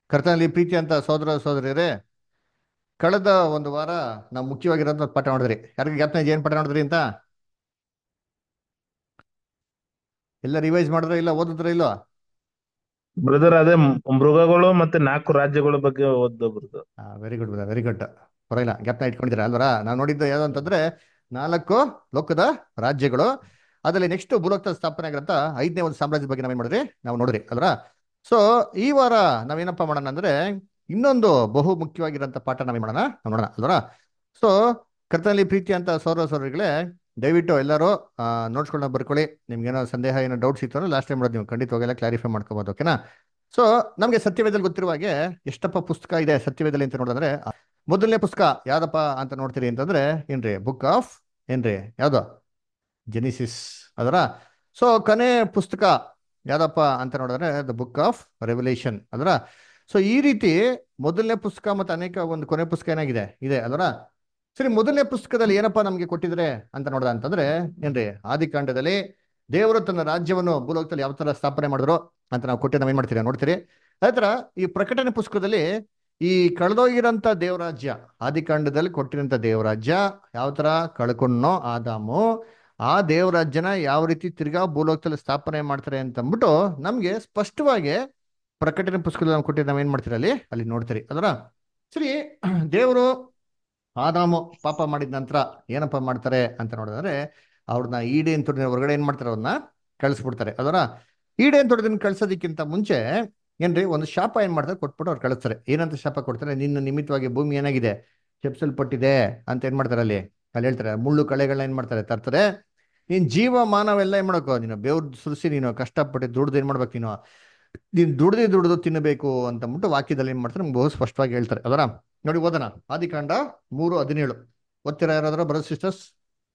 ಕರ್ತನಲ್ಲಿ ಪ್ರೀತಿ ಅಂತ ಸೋದರ ಸೋದರಿಯರೇ ಕಳೆದ ಒಂದು ವಾರ ನಾವು ಮುಖ್ಯವಾಗಿರೋಂಥ ಪಾಠ ನೋಡಿದ್ರಿ ಯಾರಿಗೆ ಜ್ಞಾಪನ ಇದೆ ಏನು ಪಾಠ ನೋಡಿದ್ರಿ ಅಂತ ಎಲ್ಲ ರಿವೈಸ್ ಮಾಡಿದ್ರೆ ಇಲ್ಲ ಓದಿದ್ರೆ ಇಲ್ಲೋ ಬ್ರದರ್ ಅದೇ ಮ್- ಮೃಗಗಳು ಮತ್ತೆ ನಾಲ್ಕು ರಾಜ್ಯಗಳ ಬಗ್ಗೆ ಓದ್ದು brother very good very good ಪರವಾಗಿಲ್ಲ ಜ್ಞಾಪನ ಇಟ್ಕೊಂಡಿದ್ದೀರಾ ಅಲ್ವರ ನಾವು ನೋಡಿದ್ದು ಯಾವ್ದು ಅಂತಂದ್ರೆ ನಾಲ್ಕು ಲೋಕದ ರಾಜ್ಯಗಳು ಅದರಲ್ಲಿ ನೆಕ್ಸ್ಟ್ ಭೂಲೋಕದ ಸ್ಥಾಪನೆ ಆಗಿರಂತ ಐದನೇ ಒಂದು ಸಾಮ್ರಾಜ್ಯದ ಬಗ್ಗೆ ನಾವೇನ್ ಮಾಡಿದ್ರಿ ನಾವು ನೋಡ್ರಿ ಅಲ್ವರ ಸೊ ಈ ವಾರ ನಾವೇನಪ್ಪ ಮಾಡೋಣ ಅಂದ್ರೆ ಇನ್ನೊಂದು ಬಹು ಮುಖ್ಯವಾಗಿರೋಂಥ ಪಾಠ ನಾವೇನ್ ಮಾಡೋಣ ನಾವು ನೋಡೋಣ ಅಲ್ವರ ಸೊ ಕರ್ತನಲ್ಲಿ ಪ್ರೀತಿ ಅಂತ ಸೌರ ಸೌರಗಳೇ ದಯವಿಟ್ಟು ಎಲ್ಲರೂ ನೋಡ್ಸ್ಕೊಂಡು ಬರ್ಕೊಳ್ಳಿ ನಿಮ್ಗೆ ಏನೋ ಸಂದೇಹ ಏನೋ ಡೌಟ್ಸ್ ಇತ್ತು ಅಂದ್ರೆ ಲಾಸ್ಟ್ ಟೈಮ್ ಮಾಡೋದು ನೀವು ಖಂಡಿತವಾಗಿ ಎಲ್ಲ ಕ್ಲಾರಿಫೈ ಮಾಡ್ಕೋಬೋದು ಓಕೆನಾ ಸೊ ನಮಗೆ ಸತ್ಯವೇದಲ್ಲಿ ಗೊತ್ತಿರುವ ಹಾಗೆ ಎಷ್ಟಪ್ಪ ಪುಸ್ತಕ ಇದೆ ಸತ್ಯವೇದಲ್ಲಿ ಅಂತ ನೋಡಿದ್ರೆ ಮೊದಲನೇ ಪುಸ್ತಕ ಯಾವ್ದಪ್ಪ ಅಂತ ನೋಡ್ತೀರಿ ಅಂತಂದ್ರೆ ಏನ್ರಿ ಬುಕ್ ಆಫ್ ಏನ್ರಿ ಯಾವ್ದು ಜೆನಿಸಿಸ್ ಅದರ ಸೊ ಕೊನೆ ಪುಸ್ತಕ ಯಾವ್ದಪ್ಪ ಅಂತ ನೋಡಿದ್ರೆ ದ ಬುಕ್ ಆಫ್ ರೆವಲ್ಯೂಷನ್ ಅದರ ಸೊ ಈ ರೀತಿ ಮೊದಲನೇ ಪುಸ್ತಕ ಮತ್ತು ಅನೇಕ ಒಂದು ಕೊನೆ ಪುಸ್ತಕ ಏನಾಗಿದೆ ಇದೆ ಅದರ ಸರಿ ಮೊದಲನೇ ಪುಸ್ತಕದಲ್ಲಿ ಏನಪ್ಪ ನಮಗೆ ಕೊಟ್ಟಿದ್ರೆ ಅಂತ ನೋಡ್ದ ಅಂತಂದ್ರೆ ಏನ್ರಿ ಆದಿಕಾಂಡದಲ್ಲಿ ದೇವರು ತನ್ನ ರಾಜ್ಯವನ್ನು ಭೂಲೋಕದಲ್ಲಿ ಯಾವ ತರ ಸ್ಥಾಪನೆ ಮಾಡಿದ್ರು ಅಂತ ನಾವು ಕೊಟ್ಟು ನಾವೇನ್ ಮಾಡ್ತೀರಿ ನೋಡ್ತೀರಿ ಅದೇ ತರ ಈ ಪ್ರಕಟಣೆ ಪುಸ್ತಕದಲ್ಲಿ ಈ ಕಳೆದೋಗಿರೋಂಥ ದೇವರಾಜ್ಯ ಆದಿಕಾಂಡದಲ್ಲಿ ಕೊಟ್ಟಿರೋಂಥ ದೇವರಾಜ್ಯ ಯಾವ ತರ ಕಳ್ಕೊಂಡ್ನೋ ಆದಾಮು ಆ ದೇವರಾಜ್ಯನ ಯಾವ ರೀತಿ ತಿರ್ಗಾ ಭೂಲೋಕದಲ್ಲಿ ಸ್ಥಾಪನೆ ಮಾಡ್ತಾರೆ ಅಂತ ಅಂದ್ಬಿಟ್ಟು ನಮ್ಗೆ ಸ್ಪಷ್ಟವಾಗಿ ಪ್ರಕಟಣೆ ಪುಸ್ತಕದಲ್ಲಿ ನಾವು ಕೊಟ್ಟಿದ್ದು ನಾವೇನ್ ಮಾಡ್ತೀರಿ ಅಲ್ಲಿ ಅಲ್ಲಿ ನೋಡ್ತೀರಿ ಅದರ ಸರಿ ದೇವರು ಆದಾಮು ಪಾಪ ಮಾಡಿದ ನಂತರ ಏನಪ್ಪ ಮಾಡ್ತಾರೆ ಅಂತ ನೋಡಿದ್ರೆ ಅವ್ರನ್ನ ಈಡೇನ್ ತೊಡೆದ ಹೊರಗಡೆ ಏನ್ ಮಾಡ್ತಾರೆ ಅವ್ರನ್ನ ಕಳಿಸ್ಬಿಡ್ತಾರೆ ಅದರ ಈಡೇನ್ ತೊಡೆದನ್ನ ಕಳ್ಸೋದಕ್ಕಿಂತ ಮುಂಚೆ ಏನ್ರಿ ಒಂದು ಶಾಪ ಏನ್ ಮಾಡ್ತಾರೆ ಕೊಟ್ಬಿಟ್ಟು ಅವ್ರು ಕಳಿಸ್ತಾರೆ ಏನಂತ ಶಾಪ ಕೊಡ್ತಾರೆ ನಿನ್ನ ನಿಮಿತ್ತವಾಗಿ ಭೂಮಿ ಏನಾಗಿದೆ ಚೆಪ್ಸಲ್ಪಟ್ಟಿದೆ ಅಂತ ಏನ್ ಮಾಡ್ತಾರೆ ಅಲ್ಲಿ ಅಲ್ಲಿ ಹೇಳ್ತಾರೆ ಮುಳ್ಳು ಕಳೆಗಳನ್ನ ಏನ್ ಮಾಡ್ತಾರೆ ತರ್ತಾರೆ ನೀನ್ ಜೀವ ಮಾನವೆಲ್ಲ ಏನ್ ಮಾಡ್ಕೋ ನೀನು ಬೇವ್ರ ಸುರಿಸಿ ನೀನು ಕಷ್ಟಪಟ್ಟು ದುಡ್ದು ಏನ್ ಮಾಡ್ಬೇಕು ನೀನು ನೀನ್ ದುಡ್ದು ದುಡ್ದು ತಿನ್ನಬೇಕು ಅಂತ ಅಂದ್ಬಿಟ್ಟು ವಾಕ್ಯದಲ್ಲಿ ಏನ್ ಮಾಡ್ತಾರೆ ನಮ್ಗೆ ಬಹು ಸ್ಪಷ್ಟವಾಗಿ ಹೇಳ್ತಾರೆ ಅದರ ನೋಡಿ ಓದೋಣ ಆದಿಕಾಂಡ ಮೂರು ಹದಿನೇಳು ಓದ್ತೀರಾ ಯಾರಾದ್ರೂ ಬರೋ ಸಿಸ್ಟರ್ಸ್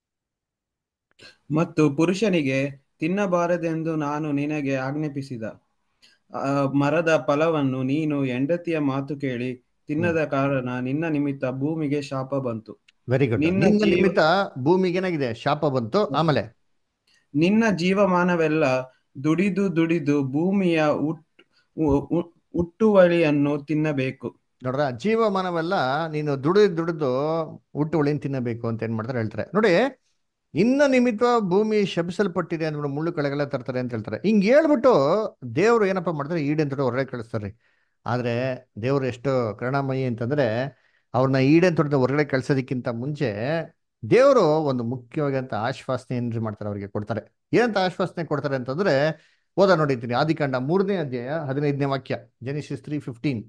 ಮತ್ತು ಪುರುಷನಿಗೆ ತಿನ್ನಬಾರದೆಂದು ನಾನು ನಿನಗೆ ಆಜ್ಞಾಪಿಸಿದ ಆ ಮರದ ಫಲವನ್ನು ನೀನು ಹೆಂಡತಿಯ ಮಾತು ಕೇಳಿ ತಿನ್ನದ ಕಾರಣ ನಿನ್ನ ನಿಮಿತ್ತ ಭೂಮಿಗೆ ಶಾಪ ಬಂತು ವೆರಿ ಗುಡ್ ನಿನ್ನ ನಿನ್ನ ಜೀವ- ನಿಮಿತ್ತ ಭೂಮಿಗೆ ಏನಾಗಿದೆ ಶಾಪ ಬಂತು ಆಮೇಲೆ ನಿನ್ನ ಜೀವಮಾನವೆಲ್ಲ ದುಡಿದು ದುಡಿದು ಭೂಮಿಯ ಹುಟ್ ಉ- ಉ- ಹುಟ್ಟುವಳಿಯನ್ನು ತಿನ್ನಬೇಕು ನೋಡ್ರ ಜೀವಮಾನವೆಲ್ಲ ನೀನು ದುಡಿದು ದುಡಿದು ಹುಟ್ಟು ಉಳಿನ್ ತಿನ್ನಬೇಕು ಅಂತ ಏನ್ ಮಾಡ್ತಾರೆ ಹೇಳ್ತಾರೆ ನೋಡಿ ಇನ್ನ ನಿಮಿತ್ತ ಭೂಮಿ ಶಪಿಸಲ್ಪಟ್ಟಿದೆ ಅಂದ್ಬಿಟ್ಟು ಮುಳ್ಳು ಕಳೆಗಳ ತರ್ತಾರೆ ಅಂತ ಹೇಳ್ತಾರೆ ಹಿಂಗ್ ಹೇಳ್ಬಿಟ್ಟು ದೇವ್ರು ಏನಪ್ಪ ಮಾಡ್ತಾರೆ ಈಡೇನ್ ತೊಡೆ ಹೊರಗಡೆ ಕಳಿಸ್ತಾರೆ ಆದ್ರೆ ದೇವ್ರು ಎಷ್ಟು ಕರುಣಾಮಯಿ ಅಂತಂದ್ರೆ ಅವ್ರನ್ನ ಈಡೇನ್ ತೊಡೆದ ಹೊರಗಡೆ ಕಳ್ಸೋದಕ್ಕಿಂತ ಮುಂಚೆ ದೇವರು ಒಂದು ಮುಖ್ಯವಾದಂತ ಆಶ್ವಾಸನೆ ಏನ್ರಿ ಮಾಡ್ತಾರೆ ಅವ್ರಿಗೆ ಕೊಡ್ತಾರೆ ಏನಂತ ಆಶ್ವಾಸನೆ ಕೊಡ್ತಾರೆ ಅಂತಂದ್ರೆ ಓದ ನೋಡಿದ್ದೀನಿ ಆದಿಕಾಂಡ ಮೂರನೇ ಅಧ್ಯಾಯ ಹದಿನೈದನೇ ವಾಕ್ಯ ಜೆನಿಸಿಸ್ ತ್ರೀ ಫಿಫ್ಟೀನ್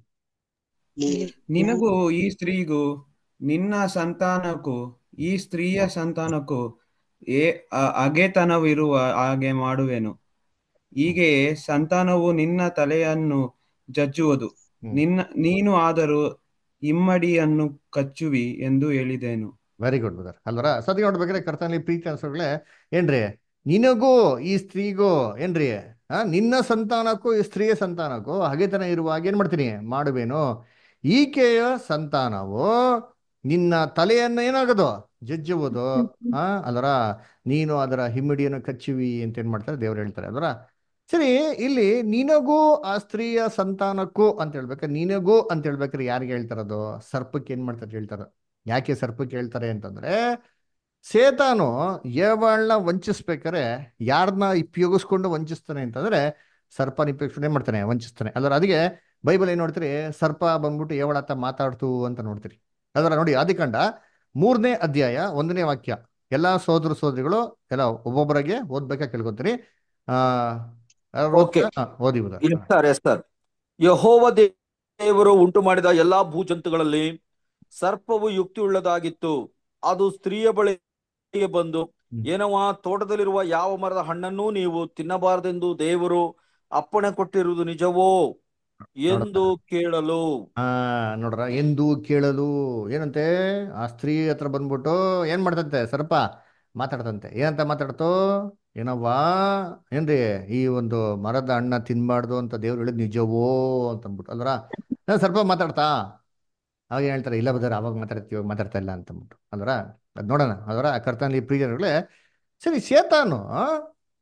ನಿನಗೂ ಈ ಸ್ತ್ರೀಗೂ ನಿನ್ನ ಸಂತಾನಕ್ಕೂ ಈ ಸ್ತ್ರೀಯ ಸಂತಾನಕ್ಕೂ ಏ ಅ- ಹಗೆತನವಿರುವ ಹಾಗೆ ಮಾಡುವೆನು ಹೀಗೆಯೇ ಸಂತಾನವು ನಿನ್ನ ತಲೆಯನ್ನು ಜಜ್ಜುವುದು ಹ್ಮ್. ನಿನ್ನ ನೀನು ಆದರೂ ಇಮ್ಮಡಿಯನ್ನು ಕಚ್ಚುವಿ ಎಂದು ಹೇಳಿದೆನು ವೆರಿ ಗುಡ್ ಬ್ರದರ್ ಅಲ್ವರ ಸದ್ಯ ನೋಡ್ಬೇಕಾದ್ರೆ ಕರ್ತನಲ್ಲಿ ಪ್ರೀತಿ ಅನ್ಸೋಗ್ಲೆ ಏನ್ರಿ ನಿನಗೂ ಈ ಸ್ತ್ರೀಗೂ ಏನ್ರಿ ಆ ನಿನ್ನ ಸಂತಾನಕ್ಕೂ ಈ ಸ್ತ್ರೀಯ ಸಂತಾನಕ್ಕೂ ಹಗೆತನ ಇರುವಾಗ ಏನ್ ಮಾಡ್ತೀನಿ ಮಾಡುವೇನು ಈಕೆಯ ಸಂತಾನವು ನಿನ್ನ ತಲೆಯನ್ನು ಏನಾಗೋದು ಜಜ್ಜುವುದು ಆ ಅಲ್ವರ ನೀನು ಅದರ ಹಿಮ್ಮಡಿಯನ್ನು ಕಚ್ಚುವಿ ಅಂತ ಏನ್ ಮಾಡ್ತಾರೆ ದೇವ್ರು ಹೇಳ್ತಾರೆ ಅಲ್ವರ ಸರಿ ಇಲ್ಲಿ ನಿನಗೂ ಆ ಸ್ತ್ರೀಯ ಸಂತಾನಕ್ಕೂ ಅಂತ ಹೇಳ್ಬೇಕಾದ್ರೆ ನಿನಗೂ ಅಂತ ಹೇಳ್ಬೇಕಾದ್ರೆ ಯಾರಿಗೆ ಹೇಳ್ತಾರದು ಸರ್ಪಕ್ಕೆ ಏನ್ ಮಾಡ್ತಾರೆ ಹೇಳ್ತಾರ ಯಾಕೆ ಸರ್ಪಕ್ಕೆ ಹೇಳ್ತಾರೆ ಅಂತಂದ್ರೆ ಸೇತಾನು ಏವಾಳ್ನ ವಂಚಿಸ್ಬೇಕಾರೆ ಯಾರನ್ನ ಉಪಯೋಗಿಸ್ಕೊಂಡು ವಂಚಿಸ್ತಾನೆ ಅಂತಂದ್ರೆ ಸರ್ಪನ ಉಪಯೋಗಿಸ್ಕೊಂಡು ಏನ್ ಮಾಡ್ತಾನೆ ವಂಚಿಸ್ತಾನೆ ಅಲ್ಲರ ಅದಕ್ಕೆ ಬೈಬಲ್ ಏನ್ ನೋಡ್ತೀರಿ ಸರ್ಪ ಬಂದ್ಬಿಟ್ಟು ಏವಳ ಹತ್ತ ಮಾತಾಡ್ತು ಅಂತ ನೋಡ್ತೀರಿ ಅದರ ನೋಡಿ ಆದಿಕಾಂಡ ಮೂರನೇ ಅಧ್ಯಾಯ ಒಂದನೇ ವಾಕ್ಯ ಎಲ್ಲಾ ಸೋದರ ಸೋದರಿಗಳು ಎಲ್ಲ ಒಬ್ಬೊಬ್ಬರಿಗೆ ಓದ್ಬೇಕಾ ಕೇಳ್ಕೊತೀರಿ ಆ ಯಾರು Okay. ಓದ್ತೀರಾ? ಹಾ, ಓದಿ brother. Yes sir yes sir Jehovah ದೇವರು ಉಂಟು ಮಾಡಿದ ಎಲ್ಲಾ ಭೂಜಂತುಗಳಲ್ಲಿ ಸರ್ಪವು ಯುಕ್ತಿಯುಳ್ಳದಾಗಿತ್ತು ಅದು ಸ್ತ್ರೀಯ ಬಳಿಗೆ ಬಂದು ಹ್ಮ್. ಏನವ ತೋಟದಲ್ಲಿರುವ ಯಾವ ಮರದ ಹಣ್ಣನ್ನೂ ನೀವು ತಿನ್ನಬಾರದೆಂದು ದೇವರು ಅಪ್ಪಣೆ ಕೊಟ್ಟಿರುವುದು ನಿಜವೋ ಎಂದು ಕೇಳಲು ಆ ನೋಡ್ರ ಎಂದು ಕೇಳಲು ಏನಂತೆ ಆ ಸ್ತ್ರೀ ಹತ್ರ ಬಂದ್ಬಿಟ್ಟು ಏನ್ ಮಾಡ್ತಂತೆ ಸರ್ಪ ಮಾತಾಡ್ತಂತೆ ಏನಂತ ಮಾತಾಡ್ತು ಏನವ್ವಾ ಏನ್ರಿ ಈ ಒಂದು ಮರದ ಹಣ್ಣ ತಿನ್ಬಾರ್ದು ಅಂತ ದೇವ್ರು ಹೇಳಿದ್ ನಿಜವೋ ಅಂತ ಅಂದ್ಬಿಟ್ಟು ಅಲ್ರ ನಾನ್ ಸರ್ಪ ಮಾತಾಡ್ತಾ ಅವಾಗ ಏನ್ ಹೇಳ್ತಾರೆ ಇಲ್ಲ ಬದರ್ ಅವಾಗ ಮಾತಾಡ್ತೀವಿ ಇವಾಗ ಮಾತಾಡ್ತಾ ಇಲ್ಲ ಅಂತ ಅಂದ್ಬಿಟ್ಟು ಅಲ್ರ ಅದ್ ನೋಡೋಣ ಅದರ ಕರ್ತನಲ್ಲಿ ಪ್ರಿಯರುಗಳೇ ಸರಿ ಸೇತಾನು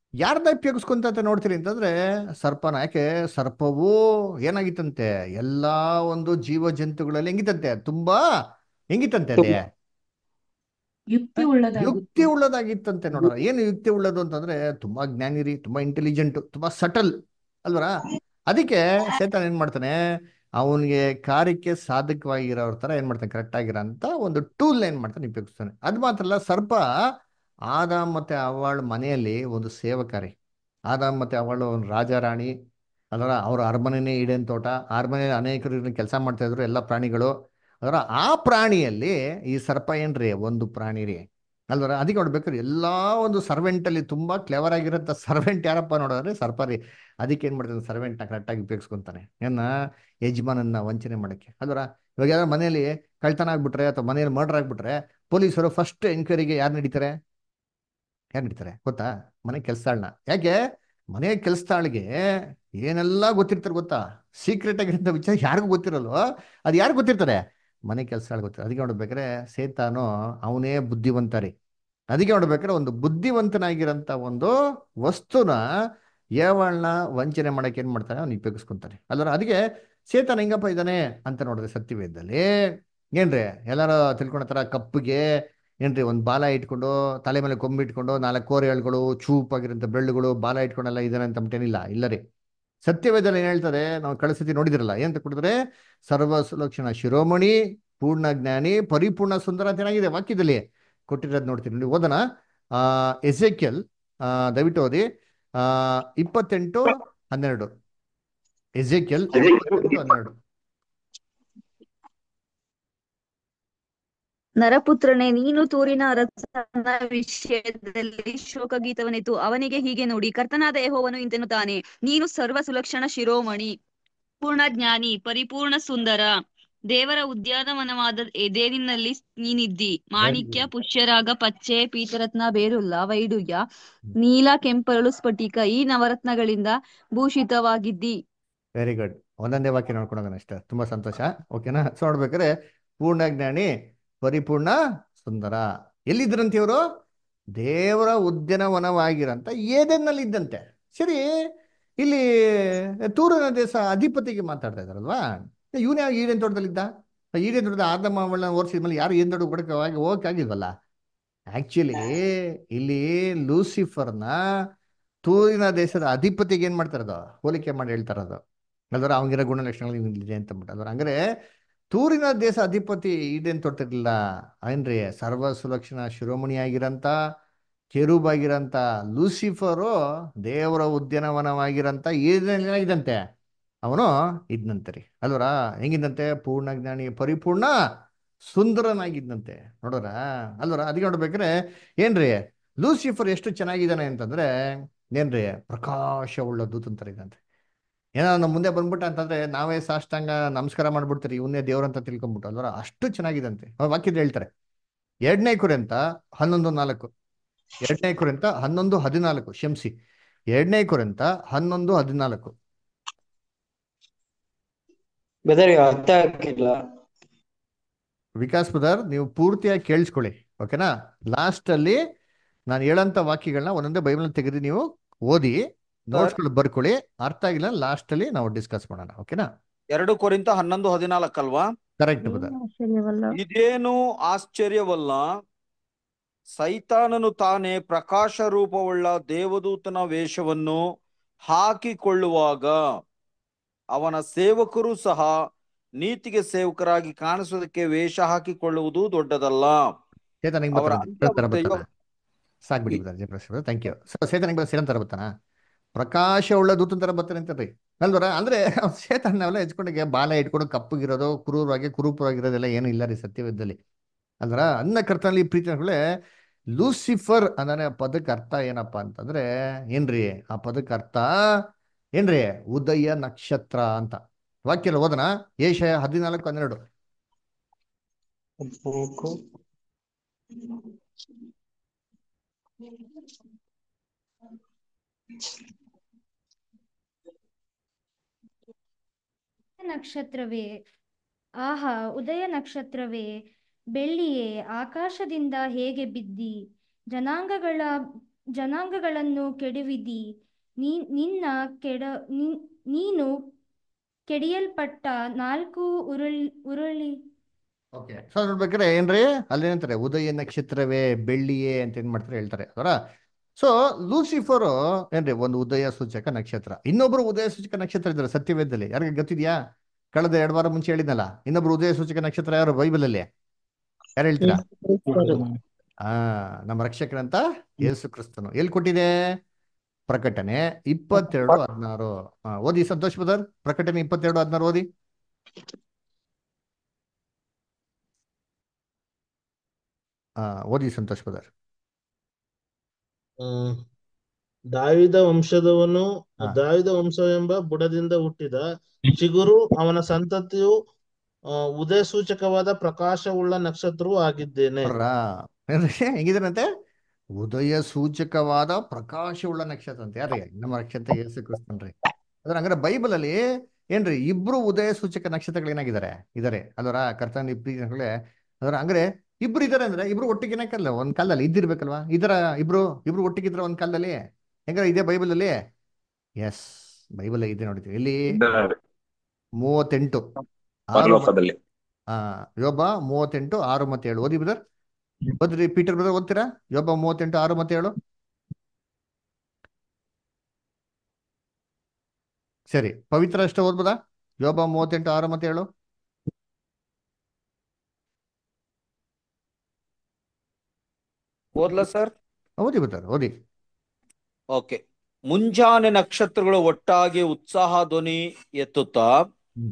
ಯಾರನ್ನ ಉಪಯೋಗಿಸ್ಕೊಂತ ನೋಡ್ತೀರಿ ಅಂತಂದ್ರೆ ಸರ್ಪನ ಯಾಕೆ ಸರ್ಪವು ಏನಾಗಿತ್ತಂತೆ ಎಲ್ಲಾ ಒಂದು ಜೀವ ಜಂತುಗಳಲ್ಲಿ ಹೆಂಗಿತ್ತಂತೆ ತುಂಬಾ ಹೆಂಗಿತ್ತಂತೆ ಅಲ್ಲಿ ಯುಕ್ತಿ ಉಳ್ಳದಾಗುತ್ತೆ ಯುಕ್ತಿ ಉಳ್ಳದಾಗಿತ್ತಂತೆ ನೋಡೋಣ ಏನು ಯುಕ್ತಿ ಉಳ್ಳದು ಅಂತಂದ್ರೆ ತುಂಬಾ ಜ್ಞಾನಿ ರೀ ತುಂಬಾ ಇಂಟೆಲಿಜೆಂಟ್ ತುಂಬಾ ಸಟಲ್ ಅಲ್ವರ ಅದಕ್ಕೆ ಸೇತನ್ ಏನ್ ಮಾಡ್ತಾನೆ ಅವನಿಗೆ ಕಾರ್ಯಕ್ಕೆ ಸಾಧಕವಾಗಿರೋರ ತರ ಏನ್ ಮಾಡ್ತಾನೆ ಕರೆಕ್ಟ್ ಆಗಿರೋಂತ ಒಂದು ಟೂಲ್ ಏನ್ ಮಾಡ್ತಾನೆ ಉಪಯೋಗಿಸ್ತಾನೆ ಅದು ಮಾತ್ರ ಅಲ್ಲ ಸರ್ಪ ಆದಾಮ್ ಮತ್ತೆ ಅವಳ ಮನೆಯಲ್ಲಿ ಒಂದು ಸೇವಕಾರಿ ಆದಾಮ್ ಮತ್ತೆ ಅವಳು ಒಂದು ರಾಜ ರಾಣಿ ಅದರ ಅವ್ರ ಅರಮನೆನೇ ಈಡೇನ್ ತೋಟ ಅರಮನೆ ಅನೇಕರು ಕೆಲಸ ಮಾಡ್ತಾ ಇದ್ರು ಎಲ್ಲ ಪ್ರಾಣಿಗಳು ಅದರ ಆ ಪ್ರಾಣಿಯಲ್ಲಿ ಈ ಸರ್ಪ ಏನ್ರಿ ಒಂದು ಪ್ರಾಣಿ ರೀ ಅಲ್ವರ ಅದಕ್ಕೆ ನೋಡ್ಬೇಕಾದ್ರೆ ಎಲ್ಲಾ ಒಂದು ಸರ್ವೆಂಟ್ ಅಲ್ಲಿ ತುಂಬಾ ಕ್ಲೆವರ್ ಆಗಿರೋಂಥ ಸರ್ವೆಂಟ್ ಯಾರಪ್ಪ ನೋಡಿದ್ರೆ ಸರ್ಪ ರೀ ಅದಕ್ಕೆ ಏನ್ ಮಾಡ್ತಾನೆ ಸರ್ವೆಂಟ್ನ ಕರೆಕ್ಟಾಗಿ ಉಪಯೋಗಿಸ್ಕೊಂತಾನೆ ಏನ ಯಜಮಾನನ್ನ ವಂಚನೆ ಮಾಡಕ್ಕೆ ಅಲ್ವರ ಇವಾಗ ಯಾರು ಮನೆಯಲ್ಲಿ ಕಳ್ತನ ಆಗ್ಬಿಟ್ರೆ ಅಥವಾ ಮನೆಯಲ್ಲಿ ಮರ್ಡರ್ ಆಗ್ಬಿಟ್ರೆ ಪೊಲೀಸರು ಫಸ್ಟ್ ಎಂಕ್ವೈರಿಗೆ ಯಾರು ನಡೀತಾರೆ ಯಾರು ನಡೀತಾರೆ ಗೊತ್ತಾ ಮನೆ ಕೆಲ್ಸತಾಳ್ನ ಯಾಕೆ ಮನೆ ಕೆಲ್ಸತಾಳಿಗೆ ಏನೆಲ್ಲ ಗೊತ್ತಿರ್ತಾರೆ ಗೊತ್ತಾ ಸೀಕ್ರೆಟ್ ಆಗಿರೋಂಥ ವಿಚಾರ ಯಾರಿಗೂ ಗೊತ್ತಿರಲ್ವೋ ಅದು ಯಾರು ಗೊತ್ತಿರ್ತಾರೆ ಮನೆ ಕೆಲಸ ಗೊತ್ತಿರ ಅದಕ್ಕೆ ನೋಡ್ಬೇಕಾದ್ರೆ ಸೇತಾನು ಅವನೇ ಬುದ್ಧಿವಂತ ರೀ ಅದಕ್ಕೆ ನೋಡ್ಬೇಕಾದ್ರೆ ಒಂದು ಬುದ್ಧಿವಂತನಾಗಿರೋಂಥ ಒಂದು ವಸ್ತುನ ಏವಳನ್ನ ವಂಚನೆ ಮಾಡಕ್ಕೆ ಏನ್ ಮಾಡ್ತಾನೆ ಅವ್ನು ಉಪಯೋಗಿಸ್ಕೊಂತಾನೆ ಅಲ್ವರ ಅದಕ್ಕೆ ಸೇತಾನ ಹೆಂಗಪ್ಪ ಇದ್ದಾನೆ ಅಂತ ನೋಡಿದ್ರೆ ಸತ್ಯವೇದದಲ್ಲಿ ಏನ್ರಿ ಎಲ್ಲಾರು ತಿಳ್ಕೊಂಡತರ ಕಪ್ಪಿಗೆ ಏನ್ರಿ ಒಂದು ಬಾಲ ಇಟ್ಕೊಂಡು ತಲೆ ಮೇಲೆ ಕೊಂಬು ಇಟ್ಕೊಂಡು ನಾಲ್ಕು ಕೋರೆಗಳು ಚೂಪಾಗಿರೋಂಥ ಬೆಳ್ಳುಗಳು ಬಾಲ ಇಟ್ಕೊಂಡೆಲ್ಲ ಇದಾನೆ ಅಂತ ಮತ್ತೇನಿಲ್ಲ ಇಲ್ಲ ರೀ ಸತ್ಯವೇದಲ್ಲಿ ಏನ್ ಹೇಳ್ತಾರೆ ನಾವು ಕಳಿಸತಿ ನೋಡಿದಿರಲ್ಲ ಏನಂತ ಕೊಡಿದ್ರೆ ಸರ್ವ ಸುಲಕ್ಷಣ ಶಿರೋಮಣಿ ಪೂರ್ಣ ಜ್ಞಾನಿ ಪರಿಪೂರ್ಣ ಸುಂದರ ಚೆನ್ನಾಗಿದೆ ವಾಕ್ಯದಲ್ಲಿ ಕೊಟ್ಟಿರೋದು ನೋಡ್ತೀನಿ ನೋಡಿ ಓದನ ಆ ಎಸೆಕ್ಯಲ್ ಆ ದಯವಿಟ್ಟು ಓದಿ ಆ ಇಪ್ಪತ್ತೆಂಟು ಹನ್ನೆರಡು ಎಸೆಕ್ಯಲ್ ಇಪ್ಪತ್ತೆಂಟು ಹನ್ನೆರಡು ನರಪುತ್ರನೇ ನೀನು ತೂರಿನ ಅರಸನ ವಿಷಯದಲ್ಲಿ ಶೋಕಗೀತವನಿತು ಅವನಿಗೆ ಹೀಗೆ ನೋಡಿ ಕರ್ತನಾದ ಯೆಹೋವನು ಇಂತೆನ್ನುತ್ತಾನೆ ನೀನು ಸರ್ವ ಸುಲಕ್ಷಣ ಶಿರೋಮಣಿ ಪೂರ್ಣ ಜ್ಞಾನಿ ಪರಿಪೂರ್ಣ ಸುಂದರ ದೇವರ ಉದ್ಯಾನವನವಾದ ಎದೇನಿನಲ್ಲಿ ನೀನಿದ್ದಿ ಮಾಣಿಕ್ಯ ಪುಷ್ಯರಾಗ ಪಚ್ಚೆ ಪೀತರತ್ನ ಬೇರುಲ್ಲ ವೈಡೂರ್ಯ ನೀಲ ಕೆಂಪರಳು ಸ್ಫಟಿಕ ಈ ನವರತ್ನಗಳಿಂದ ಭೂಷಿತವಾಗಿದ್ದಿ ವೆರಿ ಗುಡ್ ಒಂದೊಂದೇ ವಾಕ್ಯ ನೋಡ್ಕೊಂಡು ಅಷ್ಟೇ ತುಂಬಾ ಸಂತೋಷ ಓಕೆನಾ ಸೊ ನೋಡ್ಬೇಕಾದ್ರೆ ಪೂರ್ಣ ಜ್ಞಾನಿ ಪರಿಪೂರ್ಣ ಸುಂದರ ಎಲ್ಲಿದ್ರಂತೆ ಇವರು ದೇವರ ಉದ್ಯಾನವನವಾಗಿರಂತ ಏದೆನ್ನಲ್ಲಿ ಇದ್ದಂತೆ ಸರಿ ಇಲ್ಲಿ ತೂರನ ದೇಶ ಅಧಿಪತಿಗೆ ಮಾತಾಡ್ತಾ ಇದಾರಲ್ವಾ ಇವನೇ ಈಡೇನ್ ತೋಟದಲ್ಲಿದ್ದ ಈಡೇನ್ ತೋಟದ ಆದಮ ಅವಳನ್ನ ಓಡಿಸಿದ ಮೇಲೆ ಯಾರು ಏನ್ ದೊಡ್ಡ ಕೊಡಕ್ಕೆ ಹೋಗಕ್ಕೆ ಆಗಿಲ್ವಲ್ಲ ಆಕ್ಚುಲಿ ಇಲ್ಲಿ ಲೂಸಿಫರ್ನ ತೂರಿನ ದೇಶದ ಅಧಿಪತಿಗೆ ಏನ್ ಮಾಡ್ತಾರದು ಹೋಲಿಕೆ ಮಾಡಿ ಹೇಳ್ತಾರದು ಅಲ್ವರ ಅವನಿಗಿರೋ ಗುಣಲಕ್ಷಣಗಳು ಇವನಿಗಿದೆ ಅಂತ ಅಂದ್ಬಿಟ್ಟು ಅಲ್ವರ ಹಂಗಾರೆ ತೂರಿನ ದೇಶ ಅಧಿಪತಿ ಈಡೇನ್ ತೊಡ್ತಿರ್ಲಿಲ್ಲ ಏನ್ರಿ ಸರ್ವ ಸುಲಕ್ಷಣ ಶಿರೋಮಣಿಯಾಗಿರಂತ ಕೆರೂಬಾಗಿರಂತ ಲೂಸಿಫರು ದೇವರ ಉದ್ಯಾನವನವಾಗಿರಂತ ಏನೇನಾಗಿದಂತೆ ಅವನು ಇದ್ನಂತೆ ರೀ ಅಲ್ವರ ಹೆಂಗಿದ್ದಂತೆ ಪೂರ್ಣ ಜ್ಞಾನಿ ಪರಿಪೂರ್ಣ ಸುಂದರನಾಗಿದ್ದಂತೆ ನೋಡೋರ ಅಲ್ವರ ಅದಕ್ಕೆ ನೋಡ್ಬೇಕ್ರೆ ಏನ್ರಿ ಲೂಸಿಫರ್ ಎಷ್ಟು ಚೆನ್ನಾಗಿದ್ದಾನೆ ಅಂತಂದ್ರೆ ಏನ್ರಿ ಪ್ರಕಾಶವುಳ್ಳ ದೂತಂತರ ಇದಂತೆ ಏನೋ ನಮ್ಮ ಮುಂದೆ ಬಂದ್ಬಿಟ್ಟ ಅಂತಂದ್ರೆ ನಾವೇ ಸಾಷ್ಟಾಂಗ ನಮಸ್ಕಾರ ಮಾಡ್ಬಿಡ್ತೀರಿ ಇವನ್ನೇ ದೇವ್ರಂತ ತಿಳ್ಕೊಂಬಿಟ್ಟು ಅಲ್ವರ ಅಷ್ಟು ಚೆನ್ನಾಗಿದಂತೆ ವಾಕ್ಯದ ಹೇಳ್ತಾರೆ ಎರಡನೇ ಕುರಿಯಂತ ಹನ್ನೊಂದು ನಾಲ್ಕು ಎರಡನೇ ಕುರಿಯಂತ ಹನ್ನೊಂದು ಹದಿನಾಲ್ಕು ಕ್ಷಮಿಸಿ ಎರಡನೇ ಕುರಿಯಂತ ಹನ್ನೊಂದು ಹದಿನಾಲ್ಕು ಬ್ರದರ್ ಅರ್ಥ ಆಗ್ತಿಲ್ಲ ವಿಕಾಸ್ ಬ್ರದರ್ ನೀವು ಪೂರ್ತಿಯಾಗಿ ಕೇಳಿಸ್ಕೊಳ್ಳಿ ಓಕೆನಾ ಲಾಸ್ಟ್ ಅಲ್ಲಿ ನಾನು ಹೇಳಂತ ವಾಕ್ಯಗಳನ್ನ ಒಂದೊಂದೇ ಬೈಬಲ್ ತೆಗೆದು ನೀವು ಓದಿ ನೋಟ್ಸ್ಗಳು ಬರ್ಕೊಳ್ಳಿ ಅರ್ಥ ಆಗಿಲ್ಲ ಲಾಸ್ಟ್ ಅಲ್ಲಿ ನಾವು ಡಿಸ್ಕಸ್ ಮಾಡೋಣ ಓಕೆನಾ ಎರಡು ಕೊರಿಂತ ಹನ್ನೊಂದು ಹದಿನಾಲ್ಕಲ್ವಾ ಕರೆಕ್ಟ್ ಬ್ರದರ್ ಆಶ್ಚರ್ಯವಲ್ಲ ಇದೇನು ಆಶ್ಚರ್ಯವಲ್ಲ ಸೈತಾನನು ತಾನೇ ಪ್ರಕಾಶ ರೂಪವುಳ್ಳ ದೇವದೂತನ ವೇಷವನ್ನು ಹಾಕಿಕೊಳ್ಳುವಾಗ ಅವನ ಸೇವಕರು ಸಹ ನೀತಿಗೆ ಸೇವಕರಾಗಿ ಕಾಣಿಸೋದಕ್ಕೆ ವೇಷ ಹಾಕಿಕೊಳ್ಳುವುದು ದೊಡ್ಡದಲ್ಲ ಸೇತನಿಗೆ ಅವರ ಬರ್ತಾನೆ ಅಂತ್ಯ ಬರ್ತಾನ ಸಾಕ್ಬಿಡಿ brother Jayaprakash brother thank you ಸೇತನಿಗೆ ಬರೋ ಸೇತನ್ ತರ ಬರ್ತಾನ ಪ್ರಕಾಶ ಉಳ್ಳ ದೂತನ ತರ ಬರ್ತಾನೆ ಅಂತಾರ್ರಿ ಅಲ್ವರ ಅಂದ್ರೆ ಸೇತನ್ನೆಲ್ಲ ಹೆಚ್ಕೊಂಡಾಗ ಬಾಲ ಇಟ್ಕೊಂಡು ಕಪ್ಪಗಿರೋದು ಕುರೂರವಾಗಿ ಕುರೂಪವಾಗಿರೋದೆಲ್ಲ ಏನು ಇಲ್ಲ ರೀ ಸತ್ಯವೇದದಲ್ಲಿ ಅಂದ್ರ ಅನ್ನ ಕರ್ತನಲ್ಲಿ ಪ್ರೀತಿ ಅಂದ್ಕೊಳ್ಳೆ ಲೂಸಿಫರ್ ಅಂದ್ರೆ ಪದಕ್ಕೆ ಅರ್ಥ ಏನಪ್ಪ ಅಂತಂದ್ರೆ ಏನ್ರಿ ಆ ಪದಕ್ಕೆ ಅರ್ಥ ಏನ್ರಿ ಉದಯ ನಕ್ಷತ್ರ ಅಂತ ವಾಕ್ಯ ಓದನ ಏಷಯ ಹದಿನಾಲ್ಕು ಹನ್ನೆರಡು ಹದಿನಾಲ್ಕು ನಕ್ಷತ್ರವೇ ಆಹಾ ಉದಯ ನಕ್ಷತ್ರವೇ ಬೆಳ್ಳಿಯೇ ಆಕಾಶದಿಂದ ಹೇಗೆ ಬಿದ್ದಿ ಜನಾಂಗಗಳ ಜನಾಂಗಗಳನ್ನು ಕೆಡುವಿದಿ ನೀ ನಿನ್ನ ಕೆಡ ನೀ- ನೀನು ಕೆಡಿಯಲ್ಪಟ್ಟ ನಾಲ್ಕು ಉರುಳಿ ಉರುಳಿ ಓಕೆ ಸೊ ನೋಡ್ಬೇಕಾದ್ರೆ ಏನ್ರಿ ಅಲ್ಲೇನಂತಾರೆ ಉದಯ ನಕ್ಷತ್ರವೇ ಬೆಳ್ಳಿಯೇ ಅಂತ ಏನ್ ಮಾಡ್ತಾರೆ ಹೇಳ್ತಾರೆ ಅವರ ಸೊ ಲೂಸಿಫರ್ ಏನ್ರಿ ಒಂದು ಉದಯ ಸೂಚಕ ನಕ್ಷತ್ರ ಇನ್ನೊಬ್ರು ಉದಯ ಸೂಚಕ ನಕ್ಷತ್ರ ಇದ್ದಾರೆ ಸತ್ಯವೇದದಲ್ಲಿ ಯಾರಿಗೆ ಗೊತ್ತಿದ್ಯಾ ಕಳೆದ ಎರಡು ವಾರ ಮುಂಚೆ ಹೇಳಿದ್ನಲ್ಲ ಇನ್ನೊಬ್ರು ಉದಯ ಸೂಚಕ ನಕ್ಷತ್ರ ಯಾರು ಬೈಬಲ್ ಅಲ್ಲಿ ಯಾರು ಹೇಳ್ತೀರಾ ಆ ನಮ್ಮ ರಕ್ಷಕರಂತ ಯೇಸು ಕ್ರಿಸ್ತನು ಎಲ್ಲಿ ಕೊಟ್ಟಿದೆ ಪ್ರಕಟಣೆ ಇಪ್ಪತ್ತೆರಡು ಹದಿನಾರು ಆ, ಓದಿ ಸಂತೋಷ್ ಬದರ್ ಪ್ರಕಟಣೆ ಇಪ್ಪತ್ತೆರಡು ಹದಿನಾರು ಓದಿ ಆ ಓದಿ ಸಂತೋಷ್ ಬದರ್ ಹ್ಮ್. ದಾವಿದ ವಂಶದವನು ಹಾ. ದಾವಿದ ವಂಶವೆಂಬ ಬುಡದಿಂದ ಹುಟ್ಟಿದ ಚಿಗುರು ಅವನ ಸಂತತಿಯು ಆ, ಉದಯ ಸೂಚಕವಾದ ಪ್ರಕಾಶವುಳ್ಳ ನಕ್ಷತ್ರವೂ ಆಗಿದ್ದೇನೆ ನೋಡ್ರಾ ಏನ್ರಿ ಹೆಂಗಿದ್ರಂತೆ ಉದಯ ಸೂಚಕವಾದ ಪ್ರಕಾಶವುಳ್ಳ ನಕ್ಷತ್ರ ಅಂತ ಯಾರ್ರಿ ನಮ್ಮ ನಕ್ಷತ್ರ ಯೇಸು ಕ್ರಿಸ್ತನ್ರಿ ಅದ್ರ ಹಂಗಾರೆ ಬೈಬಲ್ ಅಲ್ಲಿ ಏನ್ರಿ ಇಬ್ರು ಉದಯ ಸೂಚಕ ನಕ್ಷತ್ರಗಳು ಏನಾಗಿದ್ದಾರೆ ಇದಾರೆ ಅಲ್ವರ ಕರ್ತನ ಪ್ರೀತಿಗಳೇ ಅದರ ಹಂಗಾರೆ ಇಬ್ರು ಇದಾರೆ ಅಂದ್ರೆ ಇಬ್ರು ಒಟ್ಟಿಗೆ ಏನಕ್ಕಲ್ಲ ಒಂದ್ ಕಾಲದಲ್ಲಿ ಇದ್ದಿರ್ಬೇಕಲ್ವಾ ಇದರ ಇಬ್ರು ಇಬ್ರು ಒಟ್ಟಿಗಿದ್ರ ಒಂದ್ ಕಾಲದಲ್ಲಿ ಹೆಂಗಾರೆ ಇದೆ ಬೈಬಲ್ ಅಲ್ಲಿ ಎಸ್ ಬೈಬಲ್ ಇದೆ ನೋಡಿದ್ವಿ ಇಲ್ಲಿ ಮೂವತ್ತೆಂಟು ಆರು ಪರಲೋಕದಲ್ಲಿ ಆ ಯೋಬ ಮೂವತ್ತೆಂಟು ಆರು ಮತ್ತೆ ಏಳು ಓದಿ ಬ್ರದರ್ ಓದ್ರಿ ಪೀಟರ್ ಬ್ರದರ್ ಓದ್ತೀರಾ ಯೋಬ ಮೂವತ್ತೆಂಟು ಆರು ಮತ್ತೆ ಏಳು ಸರಿ ಪವಿತ್ರ ಅಷ್ಟ ಓದ್ಬೋದಾ ಯೋಬ ಮೂವತ್ತೆಂಟು ಆರು ಮತ್ತೆ ಏಳು ಓದ್ಲಾ ಸರ್ ಓದಿ ಬ್ರದರ್ ಓದಿ ಓಕೆ ಮುಂಜಾನೆ ನಕ್ಷತ್ರಗಳು ಒಟ್ಟಾಗಿ ಉತ್ಸಾಹ ಧ್ವನಿ ಎತ್ತುತ್ತಾ ಹ್ಮ್.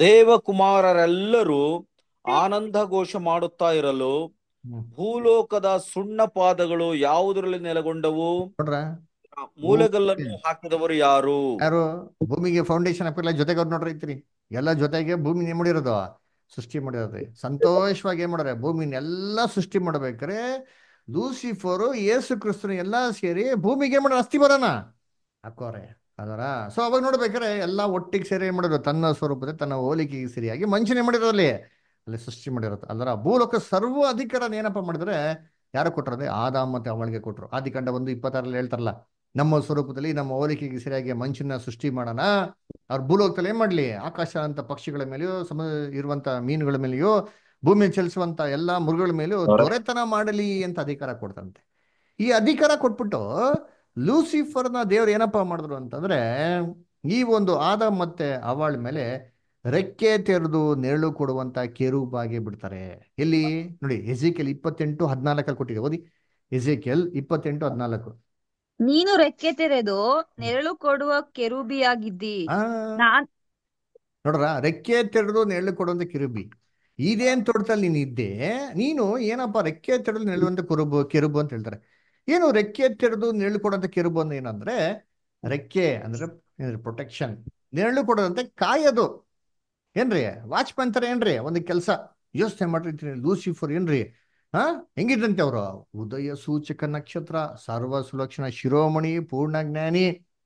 ದೇವಕುಮಾರರೆಲ್ಲರೂ ಆನಂದ ಘೋಷ ಮಾಡುತ್ತಾ ಇರಲು ಹ್ಮ್. ಭೂಲೋಕದ ಸುಣ್ಣ ಪಾದಗಳು ಯಾವುದರಲ್ಲಿ ನೆಲೆಗೊಂಡವು ನೋಡ್ರ ಮೂಲೆಗಲ್ಲನ್ನು ಹಾಕಿದವರು ಯಾರು ಯಾರು ಭೂಮಿಗೆ ಫೌಂಡೇಶನ್ ಹಾಕಿಲ್ಲ ಜೊತೆಗೆ ಅವ್ರು ನೋಡ್ರಿ ಐತ್ರಿ ಎಲ್ಲ ಜೊತೆಗೆ ಭೂಮಿ ಏನ್ ಮಾಡಿರೋದು ಸೃಷ್ಟಿ ಮಾಡಿರೋದ್ರಿ ಸಂತೋಷವಾಗಿ ಏನ್ ಮಾಡ್ರೆ ಭೂಮಿನೆಲ್ಲ ಸೃಷ್ಟಿ ಮಾಡ್ಬೇಕಾರೆ ಲೂಸಿಫರು ಯೇಸು ಕ್ರಿಸ್ತನು ಎಲ್ಲಾ ಸೇರಿ ಭೂಮಿಗೆ ಏನ್ ಮಾಡೋರು ಅಸ್ಥಿ ಬರೋಣ ಹಾಕೋರೆ ಅದರ ಸೊ ಅವಾಗ ನೋಡ್ಬೇಕಾರೆ ಎಲ್ಲ ಒಟ್ಟಿಗೆ ಸೇರಿ ಏನ್ ಮಾಡಿದ್ರು ತನ್ನ ಸ್ವರೂಪದ ತನ್ನ ಹೋಲಿಕೆಗೆ ಸರಿಯಾಗಿ ಮನುಷ್ಯನೇ ಮಾಡಿರೋ ಅಲ್ಲಿ ಅಲ್ಲಿ ಸೃಷ್ಟಿ ಮಾಡಿರೋದು ಅದರ ಭೂಲೋಕ ಸರ್ವ ಅಧಿಕಾರ ಏನಪ್ಪ ಮಾಡಿದ್ರೆ ಯಾರು ಕೊಟ್ಟರೆ ಆದಾಮ್ ಮತ್ತೆ ಅವಳಿಗೆ ಕೊಟ್ರು ಆದಿಕಾಂಡ ಒಂದು ಇಪ್ಪತ್ತಾರಲ್ಲಿ ಹೇಳ್ತಾರಲ್ಲ ನಮ್ಮ ಸ್ವರೂಪದಲ್ಲಿ ನಮ್ಮ ಹೋಲಿಕೆಗೆ ಸರಿಯಾಗಿ ಮನುಷ್ಯನ ಸೃಷ್ಟಿ ಮಾಡೋಣ ಅವ್ರ ಭೂಲೋಕದಲ್ಲಿ ಏನ್ ಮಾಡ್ಲಿ ಆಕಾಶ ಅಂತ ಪಕ್ಷಿಗಳ ಮೇಲೆಯೋ ಸಮ ಇರುವಂತ ಮೀನುಗಳ ಮೇಲೆಯೋ ಭೂಮಿ ಚಲಿಸುವಂತ ಎಲ್ಲಾ ಮೃಗಗಳ ಮೇಲೆಯೂ ದೊರೆತನ ಮಾಡಲಿ ಅಂತ ಅಧಿಕಾರ ಕೊಡ್ತಂತೆ ಈ ಅಧಿಕಾರ ಕೊಟ್ಬಿಟ್ಟು ಲೂಸಿಫರ್ನ ದೇವ್ರು ಏನಪ್ಪಾ ಮಾಡಿದ್ರು ಅಂತಂದ್ರೆ ಈ ಒಂದು ಆದ ಮತ್ತೆ ಅವಳ ಮೇಲೆ ರೆಕ್ಕೆ ತೆರೆದು ನೆರಳು ಕೊಡುವಂತ ಕೆರೂಬಾಗಿ ಬಿಡ್ತಾರೆ ಎಲ್ಲಿ ನೋಡಿ ಎಜಿಕೆಲ್ ಇಪ್ಪತ್ತೆಂಟು ಹದಿನಾಲ್ಕಲ್ಲಿ ಕೊಟ್ಟಿದೆ ಓದಿ ಎಜಿಕೆಲ್ ಇಪ್ಪತ್ತೆಂಟು ಹದಿನಾಲ್ಕು ನೀನು ರೆಕ್ಕೆ ತೆರೆದು ನೆರಳು ಕೊಡುವ ಕೆರೂಬಿಯಾಗಿದ್ದಿ ಆ ನಾನ್ ನೋಡ್ರ ರೆಕ್ಕೆ ತೆರೆದು ನೆರಳು ಕೊಡುವಂತ ಕಿರುಬಿ ಇದೇನ್ ತೊಡ್ತಲ್ಲಿ ನೀನ್ ಇದ್ದೆ ನೀನು ಏನಪ್ಪ ರೆಕ್ಕೆ ತೆರೆದು ನೆರಳುವಂತ ಕುರುಬು ಕೆರುಬು ಅಂತ ಹೇಳ್ತಾರೆ ಏನು ರೆಕ್ಕೆ ತೆರೆದು ನೆರಳು ಕೊಡುವಂತ ಕೆರುಬು ಅಂದ್ರೆ ಏನಂದ್ರೆ ರೆಕ್ಕೆ ಅಂದ್ರೆ ಪ್ರೊಟೆಕ್ಷನ್ ನೆರಳು ಕೊಡೋದಂತೆ ಕಾಯೋದು ಏನ್ರಿ ವಾಚ್ಮನ್ ತರ ಏನ್ರಿ ಒಂದು ಕೆಲಸ ಯೋಚನೆ ಮಾಡಿರ್ತೀನಿ ಲೂಸಿಫರ್ ಏನ್ರಿ ಹಾ ಹೆಂಗಿದ್ರಂತೆ ಅವರು ಉದಯ ಸೂಚಕ ನಕ್ಷತ್ರ ಸರ್ವ ಸುಲಕ್ಷಣ ಶಿರೋಮಣಿ ಪೂರ್ಣ ಜ್ಞಾನಿ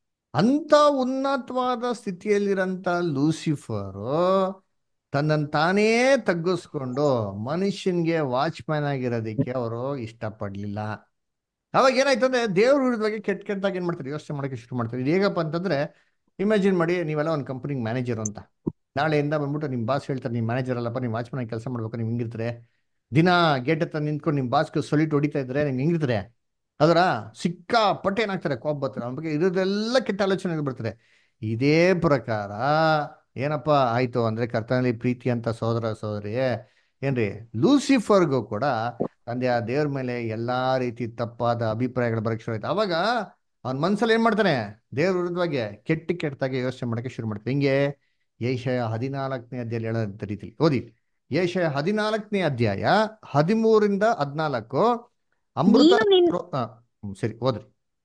ಅಂತ ಉನ್ನತವಾದ ಸ್ಥಿತಿಯಲ್ಲಿರಂತ ಲೂಸಿಫರು ತನ್ನನ್ನು ತಾನೇ ತಗ್ಗಿಸ್ಕೊಂಡು ಮನುಷ್ಯನ್ಗೆ ವಾಚ್ಮ್ಯಾನ್ ಆಗಿರೋದಕ್ಕೆ ಅವರು ಇಷ್ಟಪಡ್ಲಿಲ್ಲ ಅವಾಗ ಏನಾಯ್ತು ಅಂದ್ರೆ ದೇವ್ರ ವಿರುದ್ಧವಾಗಿ ಕೆಟ್ಟ ಕೆಟ್ಟದಾಗ ಏನ್ ಮಾಡ್ತಾರೆ ಯೋಚನೆ ಮಾಡಕ್ಕೆ ಶುರು ಮಾಡ್ತಾರೆ ಇದು ಹೇಗಪ್ಪ ಅಂತಂದ್ರೆ ಇಮ್ಯಾಜಿನ್ ಮಾಡಿ ನೀವೆಲ್ಲ ಒಂದು ಕಂಪನಿಗೆ ಮ್ಯಾನೇಜರ್ ಅಂತ ನಾಳೆಯಿಂದ ಬಂದ್ಬಿಟ್ಟು ನಿಮ್ಮ ಬಾಸ್ ಹೇಳ್ತಾರೆ ನಿಮ್ಮ ಮ್ಯಾನೇಜರ್ ಅಲ್ಲಪ್ಪ ನಿಮ್ಮ ವಾಚ್ಮನ್ ಕೆಲಸ ಮಾಡ್ಬೇಕು ನಿಮ್ಗೆ ಹಿಂಗಿರ್ತಾರೆ ದಿನ ಗೇಟ್ ಹತ್ರ ನಿಂತ್ಕೊಂಡು ನಿಮ್ಮ ಬಾಸ್ಗೆ ಸೊಲಿಟ್ ಹೊಡಿತಾ ಇದ್ರೆ ನಿಮ್ಗೆ ಹಿಂಗಿರ್ತಾರೆ ಅದರ ಸಿಕ್ಕಾಪಟ್ಟೆ ಏನಾಗ್ತಾರೆ ಕೋಪ ಬರ್ತಾರೆ ಅವನ ಬಗ್ಗೆ ಇರೋದೆಲ್ಲ ಕೆಟ್ಟ ಆಲೋಚನೆಗಳು ಬರ್ತಾರೆ ಇದೇ ಪ್ರಕಾರ ಏನಪ್ಪ ಆಯ್ತು ಅಂದ್ರೆ ಕರ್ತನಲ್ಲಿ ಪ್ರೀತಿ ಅಂತ ಸೋದರ ಸೋದರಿ ಏನ್ರಿ ಲೂಸಿಫರ್ಗೂ ಕೂಡ ತಂದೆ ಆ ದೇವ್ರ ಮೇಲೆ ಎಲ್ಲಾ ರೀತಿ ತಪ್ಪಾದ ಅಭಿಪ್ರಾಯಗಳು ಬರಕ್ಕೆ ಶುರು ಆಯ್ತು ಅವಾಗ ಅವನ ಮನ್ಸಲ್ಲಿ ಏನ್ ಮಾಡ್ತಾನೆ ದೇವ್ರ ವಿರುದ್ಧವಾಗಿ ಕೆಟ್ಟ ಕೆಟ್ಟದಾಗಿ ಯೋಚನೆ ಮಾಡಕ್ಕೆ ಶುರು ಮಾಡ್ತಾನೆ ಹಿಂಗೆ ಏಷಯ ಹದಿನಾಲ್ಕನೇ ಅಧ್ಯಾಯ ಹೇಳೋದಂತ ರೀತಿಲಿ ಓದಿ ಏಷಯ ಹದಿನಾಲ್ಕನೇ ಅಧ್ಯಾಯ ಹದಿಮೂರಿಂದ ಹದಿನಾಲ್ಕು ಅಮೃತ ನೀನು ನಿನ್ ಆ, ಹ್ಮ್, ಸರಿ ಓದ್ರಿ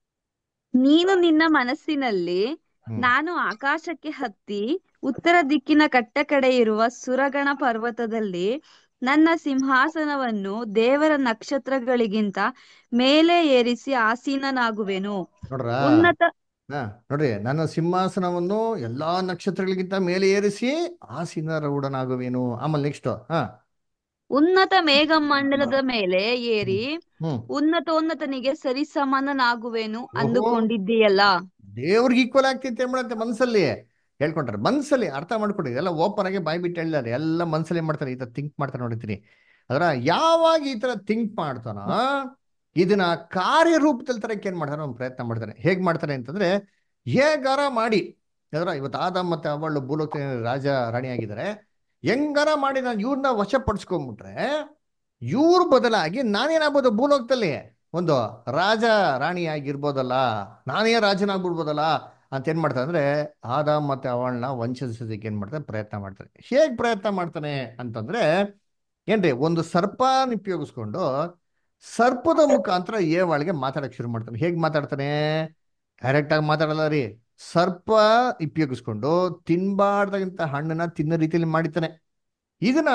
ನೀನು ನಿನ್ನ ಮನಸ್ಸಿನಲ್ಲಿ ಹ್ಮ್ ನಾನು ಆಕಾಶಕ್ಕೆ ಹತ್ತಿ ಉತ್ತರ ದಿಕ್ಕಿನ ಕಟ್ಟ ಕಡೆ ಇರುವ ಸುರಗಣ ಪರ್ವತದಲ್ಲಿ ನನ್ನ ಸಿಂಹಾಸನವನ್ನು ದೇವರ ನಕ್ಷತ್ರಗಳಿಗಿಂತ ಮೇಲೆ ಏರಿಸಿ ಆಸೀನನಾಗುವೆನು ನೋಡ್ರ ಉನ್ನತ ಹಾ ನೋಡ್ರಿ ನನ್ನ ಸಿಂಹಾಸನವನ್ನು ಎಲ್ಲಾ ನಕ್ಷತ್ರಗಳಿಗಿಂತ ಮೇಲೆ ಏರಿಸಿ ಆಸೀನ ರೌಢನಾಗುವೇನು ಆಮೇಲೆ ನೆಕ್ಸ್ಟ್ ಹಾ ಉನ್ನತ ಮೇಘಮಂಡಲದ ಮೇಲೆ ಏರಿ ಹ್ಮ್ ಉನ್ನತೋನ್ನತನಿಗೆ ಸರಿಸಮಾನನಾಗುವೆನು ಓಹೋ ಅಂದುಕೊಂಡಿದ್ದೀಯಲ್ಲ ದೇವ್ರಿಗೆ ಈಕ್ವಲ್ ಆಗ್ತಿತ್ತು ಏನ್ ಮಾಡತ್ತೆ ಮನ್ಸಲ್ಲಿ ಹೇಳ್ಕೊಂಡ್ರೆ ಮನ್ಸಲ್ಲಿ ಅರ್ಥ ಮಾಡ್ಕೊಡಿ ಎಲ್ಲ ಓಪನ್ ಆಗಿ ಬಾಯ್ ಬಿಟ್ಟು ಹೇಳಿದ್ದಾರೆ ಎಲ್ಲ ಮನ್ಸಲ್ಲಿ ಏನ್ ಮಾಡ್ತಾರೆ ಈ ತರ ಥಿಂಕ್ ಮಾಡ್ತಾರೆ ನೋಡಿರ್ತೀನಿ ಅದರ ಯಾವಾಗ ಈ ತರ ಥಿಂಕ್ ಮಾಡ್ತಾನೋ ಇದನ್ನ ಕಾರ್ಯರೂಪದಲ್ಲಿ ತರಕ್ಕೆ ಏನ್ ಮಾಡ್ತಾನೆ ಅವ್ನು ಪ್ರಯತ್ನ ಮಾಡ್ತಾನೆ ಹೇಗ್ ಮಾಡ್ತಾನೆ ಅಂತಂದ್ರೆ ಹೇಗಾರ ಮಾಡಿ ಅದರ ಇವತ್ತು ಆದ ಮತ್ತೆ ಅವಳು ಭೂಲೋಕ ರಾಜ ರಾಣಿ ಆಗಿದ್ದಾರೆ ಹೆಂಗಾರ ಮಾಡಿ ನಾನು ಇವ್ರನ್ನ ವಶಪಡಿಸ್ಕೊಂಡ್ಬಿಟ್ರೆ ಇವ್ರ ಬದಲಾಗಿ ನಾನೇನಾಗ್ಬೋದು ಭೂಲೋಕದಲ್ಲಿ ಒಂದು ರಾಜ ರಾಣಿ ಆಗಿರ್ಬೋದಲ್ಲ ನಾನೇ ರಾಜನಾಗ್ಬಿಡ್ಬೋದಲ್ಲ ಅಂತ ಏನ್ ಮಾಡ್ತಾರೆ ಅಂದ್ರೆ ಆದ ಮತ್ತೆ ಅವಳನ್ನ ವಂಚಿಸೋದಕ್ಕೆ ಏನ್ ಮಾಡ್ತಾರೆ ಪ್ರಯತ್ನ ಮಾಡ್ತಾರೆ ಹೇಗ್ ಪ್ರಯತ್ನ ಮಾಡ್ತಾನೆ ಅಂತಂದ್ರೆ ಏನ್ರಿ ಒಂದು ಸರ್ಪನ ಉಪಯೋಗಿಸ್ಕೊಂಡು ಸರ್ಪದ ಮುಖಾಂತರ ಏವಾಳಿಗೆ ಮಾತಾಡಕ್ ಶುರು ಮಾಡ್ತಾನೆ ಹೇಗ್ ಮಾತಾಡ್ತಾನೆ ಡೈರೆಕ್ಟ್ ಆಗಿ ಮಾತಾಡಲ್ಲ ರೀ ಸರ್ಪ ಉಪಯೋಗಿಸ್ಕೊಂಡು ತಿನ್ಬಾರ್ದಂತ ಹಣ್ಣನ್ನ ತಿನ್ನೋ ರೀತಿಯಲ್ಲಿ ಮಾಡಿತಾನೆ ಇದನ್ನ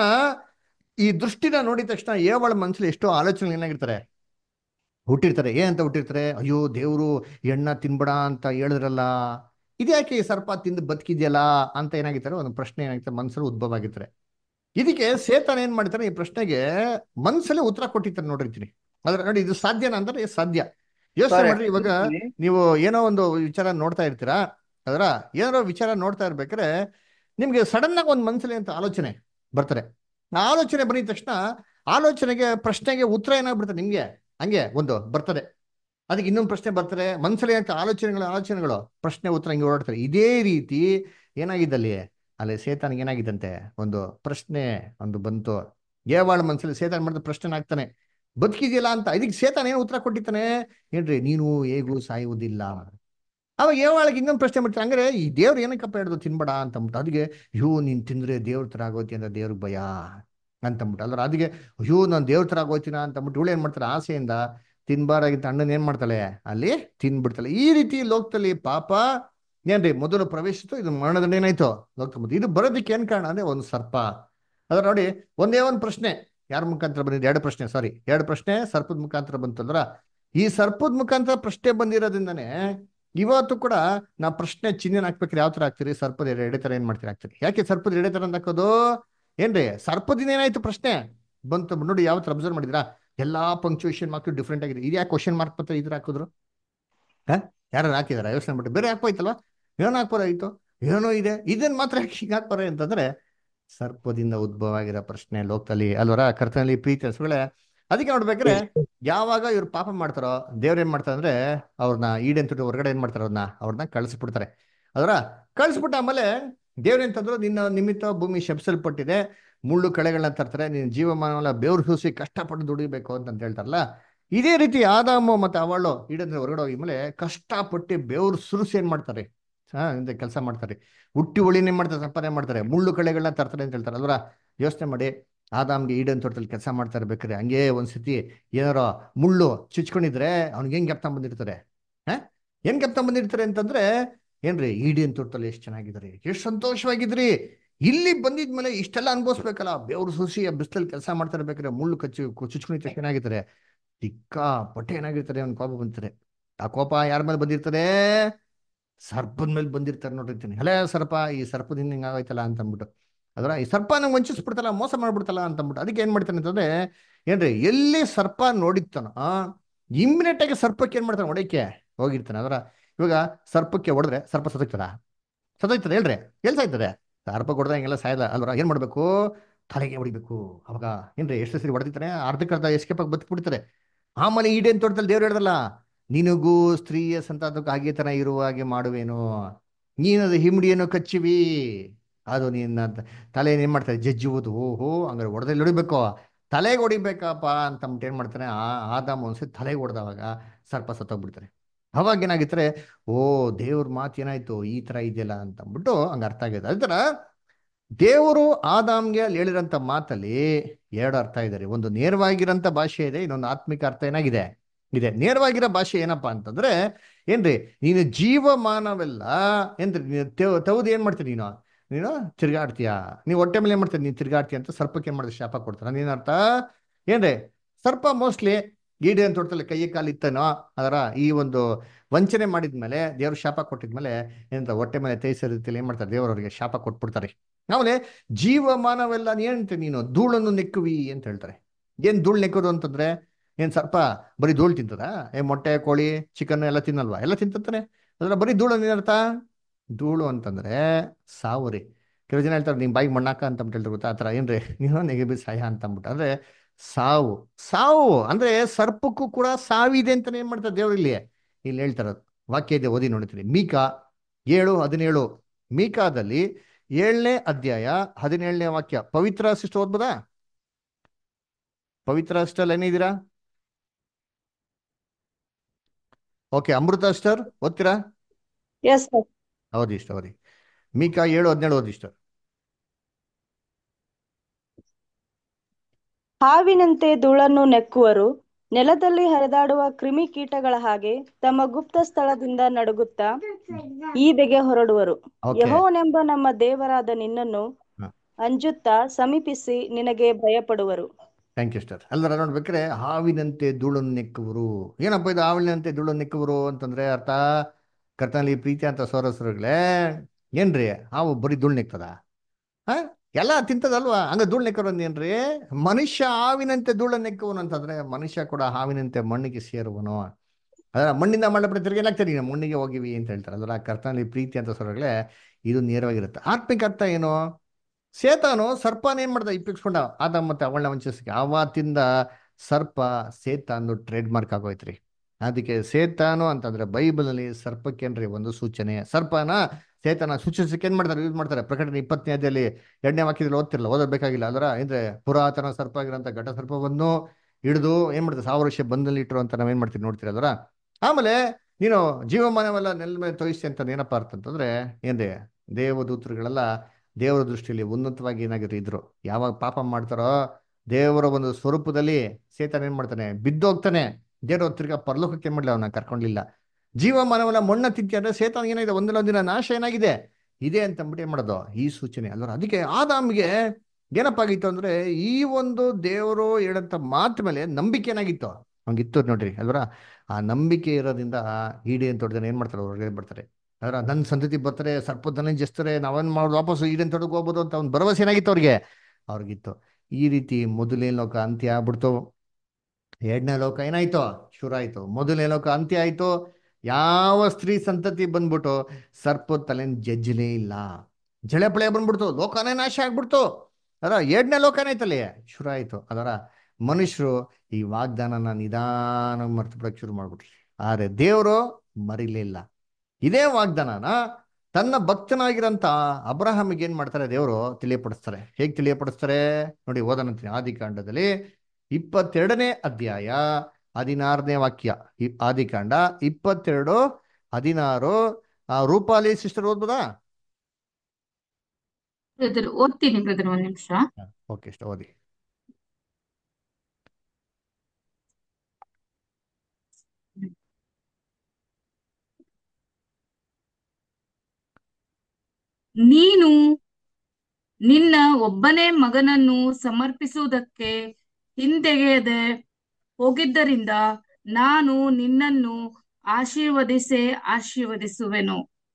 ಈ ದೃಷ್ಟಿನ ನೋಡಿದ ತಕ್ಷಣ ಏವಳ ಮನಸ್ಸಲ್ಲಿ ಎಷ್ಟೋ ಆಲೋಚನೆ ಏನಾಗಿರ್ತಾರೆ ಹುಟ್ಟಿರ್ತಾರೆ ಏನಂತ ಹುಟ್ಟಿರ್ತಾರೆ ಅಯ್ಯೋ ದೇವ್ರು ಎಣ್ಣ ತಿನ್ಬೇಡ ಅಂತ ಹೇಳಿದ್ರಲ್ಲ ಇದ್ಯಾಕೆ ಈ ಸರ್ಪ ತಿಂದು ಬದುಕಿದ್ಯಲ್ಲ ಅಂತ ಏನಾಗಿರ್ತಾರೆ ಒಂದು ಪ್ರಶ್ನೆ ಏನಾಗಿರ್ತಾರೆ ಮನಸ್ಸಲ್ಲಿ ಉದ್ಭವ ಆಗಿರ್ತಾರೆ ಇದಕ್ಕೆ ಸೇತನ ಏನ್ ಮಾಡ್ತಾನೆ ಈ ಪ್ರಶ್ನೆಗೆ ಮನ್ಸಲ್ಲೇ ಉತ್ತರ ಕೊಟ್ಟಿರ್ತಾರೆ ನೋಡಿರ್ತೀನಿ ಅದ್ರ ನೋಡಿ ಇದು ಸಾಧ್ಯನಾ ಅಂದ್ರೆ ಸಾಧ್ಯ ಯೋಚನೆ ಸರಿ, ಮಾಡ್ರಿ ಇವಾಗ ಹೇಳ್ತೀನಿ. ನೀವು ಏನೋ ಒಂದು ವಿಚಾರ ನೋಡ್ತಾ ಇರ್ತೀರಾ ಅದರ ಏನೋ ವಿಚಾರ ನೋಡ್ತಾ ಇರ್ಬೇಕಾದ್ರೆ ನಿಮ್ಗೆ ಸಡನ್ ಆಗಿ ಒಂದು ಮನ್ಸಲ್ಲಿ ಅಂತ ಆಲೋಚನೆ ಬರ್ತಾರೆ ಆ ಆಲೋಚನೆ ಬಂದಿದ ತಕ್ಷಣ ಆಲೋಚನೆಗೆ ಪ್ರಶ್ನೆಗೆ ಉತ್ತರ ಏನಾಗ್ಬಿಡ್ತದೆ ನಿಮ್ಗೆ ಹಂಗೆ ಒಂದು ಬರ್ತದೆ ಅದಕ್ಕೆ ಇನ್ನೊಂದು ಪ್ರಶ್ನೆ ಬರ್ತಾರೆ ಮನ್ಸಲ್ಲಿ ಅಂತ ಆಲೋಚನೆಗಳು ಆಲೋಚನೆಗಳು ಪ್ರಶ್ನೆ ಉತ್ತರ ಹಿಂಗೆ ಓಡಾಡ್ತಾರೆ ಇದೇ ರೀತಿ ಏನಾಗಿದ್ದಲ್ಲಿ ಅಲ್ಲಿ ಸೇತಾನಿಗೆ ಏನಾಗಿದ್ದಂತೆ ಒಂದು ಪ್ರಶ್ನೆ ಒಂದು ಬಂತು ಏವಾಳ ಮನ್ಸಲ್ಲಿ ಸೇತಾನ್ ಮಾಡಿದ ಪ್ರಶ್ನೆ ಆಗ್ತಾನೆ ಬದುಕಿದೆಯಲ್ಲ ಅಂತ ಇದಕ್ಕೆ ಸೇತಾನ್ ಏನು ಉತ್ತರ ಕೊಟ್ಟಿದ್ದಾನೆ ಏನ್ರಿ ನೀನು ಹೇಗೂ ಸಾಯುವುದಿಲ್ಲ ಅವಾಗ ಏವಾಳಿಗೆ ಇನ್ನೊಂದು ಪ್ರಶ್ನೆ ಮಾಡ್ತಾರೆ ಹಂಗಾರೆ ಈ ದೇವ್ರು ಏನಕ್ಕಪ್ಪ ಹಿಡಿದು ತಿನ್ಬೇಡ ಅಂತ ಅಂದ್ಬಿಟ್ಟು ಅದಕ್ಕೆ ಅಯ್ಯೋ ನೀನ್ ತಿಂದ್ರೆ ದೇವ್ರ ತರ ಆಗೋತಿ ಅಂತ ದೇವ್ರಿಗೆ ಭಯ ಅಂತಂದ್ಬಿಟ್ಟು ಅಲ್ರ ಅದಕ್ಕೆ ಅಯ್ಯೋ ನಾನು ದೇವ್ರ ತರ ಆಗೋಯ್ತೀನ ಅಂತಂದ್ಬಿಟ್ಟು ಇವಳು ಏನ್ ಮಾಡ್ತಾರೆ ಆಸೆಯಿಂದ ತಿನ್ಬಾರಾಗಿದ್ದ ಅಣ್ಣನ ಏನ್ ಮಾಡ್ತಾಳೆ ಅಲ್ಲಿ ತಿನ್ಬಿಡ್ತಾಳೆ ಈ ರೀತಿ ಲೋಕದಲ್ಲಿ ಪಾಪ ಏನ್ರಿ ಮೊದಲು ಪ್ರವೇಶಿತ್ತು ಇದು ಮರಣದಂಡ ಏನಾಯ್ತು ಲೋಕ ಇದು ಬರೋದಕ್ಕೆ ಏನ್ ಕಾರಣ ಅಂದ್ರೆ ಒಂದು ಸರ್ಪ ಅದ್ರ ನೋಡಿ ಒಂದೇ ಒಂದು ಪ್ರಶ್ನೆ ಯಾರ ಮುಖಾಂತರ ಬಂದಿದೆ ಎರಡು ಪ್ರಶ್ನೆ ಸಾರಿ ಎರಡು ಪ್ರಶ್ನೆ ಸರ್ಪದ ಮುಖಾಂತರ ಬಂತಂದ್ರ ಈ ಸರ್ಪದ ಮುಖಾಂತರ ಪ್ರಶ್ನೆ ಬಂದಿರೋದ್ರಿಂದನೇ ಇವತ್ತು ಕೂಡ ನಾ ಪ್ರಶ್ನೆ ಚಿಹ್ನೆ ಹಾಕ್ಬೇಕ್ರೆ ಯಾವ ತರ ಹಾಕ್ತೀರಿ ಸರ್ಪದ ಎಡೆ ಎಡೆ ತರ ಏನ್ ಮಾಡ್ತೀರಿ ಹಾಕ್ತೀರಿ ಯಾಕೆ ಸರ್ಪದ ಎಡೆ ತರ ಅಂತ ಹಾಕೋದು ಏನ್ರಿ ಸರ್ಪದಿಂದ ಏನಾಯ್ತು ಪ್ರಶ್ನೆ ಬಂತು ನೋಡಿ ಯಾವ ತರ ಅಬ್ಸರ್ವ್ ಮಾಡಿದ್ರಾ ಎಲ್ಲಾ ಪಂಕ್ಚುಯೇಷನ್ ಮಾರ್ಕ್ ಡಿಫ್ರೆಂಟ್ ಆಗಿದೆ ಇದು ಯಾಕೆ ಕ್ವಶನ್ ಮಾರ್ಕ್ ಪತ್ರ ಇದ್ರ ಹಾಕಿದ್ರು ಹಾ ಯಾರು ಹಾಕಿದಾರ ಯೋಚನೆ ಮಾಡಿ ಬೇರೆ ಹಾಕೋಯ್ತಲ್ವಾ ಏನೋ ಹಾಕ್ಬೋದಾಗಿತ್ತು ಏನೋ ಇದೆ ಇದನ್ನ ಮಾತ್ರ ಹೀಗೆ ಹಾಕ್ಬಾರೆ ಅಂತಂದ್ರೆ ಸರ್ಪದಿಂದ ಉದ್ಭವ ಆಗಿರೋ ಪ್ರಶ್ನೆ ಲೋಕದಲ್ಲಿ ಅಲ್ವರ ಕರ್ತನಲ್ಲಿ ಪ್ರೀತಿ ಹಸುಗಳೇ ಅದಕ್ಕೆ ನೋಡ್ಬೇಕಾದ್ರೆ ಯಾವಾಗ ಇವ್ರು ಪಾಪ ಮಾಡ್ತಾರೋ ದೇವ್ರ ಏನ್ ಮಾಡ್ತಾರೆ ಅಂದ್ರೆ ಅವ್ರನ್ನ ಈಡೇನ್ ತುಟ್ಟು ಹೊರಗಡೆ ಏನ್ ಮಾಡ್ತಾರೆ ಅವ್ರನ್ನ ಅವ್ರನ್ನ ಕಳಿಸ್ಬಿಡ್ತಾರೆ ಅದರ ಕಳಿಸ್ಬಿಟ್ಟು ಆಮೇಲೆ ದೇವ್ರ ಅಂತಂದ್ರು ನಿನ್ನ ನಿಮಿತ್ತ ಭೂಮಿ ಶಪಿಸಲ್ಪಟ್ಟಿದೆ ಮುಳ್ಳು ಕಳೆಗಳನ್ನ ತರ್ತಾರೆ ನಿನ್ನ ಜೀವಮಾನವಲ್ಲ ಬೆವ್ರು ಸೂಸಿ ಕಷ್ಟಪಟ್ಟು ದುಡಿಬೇಕು ಅಂತ ಹೇಳ್ತಾರಲ್ಲ ಇದೇ ರೀತಿ ಆದಾಮು ಮತ್ತೆ ಅವಳು ಈಡಂದ್ರೆ ಹೊರಗಡೆ ಹೋಗಿ ಮೇಲೆ ಕಷ್ಟಪಟ್ಟು ಬೆವ್ರು ಸುರುಸಿ ಏನ್ ಮಾಡ್ತಾರೆ ಹಾ ಇಂದ ಕೆಲಸ ಮಾಡ್ತಾರೆ ಹುಟ್ಟಿ ಉಳಿನ ಏನ್ ಮಾಡ್ತಾರೆ ಸಂಪಾದನೆ ಮಾಡ್ತಾರೆ ಮುಳ್ಳು ಕಳೆಗಳನ್ನ ತರ್ತಾರೆ ಅಂತ ಹೇಳ್ತಾರೆ ಅಲ್ವರ ಯೋಚನೆ ಮಾಡಿ ಆದಾಮ್ಗೆ ಈಡನ್ ತೋಟದಲ್ಲಿ ಕೆಲಸ ಮಾಡ್ತಾ ಇರ್ಬೇಕಾದ್ರೆ ಹಂಗೆ ಒಂದ್ಸತಿ ಏನಾರೋ ಮುಳ್ಳು ಚುಚ್ಕೊಂಡಿದ್ರೆ ಅವ್ನಿಗೆ ಹೆಂಗ್ ಗೆಪ್ತ ಬಂದಿರ್ತಾರೆ ಹಾ ಹೆಂಗ್ ಗೆಪ್ತ ಬಂದಿರ್ತಾರೆ ಅಂತಂದ್ರೆ ಏನ್ರಿ ಈಡೇನ್ ತೋಟದಲ್ಲಿ ಎಷ್ಟು ಚೆನ್ನಾಗಿದ್ರಿ ಎಷ್ಟು ಸಂತೋಷವಾಗಿದ್ರಿ ಇಲ್ಲಿ ಬಂದಿದ್ಮೇಲೆ ಇಷ್ಟೆಲ್ಲ ಅನ್ಭವಿಸ್ಬೇಕಲ್ಲ ಬೆವ್ರು ಸುಸಿ ಬಿಸಿಲಲ್ಲಿ ಕೆಲಸ ಮಾಡ್ತಾ ಇರ್ಬೇಕಾದ್ರೆ ಮುಳ್ಳು ಕಚ್ಚಿ ಚುಚ್ಕೊಂಡಿದ್ದ ತಕ್ಷಣ ಏನಾಗಿರ್ತಾರೆ ಸಿಕ್ಕಾಪಟ್ಟೆ ಏನಾಗಿರ್ತಾರೆ ಅವ್ನ ಕೋಪ ಬಂದಿರ್ತಾರೆ ಆ ಕೋಪ ಯಾರ ಮೇಲೆ ಬಂದಿರ್ತದೆ ಸರ್ಪದ ಮೇಲೆ ಬಂದಿರ್ತಾರೆ ನೋಡಿರ್ತೀನಿ ಹಲೇ ಸರ್ಪ ಈ ಸರ್ಪದಿಂದ ಹಿಂಗ ಆಗೋಯ್ತಲ್ಲ ಅಂತ ಅಂದ್ಬಿಟ್ಟು ಅದರ ಈ ಸರ್ಪ ನಂಗೆ ವಂಚಿಸ್ಬಿಡ್ತಲ್ಲ ಮೋಸ ಮಾಡ್ಬಿಡ್ತಲ್ಲ ಅಂತ ಅಂದ್ಬಿಟ್ಟು ಅದಕ್ಕೆ ಏನ್ ಮಾಡ್ತಾನೆ ಅಂತಂದ್ರೆ ಏನ್ರಿ ಎಲ್ಲಿ ಸರ್ಪ ನೋಡಿತ್ತಾನೋ ಇಮ್ಮಿಡಿಯೇಟ್ ಆಗಿ ಸರ್ಪಕ್ಕೆ ಏನ್ ಮಾಡ್ತಾನೆ ಹೊಡೆಯಕ್ಕೆ ಹೋಗಿರ್ತಾನೆ ಅದರ ಇವಾಗ ಸರ್ಪಕ್ಕೆ ಹೊಡೆದ್ರೆ ಸರ್ಪ ಸತ್ತೋಗ್ತದ ಸತ್ತೋಗ್ತದೆ ಹೇಳ್ರಿ ಎಲ್ಲಿ ಸಾಯ್ತದೆ ಸರ್ಪ ಹೊಡೆದ ಹಿಂಗೆಲ್ಲ ಸಾಯಲ್ಲ ಅಲ್ವರ ಏನ್ ಮಾಡ್ಬೇಕು ತಲೆಗೆ ಹೊಡಿಬೇಕು ಅವಾಗ ಏನ್ರಿ ಎಷ್ಟು ಸರಿ ಹೊಡೆದಿರ್ತಾನೆ ಅರ್ಧಕ್ಕೆ ಅರ್ಧ ಎಸ್ಕೇಪ್ ಆಗಿ ಬದುಕ್ಬಿಡ್ತಾರೆ ಆಮೇಲೆ ಈಡೇನ್ ತೋಟದಲ್ಲಿ ದೇವ್ರು ಹೇಳ್ದಲ್ಲ ನಿನಗೂ ಸ್ತ್ರೀಯ ಸಂತಾನಕ್ಕೂ ಹಾಗೆ ತರ ಇರುವ ಹಾಗೆ ಮಾಡುವೇನು ನೀನದು ಹಿಮ್ಡಿಯನ್ನು ಕಚ್ಚಿವಿ ಅದು ನಿನ್ನ ತಲೆ ಏನ್ ಮಾಡ್ತಾರೆ ಜಜ್ಜುವುದು ಓಹೋ ಹಂಗಾರೆ ಹೊಡೆದಲ್ಲಿ ಹೊಡಿಬೇಕು ತಲೆಗೆ ಹೊಡಿಬೇಕಪ್ಪ ಅಂತ ಅಂದ್ಬಿಟ್ಟು ಏನ್ ಮಾಡ್ತಾನೆ ಆ ಆದಾಮ ಒಂದ್ಸತಿ ತಲೆಗೆ ಹೊಡೆದವಾಗ ಸರ್ಪ ಸತ್ತೋಗ್ಬಿಡ್ತಾರೆ ಅವಾಗ ಏನಾಗಿರ್ತಾರೆ ಓ ದೇವ್ರ ಮಾತು ಏನಾಯ್ತು ಈ ತರ ಇದೆಯಲ್ಲ ಅಂತ ಅಂದ್ಬಿಟ್ಟು ಹಂಗ ಅರ್ಥ ಆಗಿದೆ ಅದೇ ತರ ದೇವರು ಆದಾಮ್ಗೆ ಅಲ್ಲಿ ಹೇಳಿರೋಂಥ ಮಾತಲ್ಲಿ ಎರಡು ಅರ್ಥ ಇದೆ ಒಂದು ನೇರವಾಗಿರೋಂಥ ಭಾಷೆ ಇದೆ ಇನ್ನೊಂದು ಆತ್ಮಿಕ ಅರ್ಥ ಏನಾಗಿದೆ ಇದೆ ನೇರವಾಗಿರೋ ಭಾಷೆ ಏನಪ್ಪಾ ಅಂತಂದ್ರೆ ಏನ್ರಿ ನೀನು ಜೀವಮಾನವೆಲ್ಲ ಏನ್ರಿ ನೀನು ತೌದು ಏನ್ ಮಾಡ್ತೀನಿ ನೀನು ನೀನು ತಿರ್ಗಾಡ್ತೀಯ ನೀವು ಹೊಟ್ಟೆ ಮೇಲೆ ಏನ್ ಮಾಡ್ತೀನಿ ನೀನು ತಿರ್ಗಾಡ್ತೀಯ ಅಂತ ಸರ್ಪಕ್ಕೆ ಏನ್ ಮಾಡಿದ್ರೆ ಶಾಪ ಕೊಡ್ತಾರ ನೀನರ್ಥ ಏನ್ರಿ ಸರ್ಪ ಮೋಸ್ಟ್ಲಿ ಗೀಡೆ ಅಂತ ತೋಟದಲ್ಲಿ ಕೈ ಕಾಲು ಇತ್ತನೋ ಅದರ ಈ ಒಂದು ವಂಚನೆ ಮಾಡಿದ್ಮೇಲೆ ದೇವ್ರು ಶಾಪ ಕೊಟ್ಟಿದ್ಮೇಲೆ ಏನಂತ ಹೊಟ್ಟೆ ಮೇಲೆ ತೇಯಿಸೋ ರೀತಿಯಲ್ಲಿ ಏನ್ ಮಾಡ್ತಾರೆ ದೇವರವರಿಗೆ ಶಾಪ ಕೊಟ್ಬಿಡ್ತಾರೆ ಆಮೇಲೆ ಜೀವಮಾನವೆಲ್ಲ ಏನಂತೆ ನೀನು ಧೂಳನ್ನು ನೆಕ್ಕುವಿ ಅಂತ ಹೇಳ್ತಾರೆ ಏನ್ ಧೂಳು ನೆಕ್ಕೋದು ಅಂತಂದ್ರೆ ಏನ್ ಸರ್ಪ ಬರೀ ಧೂಳು ತಿಂತದ ಏ ಮೊಟ್ಟೆ ಕೋಳಿ ಚಿಕನ್ ಎಲ್ಲ ತಿನ್ನಲ್ವಾ ಎಲ್ಲ ತಿಂತಾನೆ ಅದ್ರ ಬರೀ ಧೂಳು ಏನರ್ಥ ಧೂಳು ಅಂತಂದ್ರೆ ಸಾವು ರೀ ಕೆಲವು ಜನ ಹೇಳ್ತಾರೆ ನಿಮ್ ಬಾಯಿಗೆ ಮಣ್ಣಾಕ ಅಂತ ಹೇಳ್ತಾರೆ ಗೊತ್ತಾ ಆ ಥರ ಏನ್ರಿ ನೀವು ನೆಗೆಬಿ ಸಹಾಯ ಅಂತ ಅಂದ್ಬಿಟ್ಟು ಅಂದ್ರೆ ಸಾವು ಸಾವು ಅಂದ್ರೆ ಸರ್ಪಕ್ಕೂ ಕೂಡ ಸಾವಿದೆ ಅಂತಾನೆ ಏನ್ ಮಾಡ್ತಾರೆ ದೇವ್ರು ಇಲ್ಲಿ ಇಲ್ಲಿ ಹೇಳ್ತಾರೆ ವಾಕ್ಯ ಇದೆ ಓದಿ ನೋಡ್ತೀನಿ ಮೀಕಾ ಏಳು ಹದಿನೇಳು ಮೀಕಾದಲ್ಲಿ ಏಳನೇ ಅಧ್ಯಾಯ ಹದಿನೇಳನೇ ವಾಕ್ಯ ಪವಿತ್ರ ಸಿಸ್ಟರ್ ಓದ್ಬೋದಾ ಪವಿತ್ರ ಅಷ್ಟಲ್ ಏನಿದ್ದೀರಾ ಓಕೆ ಅಮೃತ ಅಷ್ಟರ್ ಓದ್ತೀರಾ ಎಸ್ ಸರ್ ಓದಿ ಇಷ್ಟ ಓದಿ ಮೀಕಾ ಏಳು ಹದಿನೇಳು ಓದಿ ಇಷ್ಟ ಹಾವಿನಂತೆ ಧೂಳನ್ನು ನೆಕ್ಕುವರು ನೆಲದಲ್ಲಿ ಹರಿದಾಡುವ ಕ್ರಿಮಿಕೀಟಗಳ ಹಾಗೆ ತಮ್ಮ ಗುಪ್ತ ಸ್ಥಳದಿಂದ ನಡುಗುತ್ತಾ ಈದೆಗೆ ಹೊರಡುವರು ಓಕೆ ಯೆಹೋವನೆಂಬ ನಮ್ಮ ದೇವರಾದ ನಿನ್ನನ್ನು ಹ. ಅಂಜುತ್ತಾ ಸಮೀಪಿಸಿ ನಿನಗೆ ಭಯಪಡುವರು ಥ್ಯಾಂಕ್ ಯು ಸ್ಟಾರ್ ಅಲ್ಲರ ನೋಡ್ಬೇಕಾದ್ರೆ ಹಾವಿನಂತೆ ಧೂಳನ್ನು ನೆಕ್ಕುವರು ಏನಪ್ಪ ಇದು ಹಾವಿನಂತೆ ಧೂಳನ್ನು ನೆಕ್ಕುವರು ಅಂತಂದ್ರೆ ಅರ್ಥ ಕರ್ತನಲ್ಲಿ ಪ್ರೀತಿ ಅಂತ ಸೋರಸರುಗಳೇ ಏನ್ರಿ ಹಾವು ಬರೀ ಧೂಳು ನೆಕ್ತದ ಹಾ ಎಲ್ಲ ತಿಂತದಲ್ವಾ ಹಂಗ ಧೂಳು ನೆಕ್ಕರೋದು ಏನ್ರಿ ಮನುಷ್ಯ ಹಾವಿನಂತೆ ಧೂಳನ್ನು ನೆಕ್ಕುವನು ಅಂತಂದ್ರೆ ಮನುಷ್ಯ ಕೂಡ ಹಾವಿನಂತೆ ಮಣ್ಣಿಗೆ ಸೇರುವನು ಅದರ ಮಣ್ಣಿಂದ ಮಾಡಲ್ಪಟ್ಟ ತಿರುಗಿ ಏನಾಗ್ತದೆ ಈಗ ಮಣ್ಣಿಗೆ ಹೋಗಿವಿ ಅಂತ ಹೇಳ್ತಾರೆ ಅದರ ಕರ್ತನಲ್ಲಿ ಪ್ರೀತಿ ಅಂತ ಸೋರಗಳೇ ಇದು ನೇರವಾಗಿರುತ್ತೆ ಆತ್ಮಿಕ ಅರ್ಥ ಏನು ಸೇತಾನು ಸರ್ಪನ ಏನ್ ಮಾಡ್ದ ಇಪ್ಪಿಸ್ಕೊಂಡ ಆದ ಮತ್ತೆ ಅವಳನ್ನ ವಂಚಿಸಕ್ಕೆ ಆವತ್ತಿಂದ ಸರ್ಪ ಸೇತಾನು ಟ್ರೇಡ್ ಮಾರ್ಕ್ ಆಗೋಯ್ತ್ರಿ ಅದಕ್ಕೆ ಸೇತಾನು ಅಂತಂದ್ರೆ ಬೈಬಲಲ್ಲಿ ಸರ್ಪಕ್ಕೇನ್ರಿ ಒಂದು ಸೂಚನೆ ಸರ್ಪನ ಸೇತನ ಸೂಚಿಸಕ್ಕೆ ಏನ್ ಮಾಡ್ತಾರೆ ಯೂಸ್ ಮಾಡ್ತಾರೆ ಪ್ರಕಟಣೆ ಇಪ್ಪತ್ತನೇ ಅಧ್ಯಾಯಲ್ಲಿ ಎರಡನೇ ವಾಕ್ಯದಲ್ಲಿ ಓದ್ತಿರಲ್ಲ ಓದಬೇಕಾಗಿಲ್ಲ ಅದರ ಅಂದ್ರೆ ಪುರಾತನ ಸರ್ಪ ಆಗಿರೋಂಥ ಘಟ ಸರ್ಪವನ್ನು ಹಿಡಿದು ಏನ್ ಮಾಡ್ತಾರೆ ಸಾವಿರ ವರ್ಷ ಬಂದಲ್ಲಿ ಇಟ್ಟರು ಅಂತ ನಾವೇನ್ ಮಾಡ್ತೀವಿ ನೋಡ್ತೀರಿ ಅದರ ಆಮೇಲೆ ನೀನು ಜೀವಮಾನವೆಲ್ಲ ನೆಲ ಮೇಲೆ ತೊಯಿಸಿ ಅಂತ ಏನಪ್ಪಾ ಅರ್ಥ ಅಂತಂದ್ರೆ ಏನ್ರಿ ದೇವದೂತರುಗಳೆಲ್ಲ ದೇವರ ದೃಷ್ಟಿಯಲ್ಲಿ ಉನ್ನತವಾಗಿ ಏನಾಗಿರೋ ಇದ್ರು ಯಾವಾಗ ಪಾಪ ಮಾಡ್ತಾರೋ ದೇವರ ಒಂದು ಸ್ವರೂಪದಲ್ಲಿ ಸೇತನ ಏನ್ ಮಾಡ್ತಾನೆ ಬಿದ್ದೋಗ್ತಾನೆ ದೇವರ ತಿರ್ಗಾ ಪರಲೋಕಕ್ಕೆ ಏನ್ ಮಾಡ್ಲಿ ಅವನ್ನ ಕರ್ಕೊಂಡ್ಲಿಲ್ಲ ಜೀವಮಾನವನ್ನ ಮಣ್ಣ ತಿಂತಿ ಅಂದ್ರೆ ಸೇತನ ಏನಾಗಿದೆ ಒಂದಿಲ್ಲ ಒಂದಿನ ನಾಶ ಏನಾಗಿದೆ ಇದೆ ಅಂತ ಅಂದ್ಬಿಟ್ಟು ಏನ್ ಮಾಡೋದು ಈ ಸೂಚನೆ ಅಲ್ವರ ಅದಕ್ಕೆ ಆದಾಮ್ಗೆ ಏನಪ್ಪ ಆಗಿತ್ತು ಅಂದ್ರೆ ಈ ಒಂದು ದೇವರು ಹೇಳಂತ ಮಾತು ಮೇಲೆ ನಂಬಿಕೆ ಏನಾಗಿತ್ತು ಹಂಗಿತ್ತು ನೋಡ್ರಿ ಅಲ್ವರ ಆ ನಂಬಿಕೆ ಇರೋದ್ರಿಂದ ಈಡಿ ಅಂತ ಹೊಡೆದ ಏನ್ ಮಾಡ್ತಾರೆ ಹೊರಗಡೆ ಬರ್ತಾರೆ ಅದರ ನನ್ನ ಸಂತತಿ ಬರ್ತಾರೆ ಸರ್ಪದನ್ನ ಜಸ್ತಾರೆ ನಾವೇನ್ ಮಾಡೋದು ವಾಪಸ್ ಈಡೇನ್ ತೊಡಗ್ ಹೋಗ್ಬೋದು ಅಂತ ಒಂದು ಭರವಸೆ ಏನಾಗಿತ್ತು ಅವ್ರಿಗೆ ಅವ್ರಿಗಿತ್ತು ಈ ರೀತಿ ಮೊದಲನೇ ಲೋಕ ಅಂತ್ಯ ಆಗ್ಬಿಡ್ತು ಎರಡನೇ ಲೋಕ ಏನಾಯ್ತು ಶುರು ಆಯ್ತು ಮೊದಲನೇ ಲೋಕ ಅಂತ್ಯ ಆಯ್ತು ಯಾವ ಸ್ತ್ರೀ ಸಂತತಿ ಬಂದ್ಬಿಟ್ಟು ಸರ್ಪದ ತಲೆನ ಜಜ್ಜಲೇ ಇಲ್ಲ ಜಳೆ ಪಳೆ ಬಂದ್ಬಿಡ್ತು ಲೋಕನೇ ನಾಶ ಆಗ್ಬಿಡ್ತು ಅದರ ಎರಡನೇ ಲೋಕ ಏನಾಯ್ತಲ್ಲಿ ಶುರು ಆಯ್ತು ಅದರ ಮನುಷ್ಯರು ಈ ವಾಗ್ದಾನನ ನಿಧಾನ ಮರ್ತು ಬಿಡಕ್ ಶುರು ಮಾಡ್ಬಿಟ್ರಿ ಆದ್ರೆ ದೇವರು ಮರಿಲಿಲ್ಲ ಇದೇ ವಾಗ್ದಾನನ ತನ್ನ ಭಕ್ತನಾಗಿರಂತ ಅಬ್ರಹಾಮಿಗೆ ಏನ್ ಮಾಡ್ತಾರೆ ದೇವರು ತಿಳಿಯಪಡಿಸ್ತಾರೆ ಹೇಗೆ ತಿಳಿಯಪಡಿಸ್ತಾರೆ ನೋಡಿ ಓದನಂತೀನಿ ಆದಿಕಾಂಡದಲ್ಲಿ ಇಪ್ಪತ್ತೆರಡನೇ ಅಧ್ಯಾಯ ಹದಿನಾರನೇ ವಾಕ್ಯ ಈ ಆದಿಕಾಂಡ ಇಪ್ಪತ್ತೆರಡು ಹದಿನಾರು ಆ ರೂಪಾಲಿ ಸಿಸ್ಟರ್ ಓದ್ಬೋದಾ ಬ್ರದರ್ ಓದ್ತೀನಿ ಬ್ರದರ್ ಒಂದ್ ನಿಮಿಷ ಓಕೆ ಇಷ್ಟ ಓದಿ ನೀನು ನಿನ್ನ ಒಬ್ಬನೇ ಮಗನನ್ನು ಸಮರ್ಪಿಸುವುದಕ್ಕೆ ಹಿಂದೆಗೆಯದೆ ಹೋಗಿದ್ದರಿಂದ ನಾನು ನಿನ್ನನ್ನು ಆಶೀರ್ವದಿಸೇ ಆಶೀರ್ವದಿಸುವೆನು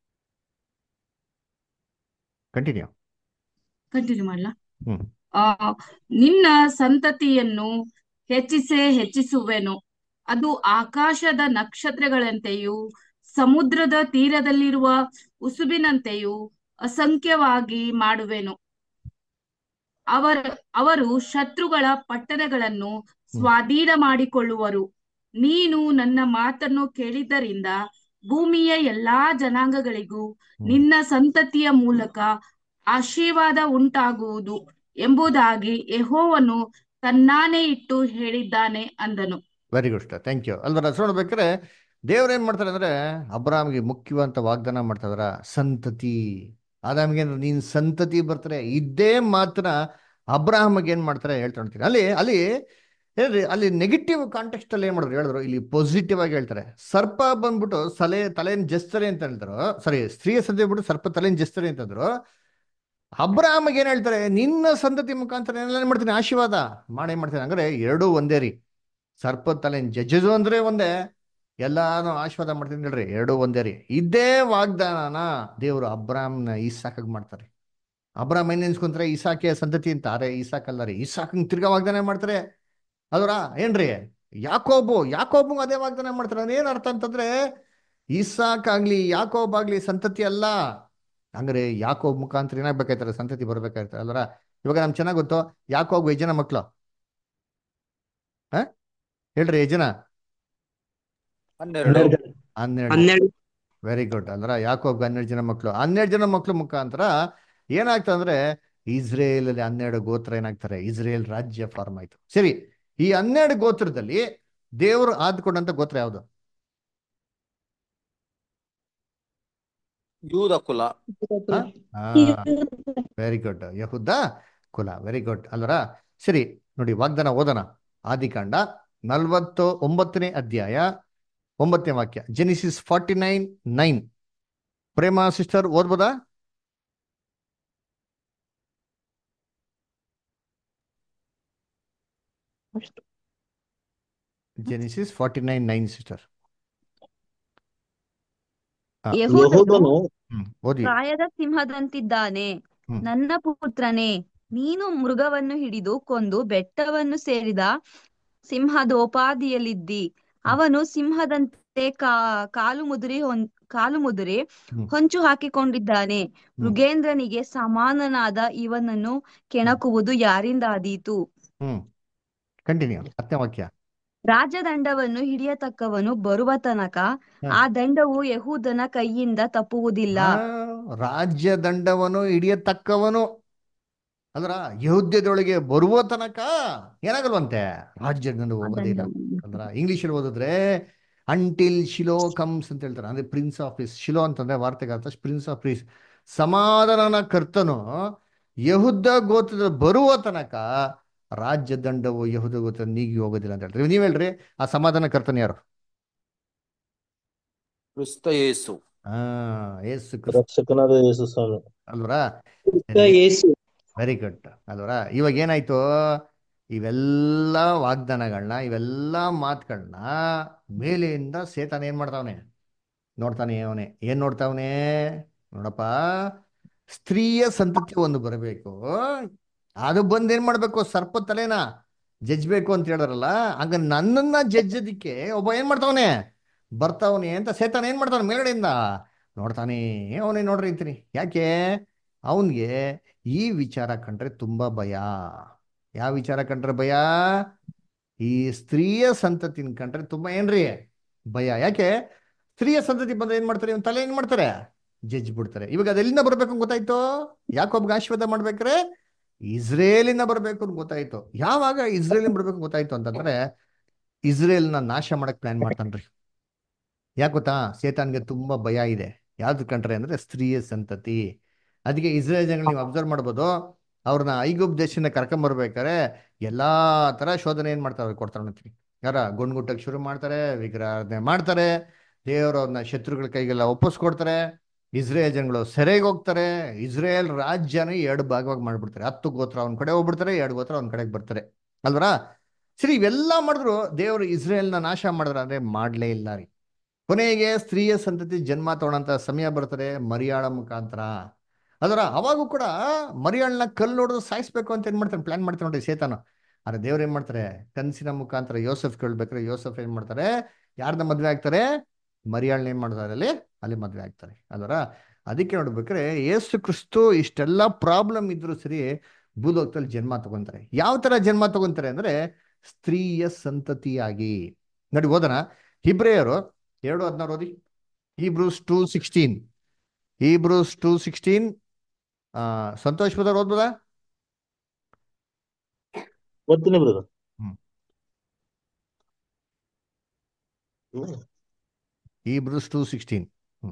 ಕಂಟಿನ್ಯೂ ಕಂಟಿನ್ಯೂ ಮಾಡ್ಲಾ ಹ್ಮ್ ಆ ನಿನ್ನ ಸಂತತಿಯನ್ನು ಹೆಚ್ಚಿಸೇ ಹೆಚ್ಚಿಸುವೆನು ಅದು ಆಕಾಶದ ನಕ್ಷತ್ರಗಳಂತೆಯೂ ಸಮುದ್ರದ ತೀರದಲ್ಲಿರುವ ಉಸುಬಿನಂತೆಯೂ ಅಸಂಖ್ಯವಾಗಿ ಮಾಡುವೆನು ಅವರ ಅವರು ಶತ್ರುಗಳ ಪಟ್ಟಣಗಳನ್ನು ಸ್ವಾಧೀನ ಮಾಡಿಕೊಳ್ಳುವರು ನೀನು ನನ್ನ ಮಾತನ್ನು ಕೇಳಿದ್ದರಿಂದ ಭೂಮಿಯ ಎಲ್ಲಾ ಜನಾಂಗಗಳಿಗೂ ನಿನ್ನ ಸಂತತಿಯ ಮೂಲಕ ಆಶೀರ್ವಾದ ಉಂಟಾಗುವುದು ಎಂಬುದಾಗಿ ಯೆಹೋವನು ತನ್ನಾನೇ ಇಟ್ಟು ಹೇಳಿದ್ದಾನೆ ಅಂದನು very good star thank you ಅಲ್ವರ ನೋಡ್ಬೇಕಾದ್ರೆ ದೇವ್ರು ಏನ್ ಮಾಡ್ತಾರೆ ಅಂದ್ರೆ ಅಬ್ರಾಮ್ಗೆ ಮುಖ್ಯವಂತ ವಾಗ್ದಾನ ಮಾಡ್ತಾರ ಸಂತತಿ ಆದಾಮ್ಗೆ ಏನ್ ನೀನ್ ಸಂತತಿ ಬರ್ತಾರೆ ಇದೇ ಮಾತ್ರ ಅಬ್ರಾಹ್ಮಗೆ ಏನ್ ಮಾಡ್ತಾರೆ ಹೇಳ್ತಾ ನೋಡ್ತೀನಿ ಅಲ್ಲಿ ಅಲ್ಲಿ ಹೇಳ್ರಿ ಅಲ್ಲಿ ನೆಗೆಟಿವ್ ಕಾಂಟೆಕ್ಸ್ಟ್ ಅಲ್ಲಿ ಏನ್ ಮಾಡಿದ್ರು ಹೇಳಿದ್ರು ಇಲ್ಲಿ ಪಾಸಿಟಿವ್ ಆಗಿ ಹೇಳ್ತಾರೆ ಸರ್ಪ ಬಂದ್ಬಿಟ್ಟು ಸಲೆ ತಲೆನ್ ಜಸ್ತಾರೆ ಅಂತ ಹೇಳ್ತಾರೋ ಸಾರಿ ಸ್ತ್ರೀಯ ಸಂತತಿ ಬಿಟ್ಟು ಸರ್ಪ ತಲೆನ್ ಜಸ್ತಾರೆ ಅಂತಂದ್ರು ಅಬ್ರಾಹ್ಮಗೆ ಏನ್ ಹೇಳ್ತಾರೆ ನಿನ್ನ ಸಂತತಿ ಮುಖಾಂತರ ಏನ್ ಮಾಡ್ತೀನಿ ಆಶೀರ್ವಾದ ಮಾಡೇ ಮಾಡ್ತೀನಿ ಅಂದ್ರೆ ಎರಡೂ ಒಂದೇ ರೀ ಸರ್ಪದ ತಲೆನ್ ಜಜ್ಜದು ಅಂದ್ರೆ ಒಂದೇ ಎಲ್ಲಾನು ಆಶೀರ್ವಾದ ಮಾಡ್ತೀನಿ ಹೇಳ್ರಿ ಎರಡೂ ಒಂದೇ ರೀ ಇದೇ ವಾಗ್ದಾನನ ದೇವರು ಅಬ್ರಾಮ್ನ ಈಸಾಕಾಗ್ ಮಾಡ್ತಾರೆ ಅಬ್ರಾಮ್ ಏನ್ ನೆನ್ಸ್ಕೊಂತಾರೆ ಇಸಾಕೆ ಸಂತತಿ ಅಂತ ಅರೆ ಇಸಾಕ್ ಅಲ್ಲ ರೀ ಇಸಾಕ್ ತಿರ್ಗಾ ವಾಗ್ದಾನ ಮಾಡ್ತಾರೆ ಅದರ ಏನ್ರಿ ಯಾಕೋಬು ಯಾಕೋಬು ಅದೇ ವಾಗ್ದಾನ ಮಾಡ್ತಾರೆ ಅದೇನ್ ಅರ್ಥ ಅಂತಂದ್ರೆ ಇಸಾಕ್ ಆಗ್ಲಿ ಯಾಕೋಬ್ ಆಗ್ಲಿ ಸಂತತಿ ಅಲ್ಲ ಹಂಗಾರೆ ಯಾಕೋಬ್ ಮುಖಾಂತರ ಏನಾಗ್ಬೇಕಾಯ್ತಾರೆ ಸಂತತಿ ಬರ್ಬೇಕಾಯ್ತಾರೆ ಅಲ್ವರ ಇವಾಗ ನಮ್ಗೆ ಚೆನ್ನಾಗ್ ಗೊತ್ತು ಯಾಕೋಬ್ ಎಷ್ಟು ಜನ ಮಕ್ಳು ಹ ಹೇಳ್ರಿ ಎಷ್ಟು ಜನ ಹನ್ನೆರಡು ಹನ್ನೆರಡು ಹನ್ನೆರಡು ವೆರಿ ಗುಡ್ ಅಂದ್ರ ಯಾಕೋಬ್ ಹನ್ನೆರಡು ಜನ ಮಕ್ಕಳು ಹನ್ನೆರಡು ಜನ ಮಕ್ಕಳು ಮುಖಾಂತರ ಏನಾಗ್ತದೆ ಅಂದ್ರೆ ಇಸ್ರೇಲ್ ಅಲ್ಲಿ ಹನ್ನೆರಡು ಗೋತ್ರ ಏನಾಗ್ತಾರೆ ಇಸ್ರೇಲ್ ರಾಜ್ಯ ಫಾರ್ಮ್ ಆಯ್ತು ಸರಿ ಈ ಹನ್ನೆರಡು ಗೋತ್ರದಲ್ಲಿ ದೇವರು ಆದ್ಕೊಂಡಂತ ಗೋತ್ರ ಯಾವುದು ಯೂದ ಕುಲ ವೆರಿ ಗುಡ್ ಯಹುದ ಕುಲ ವೆರಿ ಗುಡ್ ಅಲ್ವರ ಸರಿ ನೋಡಿ ವಾಗ್ದಾನ ಓದೋಣ ಆದಿಕಾಂಡ ನಲ್ವತ್ತು ಒಂಬತ್ತನೇ ಅಧ್ಯಾಯ ಒಂಬತ್ತನೇ ವಾಕ್ಯ Genesis forty nine nine Prema sister ಓದ್ಬೋದಾ Genesis forty nine nine sister ಯೆಹೂದನು ಯೆಹೂದನು ಹ್ಮ್ ಓದಿ ಪ್ರಾಯದ ಸಿಂಹದಂತಿದ್ದಾನೆ ಹ್ಮ್. ನನ್ನ ಪುತ್ರನೇ ನೀನು ಮೃಗವನ್ನು ಹಿಡಿದು ಕೊಂದು ಬೆಟ್ಟವನ್ನು ಸೇರಿದ ಸಿಂಹದೋಪಾದಿಯಲ್ಲಿದ್ದಿ ಅವನು ಸಿಂಹದಂತೆ ಕಾ ಕಾಲು ಮುದುರಿ ಹೊಂ ಕಾಲು ಮುದುರಿ ಹ್ಮ್. ಹೊಂಚು ಹಾಕಿಕೊಂಡಿದ್ದಾನೆ ಮೃಗೇಂದ್ರನಿಗೆ ಸಮಾನನಾದ ಇವನನ್ನು ಕೆಣಕುವುದು ಯಾರಿಂದಾದೀತು ಹ್ಮ್ ಕಂಟಿನ್ಯೂ ಹತ್ತನೇ ವಾಕ್ಯ ರಾಜದಂಡವನ್ನು ಹಿಡಿಯತಕ್ಕವನು ಬರುವ ತನಕ ಹ. ಆ ದಂಡವು ಯಹೂದನ ಕೈಯಿಂದ ತಪ್ಪುವುದಿಲ್ಲ ಆ, ರಾಜ್ಯ ದಂಡವನು ಹಿಡಿಯತಕ್ಕವನು ಅಂದ್ರ ಯಹುದ್ಯದೊಳಗೆ ಬರುವ ತನಕ ಏನಾಗಲ್ವಂತೆ ರಾಜ್ಯ ದಂಡ ಆ ಹೋಗೋದೇ ಇಲ್ಲ ದಂಡವು ಅಂದ್ರ ಇಂಗ್ಲಿಷಲ್ಲಿ ಓದಿದ್ರೆ ಅಂಟಿಲ್ ಶಿಲೋ ಕಮ್ಸ್ ಅಂತ ಹೇಳ್ತಾರೆ ಅಂದ್ರೆ ಪ್ರಿನ್ಸ್ ಆಫ್ ಪೀಸ್ ಶಿಲೋ ಅಂತಂದ್ರೆ ವಾರ್ತೆಗೆ ಅರ್ಥ ಪ್ರಿನ್ಸ್ ಆಫ್ ಪೀಸ್ ಸಮಾಧಾನನ ಕರ್ತನು ಯಹುದ ಗೋತ್ರದ ಬರುವ ತನಕ ರಾಜ್ಯ ದಂಡವು ಯಹುದ ಗೋತ್ರ ನೀಗಿ ಹೋಗೋದಿಲ್ಲ ಅಂತ ಹೇಳ್ತಾರೆ ನೀವ್ ಹೇಳ್ರಿ ಆ ಸಮಾಧಾನ ಕರ್ತನ ಯಾರು ಕ್ರಿಸ್ತ ಯೇಸು ಆ ಏಸು ಕ್ರಿಸ್ತ ರಕ್ಷಕನಾದ ಯೇಸು ಸ್ವಾಮಿ ಅಲ್ವರಾ ಯೇಸು ವೆರಿ ಗುಡ್ ಅಲ್ವರಾ ಇವಾಗ ಏನಾಯ್ತು ಇವೆಲ್ಲ ವಾಗ್ದಾನಗಳನ್ನ ಇವೆಲ್ಲ ಮಾತುಗಳನ್ನ ಮೇಲೆಯಿಂದ ಸೇತಾನ ಏನ್ ಮಾಡ್ತಾವನೆ ನೋಡ್ತಾನೆ ಅವನೇ ಏನ್ ನೋಡ್ತಾವನೆ ನೋಡಪ್ಪ ಸ್ತ್ರೀಯ ಸಂತತಿ ಒಂದು ಬರಬೇಕು ಅದು ಬಂದ್ ಏನ್ ಮಾಡ್ಬೇಕು ಸರ್ಪ ತಲೆನ ಜಜ್ಬೇಕು ಅಂತ ಹೇಳಿದ್ರಲ್ಲ ಹಂಗ ನನ್ನನ್ನ ಜಜ್ಜದಿಕ್ಕೆ ಒಬ್ಬ ಏನ್ ಮಾಡ್ತಾವನೆ ಬರ್ತಾವನೆ ಅಂತ ಸೇತಾನ ಏನ್ ಮಾಡ್ತಾನೆ ಮೇಲ್ಗಡೆಯಿಂದ ನೋಡ್ತಾನೆ ಅವನೇ ನೋಡ್ರಿ ಅಂತೀನಿ ಯಾಕೆ ಅವನ್ಗೆ ಈ ವಿಚಾರ ಕಂಡ್ರೆ ತುಂಬಾ ಭಯ ಯಾವ ವಿಚಾರ ಕಂಡ್ರೆ ಭಯ ಈ ಸ್ತ್ರೀಯ ಸಂತತಿನ ಕಂಡ್ರೆ ತುಂಬಾ ಏನ್ರಿ ಭಯ ಯಾಕೆ ಸ್ತ್ರೀಯ ಸಂತತಿ ಬಂದ್ರೆ ಏನ್ ಮಾಡ್ತಾರೆ ಇವ್ನ ತಲೆ ಏನ್ ಮಾಡ್ತಾರೆ ಜಡ್ಜ್ ಬಿಡ್ತಾರೆ ಇವಾಗ ಅದೆಲ್ಲಿಂದ ಬರ್ಬೇಕು ಅಂತ ಗೊತ್ತಾಯ್ತು ಯಾಕೊಬ್ಗೆ ಆಶೀರ್ವಾದ ಮಾಡ್ಬೇಕಾರೆ ಇಸ್ರೇಲಿಂದ ಬರ್ಬೇಕು ಅಂತ ಗೊತ್ತಾಯ್ತು ಯಾವಾಗ ಇಸ್ರೇಲಿಂದ ಬರ್ಬೇಕು ಅಂತ ಗೊತ್ತಾಯ್ತು ಅಂತಂದ್ರೆ ಇಸ್ರೇಲ್ನ ನಾಶ ಮಾಡಕ್ ಪ್ಲಾನ್ ಮಾಡ್ತಾನ್ರಿ ಯಾಕೆ ಗೊತ್ತಾ ಸೇತಾನ್ಗೆ ತುಂಬಾ ಭಯ ಇದೆ ಯಾವ್ದು ಕಂಡ್ರೆ ಅಂದ್ರೆ ಸ್ತ್ರೀಯ ಸಂತತಿ ಅದಕ್ಕೆ ಇಸ್ರೇಲ್ ಜನಗಳು ನೀವು ಅಬ್ಸರ್ವ್ ಮಾಡ್ಬೋದು ಅವ್ರನ್ನ ಐಗುಪ್ ದೇಶದಿಂದ ಕರ್ಕೊಂಬರ್ಬೇಕಾರೆ ಎಲ್ಲಾ ತರ ಶೋಧನೆ ಏನ್ ಮಾಡ್ತಾರೆ ಅವ್ರಿಗೆ ಕೊಡ್ತಾರೆ ಅಂತೀವಿ ಯಾರ ಗುಂಡ್ಗುಟ್ಟಕ್ಕೆ ಶುರು ಮಾಡ್ತಾರೆ ವಿಗ್ರಹಾರಾಧನೆ ಮಾಡ್ತಾರೆ ದೇವರು ಅವ್ರನ್ನ ಶತ್ರುಗಳ ಕೈಗೆಲ್ಲ ಒಪ್ಪಿಸ್ಕೊಡ್ತಾರೆ ಇಸ್ರೇಲ್ ಜನಗಳು ಸೆರೆಗೆ ಹೋಗ್ತಾರೆ ಇಸ್ರೇಲ್ ರಾಜ್ಯನ ಎರಡು ಭಾಗವಾಗಿ ಮಾಡ್ಬಿಡ್ತಾರೆ ಹತ್ತು ಗೋತ್ರ ಅವ್ನ ಕಡೆ ಹೋಗ್ಬಿಡ್ತಾರೆ ಎರಡು ಗೋತ್ರ ಅವ್ನ ಕಡೆಗೆ ಬರ್ತಾರೆ ಅಲ್ವರಾ ಸರಿ ಇವೆಲ್ಲ ಮಾಡಿದ್ರು ದೇವರು ಇಸ್ರೇಲ್ನ ನಾಶ ಮಾಡಿದ್ರ ಅಂದ್ರೆ ಮಾಡ್ಲೇ ಇಲ್ಲ ರೀ ಕೊನೆಗೆ ಸ್ತ್ರೀಯ ಸಂತತಿ ಜನ್ಮ ತಗೊಳ್ಳೋಂಥ ಸಮಯ ಬರ್ತದೆ ಮರಿಯಾಳ ಮುಖಾಂತರ ಅದರ ಅವಾಗೂ ಕೂಡ ಮರಿಯಾಳನ್ನ ಕಲ್ಲು ಹೊಡೆದು ಸಾಯಿಸ್ಬೇಕು ಅಂತ ಏನ್ ಮಾಡ್ತಾನೆ ಪ್ಲಾನ್ ಮಾಡ್ತಾನೆ ನೋಡಿ ಸೇತಾನ ಆದ್ರೆ ದೇವ್ರು ಏನ್ ಮಾಡ್ತಾರೆ ಕನ್ಸಿನ ಮುಖಾಂತರ ಯೋಸಫ್ ಕೇಳ್ಬೇಕಾರೆ ಯೋಸಫ್ ಏನ್ ಮಾಡ್ತಾರೆ ಯಾರನ್ನ ಮದ್ವೆ ಆಗ್ತಾರೆ ಮರಿಯಾಳನ್ನ ಏನ್ ಮಾಡ್ತಾರೆ ಅಲ್ಲಿ ಅಲ್ಲಿ ಮದ್ವೆ ಆಗ್ತಾರೆ ಅದರ ಅದಕ್ಕೆ ನೋಡ್ಬೇಕಾರೆ ಏಸು ಕ್ರಿಸ್ತು ಇಷ್ಟೆಲ್ಲ ಪ್ರಾಬ್ಲಮ್ ಇದ್ರು ಸರಿ ಭೂಲೋಕದಲ್ಲಿ ಜನ್ಮ ತಗೊಂತಾರೆ ಯಾವ ತರ ಜನ್ಮ ತಗೊಂತಾರೆ ಅಂದ್ರೆ ಸ್ತ್ರೀಯ ಸಂತತಿಯಾಗಿ ನೋಡಿ ಓದನ ಹಿಬ್ರೇಯರು ಎರಡು ಹದಿನಾರು ಓದಿ Hebrews two sixteen Hebrews two sixteen Santosh brother ಓದ್ಬೋದಾ ಓದ್ತೀನಿ brother hmm. Hebrews two sixteen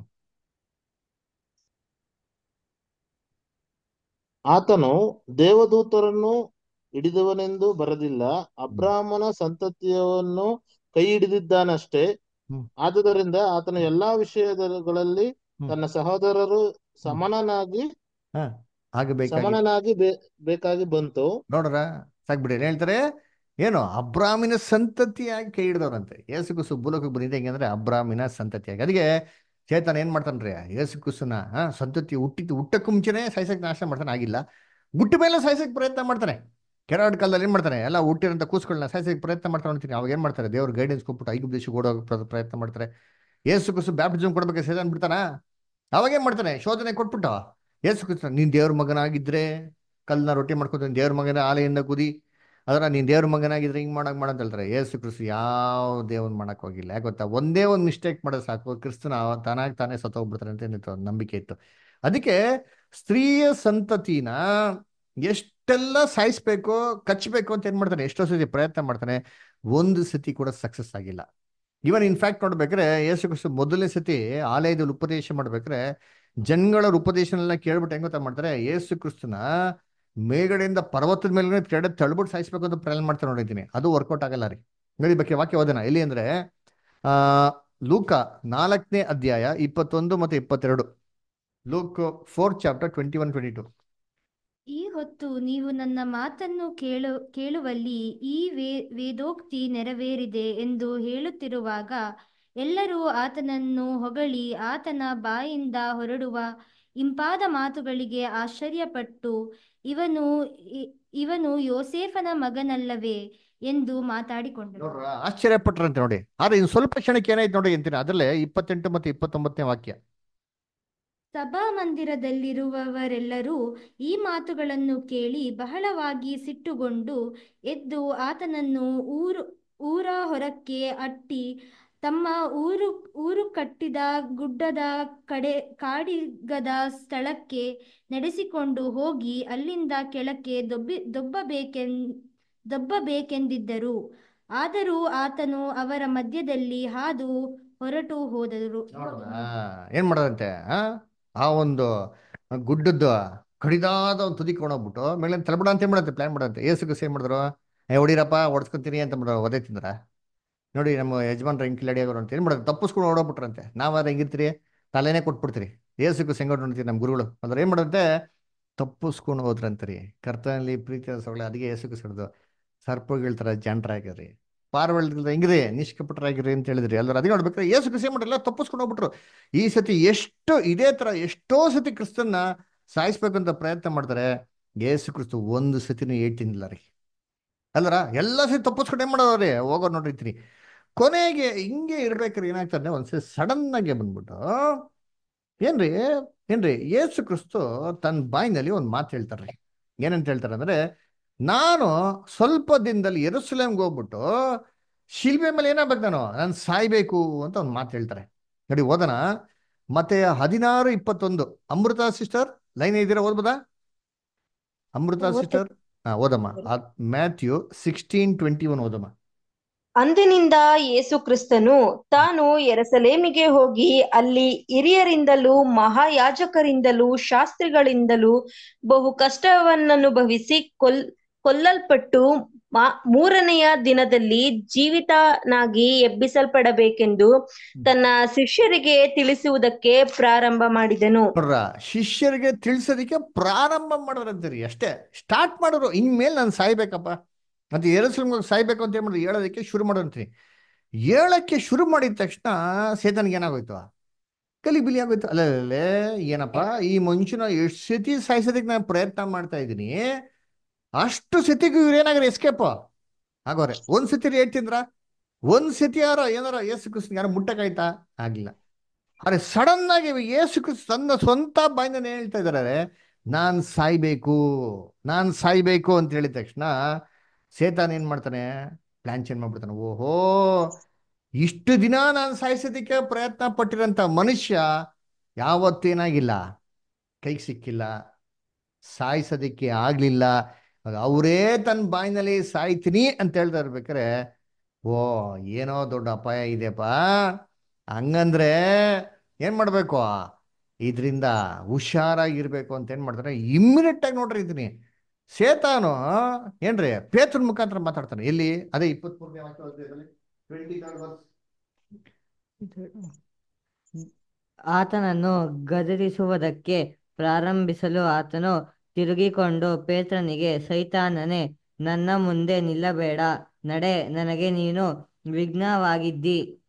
ಆತನು ದೇವದೂತರನ್ನು ಹಿಡಿದವನೆಂದು ಬರೆದಿಲ್ಲ ಅಬ್ರಾಹ್ಮನ ಸಂತತಿಯನ್ನು ಕೈ ಹಿಡಿದಿದ್ದಾನಷ್ಟೇ ಹ್ಮ್. ಆದುದರಿಂದ ಆತನ ಎಲ್ಲಾ ವಿಷಯಗಳಲ್ಲಿ ಹ್ಮ್. ತನ್ನ ಸಹೋದರರು ಸಮನನಾಗಿ ಹಾ ಆಗಬೇಕಾಗಿ ಸಮನನಾಗಿ ಬೇ- ಬೇಕಾಗಿ ಬಂತು ನೋಡ್ರ ಸಾಕ್ಬಿಡಿ ಏನ್ ಹೇಳ್ತಾರೆ ಏನು ಅಬ್ರಾಮಿನ ಸಂತತಿಯಾಗಿ ಕೈ ಹಿಡಿದವ್ರಂತೆ ಏಸುಕು ಭೂಲೋಕಕ್ಕೆ ಬಂದಿದೆ ಹೆಂಗೆ ಅಂದ್ರೆ ಅಬ್ರಾಮಿನ ಸಂತತಿಯಾಗಿ ಅದಕ್ಕೆ ಚೇತನ ಏನ್ ಮಾಡ್ತಾನ್ರಿ ಯೇಸು ಕ್ರಿಸ್ತನ ಹಾ ಸಂತತಿ ಹುಟ್ಟಿದ್ದು ಹುಟ್ಟಕ್ಕೂ ಮುಂಚೆನೆ ಸಾಯ್ಸಕ್ ನಾಶ ಮಾಡ್ತಾನೆ ಆಗಿಲ್ಲ ಹುಟ್ಟ ಮೇಲೆ ಸಾಯ್ಸಕ್ ಪ್ರಯತ್ನ ಮಾಡ್ತಾನೆ ಕೆರಾಡ್ ಕಾಲದಲ್ಲಿ ಏನ್ ಮಾಡ್ತಾನೆ ಎಲ್ಲ ಹುಟ್ಟಿರಂತ ಕೂಸ್ಗಳನ್ನ ಸಾಯ್ಸಕ್ ಪ್ರಯತ್ನ ಮಾಡ್ತಾನೆ ಅಂತೀನಿ ಅವಾಗ ಏನ್ ಮಾಡ್ತಾರೆ ದೇವ್ರ ಗೈಡೆನ್ಸ್ ಕೊಟ್ಬಿಟ್ಟು ಐದು ದೇಶಕ್ಕೆ ಓಡೋ ಪ್ರಯತ್ನ ಮಾಡ್ತಾರೆ ಯೇಸು ಕ್ರಿಸ್ತು ಬ್ಯಾಪ್ಟಿಸಮ್ ಕೊಡ್ಬೇಕು ಸೇದನ್ ಬಿಡ್ತಾನ ಅವಾಗ ಏನ್ ಮಾಡ್ತಾನೆ ಶೋಧನೆ ಕೊಟ್ಬಿಟ್ಟು ಯೇಸು ಕ್ರಿಸ್ತ ನೀನ್ ದೇವ್ರ ಮಗನಾಗಿದ್ರೆ ಕಲ್ನ ರೊಟ್ಟಿ ಮಾಡ್ಕೊತೀನಿ ದೇವ್ರ ಮಗನ ಆಲೆಯಿಂದ ಕುದಿ ಅದರ ನೀನ್ ದೇವ್ರ ಮಗನಾಗಿದ್ರೆ ಹಿಂಗ್ ಮಾಡಕ್ ಮಾಡಂತ ಹೇಳ್ತಾರೆ ಯೇಸು ಕ್ರಿಸ್ತು ಯಾವ ದೇವನ್ ಮಾಡಕ್ ಹೋಗಿಲ್ಲ ಯಾಕೆ ಗೊತ್ತಾ ಒಂದೇ ಒಂದು ಮಿಸ್ಟೇಕ್ ಮಾಡೋದು ಸಾಕು ಕ್ರಿಸ್ತನ ತಾನಾಗಿ ತಾನೇ ಸತ್ತೋಗ್ಬಿಡ್ತಾರೆ ಅಂತ ಏನಿತ್ತು ಒಂದ್ ನಂಬಿಕೆ ಇತ್ತು ಅದಕ್ಕೆ ಸ್ತ್ರೀಯ ಸಂತತಿನ ಎಷ್ಟೆಲ್ಲ ಸಾಯಿಸ್ಬೇಕು ಕಚ್ಚಬೇಕು ಅಂತ ಏನ್ ಮಾಡ್ತಾನೆ ಎಷ್ಟೋ ಸತಿ ಪ್ರಯತ್ನ ಮಾಡ್ತಾನೆ ಒಂದು ಸತಿ ಕೂಡ ಸಕ್ಸಸ್ ಆಗಿಲ್ಲ ಇವನ್ ಇನ್ಫ್ಯಾಕ್ಟ್ ನೋಡ್ಬೇಕಾದ್ರೆ ಯೇಸು ಕ್ರಿಸ್ತು ಮೊದಲನೇ ಸತಿ ಆಲಯದಲ್ಲಿ ಉಪದೇಶ ಮಾಡ್ಬೇಕಾದ್ರೆ ಜನಗಳ ಉಪದೇಶನೆಲ್ಲ ಕೇಳ್ಬಿಟ್ಟು ಹೆಂಗ್ ಗೊತ್ತಾ ಮಾಡ್ತಾರೆ ಯೇಸು ಕ್ರಿಸ್ತನ ಮೇಲ್ಗಡೆಯಿಂದ ಪರ್ವತದ ಮೇಲೆ ಕೆಡೆ ತಳ್ಬಿಟ್ಟು ಸಾಯಿಸ್ಬೇಕು ಅಂತ ಪ್ಲಾನ್ ಮಾಡ್ತಾರೆ ನೋಡಿದ್ದೀನಿ ಅದು ವರ್ಕೌಟ್ ಆಗಲ್ಲ ರೀ ನೋಡಿ ಬಗ್ಗೆ ವಾಕ್ಯ ಓದೋಣ ಎಲ್ಲಿ ಅಂದ್ರೆ ಆ ಲೂಕ ನಾಲ್ಕನೇ ಅಧ್ಯಾಯ ಇಪ್ಪತ್ತೊಂದು ಮತ್ತೆ ಇಪ್ಪತ್ತೆರಡು Luke fourth chapter twenty one twenty two ಈ ಹೊತ್ತು ನೀವು ನನ್ನ ಮಾತನ್ನು ಕೇಳು ಕೇಳುವಲ್ಲಿ ಈ ವೇ ವೇದೋಕ್ತಿ ನೆರವೇರಿದೆ ಎಂದು ಹೇಳುತ್ತಿರುವಾಗ ಎಲ್ಲರೂ ಆತನನ್ನು ಹೊಗಳಿ ಆತನ ಬಾಯಿಂದ ಹೊರಡುವ ಇಂಪಾದ ಮಾತುಗಳಿಗೆ ಆಶ್ಚರ್ಯಪಟ್ಟು ಇವನು ಇ- ಇವನು ಯೋಸೇಫನ ಮಗನಲ್ಲವೇ ಎಂದು ಮಾತಾಡಿಕೊಂಡರು ನೋಡ್ರ ಆಶ್ಚರ್ಯಪಟ್ರಂತೆ ನೋಡಿ ಆದ್ರೆ ಇನ್ನು ಸ್ವಲ್ಪ ಕ್ಷಣಕ್ಕೆ ಏನಾಯ್ತು ನೋಡಿ ಅಂತೀನಿ ಅದರಲ್ಲೇ ಇಪ್ಪತ್ತೆಂಟು ಮತ್ತೆ ಇಪ್ಪತ್ತೊಂಬತ್ತನೇ ವಾಕ್ಯ ಸಭಾಮಂದಿರದಲ್ಲಿರುವವರೆಲ್ಲರೂ ಈ ಮಾತುಗಳನ್ನು ಕೇಳಿ ಬಹಳವಾಗಿ ಸಿಟ್ಟುಗೊಂಡು ಎದ್ದು ಆತನನ್ನು ಊರು ಊರ ಹೊರಕ್ಕೆ ಅಟ್ಟಿ ತಮ್ಮ ಊರು ಊರು ಕಟ್ಟಿದ ಗುಡ್ಡದ ಕಡೆ ಕಾಡಿಗದ ಸ್ಥಳಕ್ಕೆ ನಡೆಸಿಕೊಂಡು ಹೋಗಿ ಅಲ್ಲಿಂದ ಕೆಳಕ್ಕೆ ದೊಬ್ಬಿ ದೊಬ್ಬಬೇಕೆನ್ ದೊಬ್ಬಬೇಕೆಂದಿದ್ದರು ಆದರೂ ಆತನು ಅವರ ಮಧ್ಯದಲ್ಲಿ ಹಾದು ಹೊರಟು ಹೋದರು ನೋಡ್ರಾ? ಏನ್ ಮಾಡೋದಂತೆ ಆ ಆ ಒಂದು ಗುಡ್ಡದ ಕಡಿದಾದ ಒಂದು ತುದಿ ಹೋಗ್ಬಿಟ್ಟು ಮೇಲೆ ತಲಬಿಡ ಅಂತ ಏನ್ ಮಾಡಂತೆ ಪ್ಲಾನ್ ಮಾಡಂತೆ ಏಸುಗೂ ಏನ್ ಮಾಡಿದ್ರು ಏ ಹೊಡೀರಪ್ಪ ಹೊಡ್ಸ್ಕೊಂತೀನಿ ಅಂತ ಮಾಡೋ ಒದೆ ತಿಂದ್ರ ನೋಡಿ ನಮ್ಮ ಯಜಮಾನ್ರ ಹೆಂಗ್ ಕಿಲಾಡಿ ಆಗೋರು ಅಂತ ಏನ್ ಮಾಡೋದು ತಪ್ಪಿಸ್ಕೊಂಡು ಓಡೋಗ್ಬಿಟ್ರಂತೆ ನಾವಾದ್ರೆ ಹೆಂಗಿರ್ತೀರಿ ತಲೆನೇ ಕೊಟ್ಬಿಡ್ತೀರಿ ಏಸುಗೂ ಸೆಂಗೋಡ್ ನೋಡ್ತೀರಿ ನಮ್ಮ ಗುರುಗಳು ಅಂದ್ರೆ ಏನ್ ಮಾಡಂತೆ ತಪ್ಪಿಸ್ಕೊಂಡು ಹೋದ್ರಂತ್ರಿ ಕರ್ತನಲ್ಲಿ ಪ್ರೀತಿಯ ಸೊಗಳೆ ಅದಕ್ಕೆ ಏಸುಗೂ ಸಿಡ್ದು ಸರ್ಪಗಳ ತರ ಜನರಾಗ್ಯಾರಿ ಪಾರ್ವಳ್ದ ಹೆಂಗ್ರಿ ನಿಷ್ಕಪಟರಾಗಿರಿ ಅಂತ ಹೇಳಿದ್ರಿ ಅಲ್ದ್ರ ಅದಕ್ಕೆ ನೋಡ್ಬೇಕಾದ್ರೆ ಏಸು ಕ್ರಿಸ್ತ ಮಾಡ್ರಲ್ಲ ತಪ್ಪಿಸ್ಕೊಂಡು ಹೋಗ್ಬಿಟ್ರು ಈ ಸತಿ ಎಷ್ಟು ಇದೇ ತರ ಎಷ್ಟೋ ಸತಿ ಕ್ರಿಸ್ತನ್ನ ಸಾಯಿಸ್ಬೇಕಂತ ಪ್ರಯತ್ನ ಮಾಡ್ತಾರೆ ಏಸು ಕ್ರಿಸ್ತು ಒಂದು ಸತಿನೂ ಏಟ್ ತಿನ್ನಿಲ್ಲ ರೀ ಅಲ್ರ ಎಲ್ಲ ಸತಿ ತಪ್ಪಿಸ್ಕೊಂಡು ಏನ್ ಮಾಡೋದ್ರಿ ಹೋಗೋ ನೋಡಿರ್ತೀನಿ ಕೊನೆಗೆ ಹಿಂಗೆ ಇರ್ಬೇಕಾದ್ರೆ ಏನಾಗ್ತದೆ ಒಂದ್ಸತಿ ಸಡನ್ ಆಗಿ ಬಂದ್ಬಿಟ್ಟು ಏನ್ರಿ ಏನ್ರಿ ಏಸು ಕ್ರಿಸ್ತು ತನ್ನ ಬಾಯಿನಲ್ಲಿ ಒಂದು ಮಾತು ಹೇಳ್ತಾರ್ರಿ ಏನಂತ ಹೇಳ್ತಾರೆ ಅಂದ್ರೆ ನಾನು ಸ್ವಲ್ಪ ದಿನದಲ್ಲಿ ಎರುಸಲೇಮ್ಗೆ ಹೋಗ್ಬಿಟ್ಟು ಶಿಲ್ಬೆ ಮೇಲೆ ಏನಾಗ್ಬೇಕು ನಾನು ನಾನು ಸಾಯ್ಬೇಕು ಅಂತ ಒಂದು ಮಾತು ಹೇಳ್ತಾರೆ ನೋಡಿ ಓದೋಣ ಮತ್ತೆ ಹದಿನಾರು ಇಪ್ಪತ್ತೊಂದು ಅಮೃತ ಸಿಸ್ಟರ್ ಲೈನ್ ಇದ್ದೀರಾ ಓದ್ಬೋದಾ ಅಮೃತ ಓದ್ತೀನಿ. ಸಿಸ್ಟರ್ ಹಾ ಓದಮ್ಮ ಮ್ಯಾಥ್ಯೂ ಸಿಕ್ಸ್ಟೀನ್ ಟ್ವೆಂಟಿ ಒನ್ ಓದಮ್ಮ ಅಂದಿನಿಂದ ಯೇಸು ಕ್ರಿಸ್ತನು ತಾನು ಎರಸಲೇಮಿಗೆ ಹೋಗಿ ಅಲ್ಲಿ ಹಿರಿಯರಿಂದಲೂ ಮಹಾಯಾಜಕರಿಂದಲೂ ಶಾಸ್ತ್ರಿಗಳಿಂದಲೂ ಬಹು ಕಷ್ಟವನ್ನನುಭವಿಸಿ ಕೊಲ್ ಕೊಲ್ಲಲ್ಪಟ್ಟು ಮಾ- ಮೂರನೆಯ ದಿನದಲ್ಲಿ ಜೀವಿತನಾಗಿ ಎಬ್ಬಿಸಲ್ಪಡಬೇಕೆಂದು ತನ್ನ ಶಿಷ್ಯರಿಗೆ ತಿಳಿಸುವುದಕ್ಕೆ ಪ್ರಾರಂಭ ಮಾಡಿದನು ನೋಡ್ರ ಶಿಷ್ಯರಿಗೆ ತಿಳಿಸೋದಕ್ಕೆ ಪ್ರಾರಂಭ ಮಾಡೋರಂತೀರಿ ಅಷ್ಟೇ ಸ್ಟಾರ್ಟ್ ಮಾಡೋರು ಇನ್ಮೇಲೆ ನಾನು ಸಾಯ್ಬೇಕಪ್ಪ ಮತ್ತೆ ಎರಸಲ್ಗೆ ಸಾಯ್ಬೇಕು ಅಂತ ಏನ್ ಮಾಡಿದ್ರು ಹೇಳೋದಕ್ಕೆ ಶುರು ಮಾಡೋಂತೀನಿ ಹೇಳಕ್ಕೆ ಶುರು ಮಾಡಿದ ತಕ್ಷಣ ಸೇತನ್ಗೆ ಏನಾಗೋಯ್ತು ಕಲಿಬಿಲಿ ಆಗೋಯ್ತು ಅಲ್ಲೇ ಏನಪ್ಪ ಈ ಮನುಷ್ಯನ ಎಷ್ಟು ಸತಿ ಸಾಯಿಸೋದಕ್ಕೆ ನಾನು ಪ್ರಯತ್ನ ಮಾಡ್ತಾ ಇದ್ದೀನಿ ಅಷ್ಟು ಸತಿಗೂ ಇವ್ರು ಏನಾಗ್ರೆ ಎಸ್ಕೇಪ್ ಆಗೋರೆ ಒಂದ್ ಸತಿ ರೇಟ್ ತಿಂದ್ರ ಒಂದ್ ಸತಿ ಯಾರ ಏನಾರ ಏಸು ಕ್ರಿಸ್ತನ್ ಯಾರು ಮುಟ್ಟಕ್ಕಾಯ್ತಾ ಆಗ್ಲಿಲ್ಲ ಆದ್ರೆ ಸಡನ್ ಆಗಿ ಏಸು ಕ್ರಿಸ್ತ ತನ್ನ ಸ್ವಂತ ಬಾಯಿಂದ ಹೇಳ್ತಾ ಇದಾರೆ ನಾನ್ ಸಾಯ್ಬೇಕು ನಾನ್ ಸಾಯ್ಬೇಕು ಅಂತ ಹೇಳಿದ ತಕ್ಷಣ ಸೇತಾನ್ ಏನ್ ಮಾಡ್ತಾನೆ ಪ್ಲಾನ್ ಚೇಂಜ್ ಮಾಡ್ಬಿಡ್ತಾನೆ ಓಹೋ ಇಷ್ಟು ದಿನ ನಾನು ಸಾಯಿಸೋದಕ್ಕೆ ಪ್ರಯತ್ನ ಪಟ್ಟಿರೋಂಥ ಮನುಷ್ಯ ಯಾವತ್ತೇನಾಗಿಲ್ಲ ಕೈಗೆ ಸಿಕ್ಕಿಲ್ಲ ಸಾಯಿಸೋದಕ್ಕೆ ಆಗ್ಲಿಲ್ಲ ಅವರೇ ತನ್ನ ಬಾಯಿನಲ್ಲಿ ಸಾಯ್ತೀನಿ ಅಂತ ಹೇಳ್ತಾ ಇರ್ಬೇಕಾರೆ ಓ ಏನೋ ದೊಡ್ಡ ಅಪಾಯ ಇದೆಯಪ್ಪ ಹಂಗಂದ್ರೆ ಏನ್ ಮಾಡ್ಬೇಕು ಇದರಿಂದ ಹುಷಾರಾಗಿರ್ಬೇಕು ಅಂತ ಏನ್ ಮಾಡ್ತಾರೆ ಇಮ್ಮಿಡಿಯೇಟ್ ಆಗಿ ನೋಡ್ರಿ ಇದೀನಿ ಸೇತಾನು ಏನ್ರಿ ಪೇತ್ರನ ಮುಖಾಂತರ ಮಾತಾಡ್ತಾನೆ ಎಲ್ಲಿ ಅದೇ ಇಪ್ಪತ್ಮೂರನೇ ವಾಕ್ಯ ಟ್ವೆಂಟಿ ಆತನನ್ನು ಗದರಿಸುವುದಕ್ಕೆ ಪ್ರಾರಂಭಿಸಲು ಆತನು ತಿರುಗಿಕೊಂಡು ಪೇತ್ರನಿಗೆ ಸೈತಾನನೇ ನನ್ನ ಮುಂದೆ ನಿಲ್ಲಬೇಡ ನಡೆ ನನಗೆ ನೀನು ವಿಘ್ನವಾಗಿದ್ದಿ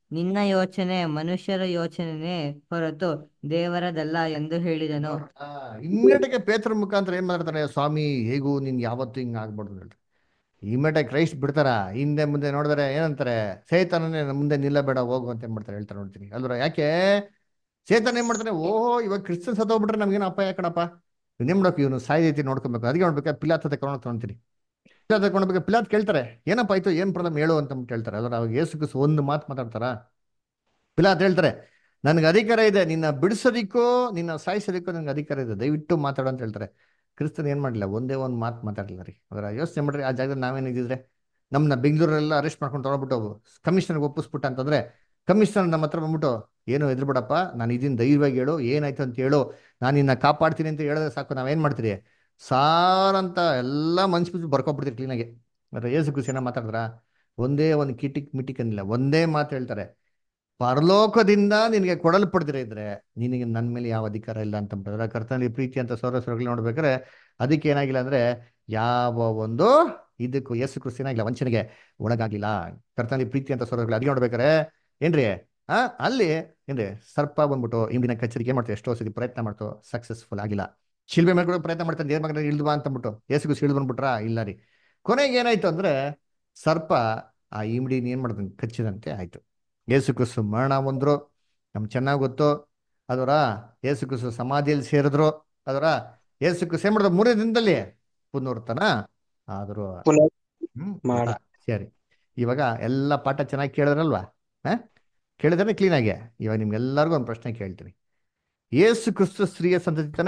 ನಿನ್ನ ಯೋಚನೆ ಮನುಷ್ಯರ ಯೋಚನೆನೇ ಹೊರತು ದೇವರದಲ್ಲ ಎಂದು ಹೇಳಿದನು ಇಮ್ಮಿಡಿಯೇಟ್ ಪೇತ್ರ ಮುಖಾಂತರ ಏನ್ ಮಾಡ್ತಾನೆ ಸ್ವಾಮಿ ಹೇಗೂ ನಿನ್ ಯಾವತ್ತೂ ಹಿಂಗ ಆಗ್ಬಾರ್ದು ಹೇಳ್ರಿ ಇಮ್ಮಿಡಿಯೇಟ್ ಕ್ರೈಸ್ಟ್ ಬಿಡ್ತಾರ ಹಿಂದೆ ಮುಂದೆ ನೋಡಿದ್ರೆ ಏನಂತಾರೆ ಸೇತನೇ ಮುಂದೆ ನಿಲ್ಲಬೇಡ ಹೋಗು ಅಂತ ಏನ್ ಮಾಡ್ತಾರೆ ಹೇಳ್ತಾರೆ ನೋಡ್ತೀನಿ ಅಲ್ವರ ಯಾಕೆ ಸೇತನ್ ಏನ್ ಮಾಡ್ತಾನೆ ಓಹೋ ಇವಾಗ ಕ್ರಿಸ್ತನ್ ಸತ್ತೋಗ್ಬಿಟ್ರೆ ನಮ್ಗೇನು ಅಪ್ಪ ಯಾಕಣಪ್ಪ ಏನ್ ಮಾಡ್ಬೇಕು ಇವನು ಸಾಯ್ದೈತಿ ನೋಡ್ಕೊಬೇಕು ಅದಕ್ಕೆ ನೋಡ್ಬೇಕು ಪಿಲಾತ್ ತಗೊಂಡು ತೊಗೊಂತೀನಿ ಪಿಲಾತ್ ತಗೊಂಡ್ಬೇಕು ಪಿಲಾತ್ ಕೇಳ್ತಾರೆ ಏನಪ್ಪ ಆಯ್ತು ಏನ್ ಪ್ರಾಬ್ಲಮ್ ಹೇಳು ಅಂತ ಕೇಳ್ತಾರೆ ಅದ್ರ ಅವಾಗ ಯೇಸು ಕ್ರಿಸ್ತು ಒಂದು ಮಾತು ಮಾತಾಡ್ತಾರ ಪಿಲಾತ್ ಹೇಳ್ತಾರೆ ನನ್ಗೆ ಅಧಿಕಾರ ಇದೆ ನಿನ್ನ ಬಿಡಿಸೋದಿಕ್ಕೂ ನಿನ್ನ ಸಾಯಿಸೋದಿಕ್ಕೂ ನನ್ಗೆ ಅಧಿಕಾರ ಇದೆ ದಯವಿಟ್ಟು ಮಾತಾಡು ಅಂತ ಹೇಳ್ತಾರೆ ಕ್ರಿಸ್ತನ್ ಏನ್ ಮಾಡಲಿಲ್ಲ ಒಂದೇ ಒಂದು ಮಾತು ಮಾತಾಡಲಿಲ್ಲ ರೀ ಅದರ ಯೋಚನೆ ಮಾಡ್ರಿ ಆ ಜಾಗದಲ್ಲಿ ನಾವೇನಿದ್ರೆ ನಮ್ಮನ್ನ ಬೆಂಗಳೂರೆಲ್ಲ ಅರೆಸ್ಟ್ ಮಾಡ್ಕೊಂಡು ತೊಗೊಂಡ್ಬಿಟ್ಟು ಕಮಿಷನರ್ಗೆ ಒಪ್ಪಿಸ್ಬಿಟ್ಟ ಅಂತಂದ್ರೆ ಕಮಿಷನರ್ ನಮ್ಮ ಹತ್ರ ಬಂದ್ಬಿಟ್ಟು ಏನು ಎದ್ರುಬಿಡಪ್ಪ ನಾನು ಇದನ್ನ ಧೈರ್ಯವಾಗಿ ಹೇಳು ಏನಾಯ್ತು ಅಂತ ಹೇಳು ನಾನು ನಿನ್ನ ಕಾಪಾಡ್ತೀನಿ ಅಂತ ಹೇಳಿದ್ರೆ ಸಾಕು ನಾವೇನ್ ಮಾಡ್ತೀರಿ ಸಾರ್ ಅಂತ ಎಲ್ಲ ಮನ್ಸ್ ಬಿಟ್ಟು ಬರ್ಕೊಬಿಡ್ತೀರಿ ಕ್ಲೀನಾಗಿ ಮತ್ತೆ ಏಸು ಖುಷಿನ ಮಾತಾಡಿದ್ರ ಒಂದೇ ಒಂದು ಕಿಟಿಕ್ ಮಿಟಿಕ್ ಅನ್ನಿಲ್ಲ ಒಂದೇ ಮಾತು ಹೇಳ್ತಾರೆ ಪರಲೋಕದಿಂದ ನಿನಗೆ ಕೊಡಲ್ಪಡ್ದಿರ ಇದ್ರೆ ನಿನಗೆ ನನ್ನ ಮೇಲೆ ಯಾವ ಅಧಿಕಾರ ಇಲ್ಲ ಅಂತ ಬಿಟ್ಟಿದ್ರೆ ಕರ್ತನಲ್ಲಿ ಪ್ರೀತಿ ಅಂತ ಸೌರ ಸ್ವರ್ಗಳು ನೋಡ್ಬೇಕಾದ್ರೆ ಅದಕ್ಕೆ ಏನಾಗಿಲ್ಲ ಅಂದ್ರೆ ಯಾವ ಒಂದು ಇದಕ್ಕೂ ಯೇಸು ಕ್ರಿಸ್ತನಾಗಿಲ್ಲ ವಂಚನೆಗೆ ಒಳಗಾಗಿಲ್ಲ ಕರ್ತನಲ್ಲಿ ಪ್ರೀತಿ ಅಂತ ಸ್ವರಗಳು ಅದಕ್ಕೆ ನೋಡ್ಬೇಕಾರೆ ಏನ್ರಿ ಆ ಅಲ್ಲಿ ಏನ್ರಿ ಸರ್ಪ ಬಂದ್ಬಿಟ್ಟು ಇಂದಿನ ಕಚೇರಿಗೆ ಏನ್ ಮಾಡ್ತೀವಿ ಎಷ್ಟೋ ಸತಿ ಪ್ರಯತ್ನ ಮಾಡ್ತು ಸಕ್ಸಸ್ಫುಲ್ ಆಗಿಲ್ಲ ಶಿಲ್ಬೆ ಮೇಲೆ ಕೂಡ ಪ್ರಯತ್ನ ಮಾಡ್ತಾನೆ ದೇವ್ರ ಮಗನ ಇಳ್ದು ಬಾ ಅಂತ ಅಂದ್ಬಿಟ್ಟು ಯೇಸುಗೂ ಇಳಿದು ಬಂದ್ಬಿಟ್ರಾ ಇಲ್ಲ ರೀ ಕೊನೆಗೆ ಏನಾಯ್ತು ಅಂದ್ರೆ ಸರ್ಪ ಆ ಇಮಿಡಿನ ಏನ್ ಮಾಡ್ತಾನೆ ಕಚ್ಚಿದಂತೆ ಆಯ್ತು ಯೇಸು ಕ್ರಿಸ್ತು ಮರಣ ಬಂದ್ರು ನಮ್ಗೆ ಚೆನ್ನಾಗಿ ಗೊತ್ತು ಅದರ ಯೇಸು ಕ್ರಿಸ್ತು ಸಮಾಧಿಯಲ್ಲಿ ಸೇರಿದ್ರು ಅದರ ಯೇಸು ಕ್ರಿಸ್ತು ಏನ್ ಮಾಡಿದ್ರು ಮೂರೇ ದಿನದಲ್ಲಿ ಪುನರ್ತನ ಆದ್ರು ಹ್ಮ್ ಮಾಡ ಸರಿ ಇವಾಗ ಎಲ್ಲ ಪಾಠ ಚೆನ್ನಾಗಿ ಕೇಳಿದ್ರಲ್ವಾ ಹಾ ಕೇಳಿದ್ರೆ ಕ್ಲೀನ್ ಆಗಿ ಇವಾಗ ನಿಮ್ಗೆಲ್ಲರಿಗೂ ಒಂದು ಪ್ರಶ್ನೆ ಕೇಳ್ತೀನಿ ಯೇಸು ಕ್ರಿಸ್ತು ಸ್ತ್ರೀಯ ಸಂತತಿ ತಾನೆ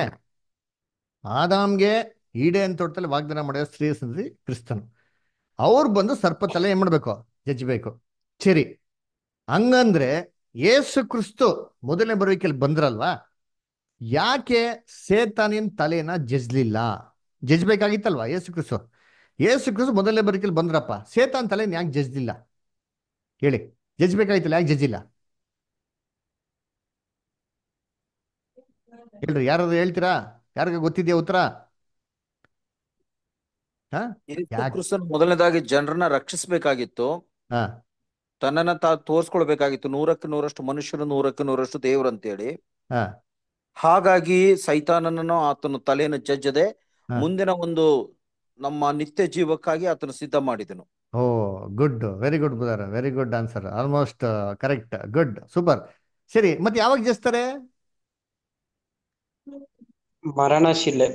ಆದಾಮ್ಗೆ ಈಡೆ ಅಂತ ತೊಡ್ತಲ್ಲಿ ವಾಗ್ದಾನ ಮಾಡಿದ ಸ್ತ್ರೀಯ ಸಂತತಿ ಕ್ರಿಸ್ತನು ಅವ್ರು ಬಂದು ಸರ್ಪ ತಲೆ ಏನ್ ಮಾಡ್ಬೇಕು ಜಜ್ಬೇಕು ಸರಿ ಹಂಗಂದ್ರೆ ಯೇಸು ಕ್ರಿಸ್ತು ಮೊದಲನೇ ಬರುವಿಕೆಯಲ್ಲಿ ಬಂದ್ರಲ್ವಾ ಯಾಕೆ ಸೇತಾನಿನ ತಲೆನ ಜಜ್ಲಿಲ್ಲ ಜಜ್ಬೇಕಾಗಿತ್ತಲ್ವಾ ಯೇಸು ಕ್ರಿಸ್ತು ಯೇಸು ಕ್ರಿಸ್ತು ಮೊದಲನೇ ಬರುವಿಕೆಯಲ್ಲಿ ಬಂದ್ರಪ್ಪ ಸೇತಾನ್ ತಲೆನ ಯಾಕೆ ಜಜ್ಲಿಲ್ಲ ಹೇಳಿ ಜಜ್ಬೇಕಾಗಿತ್ತಲ್ಲ ಯಾಕೆ ಜಜ್ಜಿಲ್ಲ ಹೇಳ್ರಿ ಯಾರಾದ್ರು ಹೇಳ್ತೀರಾ ಯಾರಿಗ ಗೊತ್ತಿದ್ಯಾ ಉತ್ತರ ಹಾ ಯೇಸು ಯಾಕೆ ಕ್ರಿಸ್ತನು ಮೊದಲನೇದಾಗಿ ಜನರನ್ನ ರಕ್ಷಿಸಬೇಕಾಗಿತ್ತು ಹಾ ತನ್ನನ್ನ ತಾ ತೋರ್ಸ್ಕೊಳ್ಬೇಕಾಗಿತ್ತು ನೂರಕ್ಕೆ ನೂರಷ್ಟು ಮನುಷ್ಯರು ನೂರಕ್ಕೆ ನೂರಷ್ಟು ದೇವ್ರು ಅಂತೇಳಿ ಹಾ ಹಾಗಾಗಿ ಸೈತಾನನನ್ನು ಆತನು ತಲೆಯನ್ನು ಜಜ್ಜದೆ ಹಾ ಮುಂದಿನ ಒಂದು ನಮ್ಮ ನಿತ್ಯ ಜೀವಕ್ಕಾಗಿ ಆತನು ಸಿದ್ಧ ಮಾಡಿದನು oh good very good brother very good answer almost correct good super ಸರಿ ಮತ್ತೆ ಯಾವಾಗ ಜಸ್ತಾರೆ ಮರಣಶಿಲೆ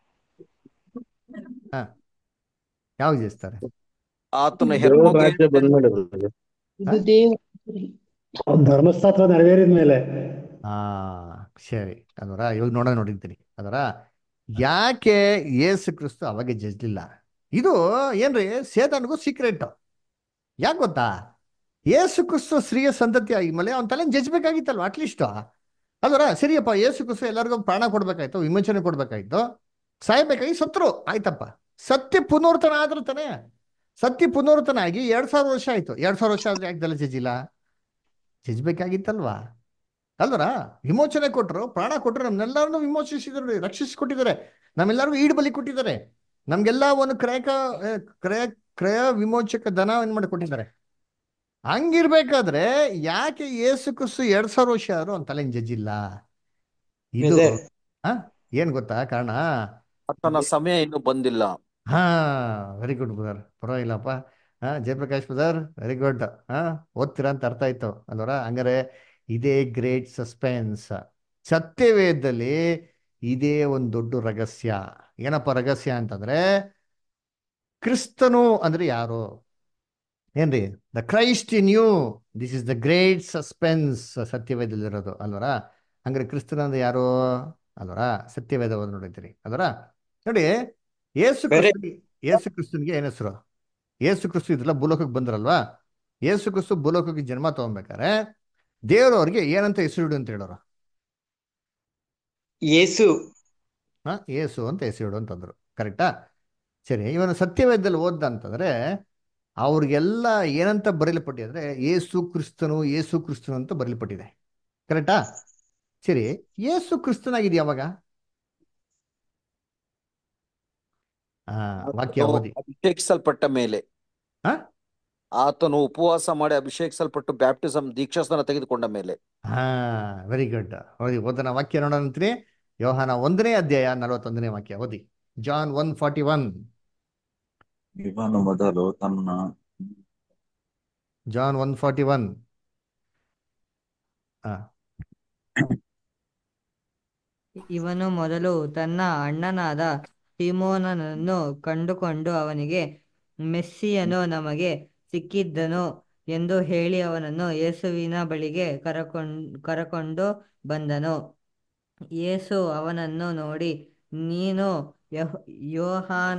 ಹಾ ಯಾವಾಗ ಜಸ್ತಾರೆ ಆತನ ದೇವರ ಹೆರ್ಮಗು ರಾಜ್ಯ ಬಂದ್ಮೇಲೆ ಬರ್ತದೆ. ಹಾ? ಧರ್ಮಶಾಸ್ತ್ರ ನೆರವೇರಿದ ಮೇಲೆ ಹಾ ಸರಿ ಅದರ ಇವಾಗ ನೋಡ ನೋಡಿರ್ತೀನಿ ಅದರ ಯಾಕೆ ಯೇಸು ಕ್ರಿಸ್ತು ಅವಾಗ ಜಜ್ಲಿಲ್ಲ ಇದು ಏನ್ರಿ ಸೇತನ್ಗೂ ಸೀಕ್ರೆಟ್ ಯಾಕೆ ಗೊತ್ತಾ ಯೇಸು ಕ್ರಿಸ್ತು ಸ್ತ್ರೀಯ ಸಂತತಿ ಆಗಿದ್ಮೇಲೆ ಅವ್ನ ತಲೆ ಜಜ್ಬೇಕಾಗಿತ್ತಲ್ವ ಅಟ್ಲೀಸ್ಟ್ ಅದರ ಸರಿಯಪ್ಪ ಯೇಸು ಕ್ರಿಸ್ತು ಎಲ್ಲರಿಗೂ ಪ್ರಾಣ ಕೊಡ್ಬೇಕಾಯ್ತು ವಿಮೋಚನೆ ಕೊಡ್ಬೇಕಾಯ್ತು ಸಾಯ್ಬೇಕಾಗಿ ಸತ್ರು ಆಯ್ತಪ್ಪ ಸತ್ಯ ಪುನರ್ತನ ಆದ್ರೆ ತಾನೆ ಸತ್ಯ ಪುನರ್ತನ ಆಗಿ ಎರಡ್ ಸಾವಿರ ವರ್ಷ ಆಯ್ತು ಎರಡ್ ಸಾವಿರ ವರ್ಷ ಆದ್ರೆ ಯಾಕೆ ತಲೆ ಜಜ್ಜಿಲ್ಲ ಜಜ್ಬೇಕಾಗಿತ್ತಲ್ವಾ ಅಲ್ವರ ವಿಮೋಚನೆ ಕೊಟ್ಟರು ಪ್ರಾಣ ಕೊಟ್ಟರು ನಮ್ನೆಲ್ಲರನ್ನು ವಿಮೋಚಿಸಿದ್ರು ರಕ್ಷಿಸಿಕೊಟ್ಟಿದ್ದಾರೆ ನಮ್ಮೆಲ್ಲರಿಗೂ ಈಡು ಬಲಿ ಕೊಟ್ಟಿದ್ದಾರೆ ನಮ್ಗೆಲ್ಲ ಒಂದು ಕ್ರಯಕ ಆ, ಕ್ರಯ ಕ್ರಯ ವಿಮೋಚಕ ಧನ ಏನ್ ಮಾಡಿ ಕೊಟ್ಟಿದ್ದಾರೆ ಹಂಗಿರ್ಬೇಕಾದ್ರೆ ಯಾಕೆ ಯೇಸು ಕ್ರಿಸ್ತು ಎರಡ್ ಸಾವಿರ ವರ್ಷ ಆದ್ರೂ ಅವ್ನ ತಲೆ ಜಜ್ಜಿಲ್ಲ ಇದು ಇದೆ. ಆ ಏನ್ ಗೊತ್ತಾ ಕಾರಣ ಆತನ ಸಮಯ ಇನ್ನು ಬಂದಿಲ್ಲ ಹಾ ವೆರಿ ಗುಡ್ ಬ್ರದರ್ ಪರವಾಗಿಲ್ಲಪ್ಪ ಹಾ ಜಯಪ್ರಕಾಶ್ ಬ್ರದರ್ ವೆರಿ ಗುಡ್ ಹಾ ಓದ್ತೀರಾ ಅಂತ ಅರ್ಥ ಆಯ್ತು ಅಲ್ವರ ಹಂಗಾರೆ ಇದೇ ಗ್ರೇಟ್ ಸಸ್ಪೆನ್ಸ್ ಸತ್ಯವೇದದಲ್ಲಿ ಇದೇ ಒಂದು ದೊಡ್ಡ ರಹಸ್ಯ ಏನಪ್ಪ ರಹಸ್ಯ ಅಂತಂದ್ರೆ ಕ್ರಿಸ್ತನು ಅಂದ್ರೆ ಯಾರು ಏನ್ರಿ the Christ in you this is the great suspense ಸತ್ಯವೇದಲ್ಲಿರೋದು ಅಲ್ವರ ಹಂಗಾರೆ ಕ್ರಿಸ್ತನ ಅಂದ್ರೆ ಯಾರು ಅಲ್ವರ ಸತ್ಯವೇದ ಓದ್ ನೋಡಿದ್ದೀರಿ ಅಲ್ವರ ನೋಡಿ ಯೇಸು ಬೇರೆ ಕ್ರಿಸ್ತನಿಗೆ ಯೇಸು ಕ್ರಿಸ್ತನಿಗೆ ಏನ್ ಹೆಸರು ಯೇಸು ಕ್ರಿಸ್ತು ಇದೆಲ್ಲ ಭೂಲೋಕಕ್ಕೆ ಬಂದ್ರಲ್ವಾ ಯೇಸು ಕ್ರಿಸ್ತು ಭೂಲೋಕಕ್ಕೆ ಜನ್ಮ ತಗೊಂಬೇಕಾರೆ ದೇವರು ಅವ್ರಿಗೆ ಏನಂತ ಹೆಸರಿಡು ಅಂತ ಹೇಳೋರು ಯೇಸು ಹಾ ಯೇಸು ಅಂತ ಹೆಸರಿಡು ಅಂತಂದ್ರು ಕರೆಕ್ಟಾ ಸರಿ ಇವನು ಸತ್ಯವೇದದಲ್ಲಿ ಓದ್ದ ಅಂತಂದ್ರೆ ಅವ್ರಿಗೆಲ್ಲ ಏನಂತ ಬರೀಲ್ಪಟ್ಟಿದೆ ಅಂದ್ರೆ ಯೇಸು ಕ್ರಿಸ್ತನು ಯೇಸು ಕ್ರಿಸ್ತನು ಅಂತ ಬರೀಲ್ಪಟ್ಟಿದೆ ಕರೆಕ್ಟಾ ಸರಿ ಯೇಸು ಕ್ರಿಸ್ತನಾಗಿದೆ ಯಾವಾಗ ಹಾ ವಾಕ್ಯ ಆತನು ಓದಿ ಅಭಿಷೇಕಿಸಲ್ಪಟ್ಟ ಮೇಲೆ ಹಾ ಆತನು ಉಪವಾಸ ಮಾಡಿ ಅಭಿಷೇಕಿಸಲ್ಪಟ್ಟು ಬ್ಯಾಪ್ಟಿಸಮ್ ದೀಕ್ಷಾಸ್ನಾನ ತೆಗೆದುಕೊಂಡ ಮೇಲೆ ಹಾ ವೆರಿ ಗುಡ್ ಓದಿ ಓದನ ವಾಕ್ಯ ನೋಡೋಣಂತ್ರಿ ಯೋಹಾನ ಒಂದನೇ ಅಧ್ಯಾಯ ನಲವತ್ತೊಂದನೇ ವಾಕ್ಯ ಓದಿ ಜಾನ್ ಒನ್ ಫಾರ್ಟಿ ಒನ್ ಇವನು ಮೊದಲು ತನ್ನ ಜಾನ್ ಒನ್ ಫಾರ್ಟಿ ಒನ್ ಇವನು ಮೊದಲು ತನ್ನ ಅಣ್ಣನಾದ ಸಿಮೋನನನ್ನು ಕಂಡುಕೊಂಡು ಅವನಿಗೆ ಮೆಸ್ಸಿಯನು ನಮಗೆ ಸಿಕ್ಕಿದ್ದನು ಎಂದು ಹೇಳಿ ಅವನನ್ನು ಯೇಸುವಿನ ಬಳಿಗೆ ಕರಕೊಂಡು ಕರಕೊಂಡು ಬಂದನು ಯೇಸು ಅವನನ್ನು ನೋಡಿ ನೀನು ಯಹ್- ಯೋಹಾನ್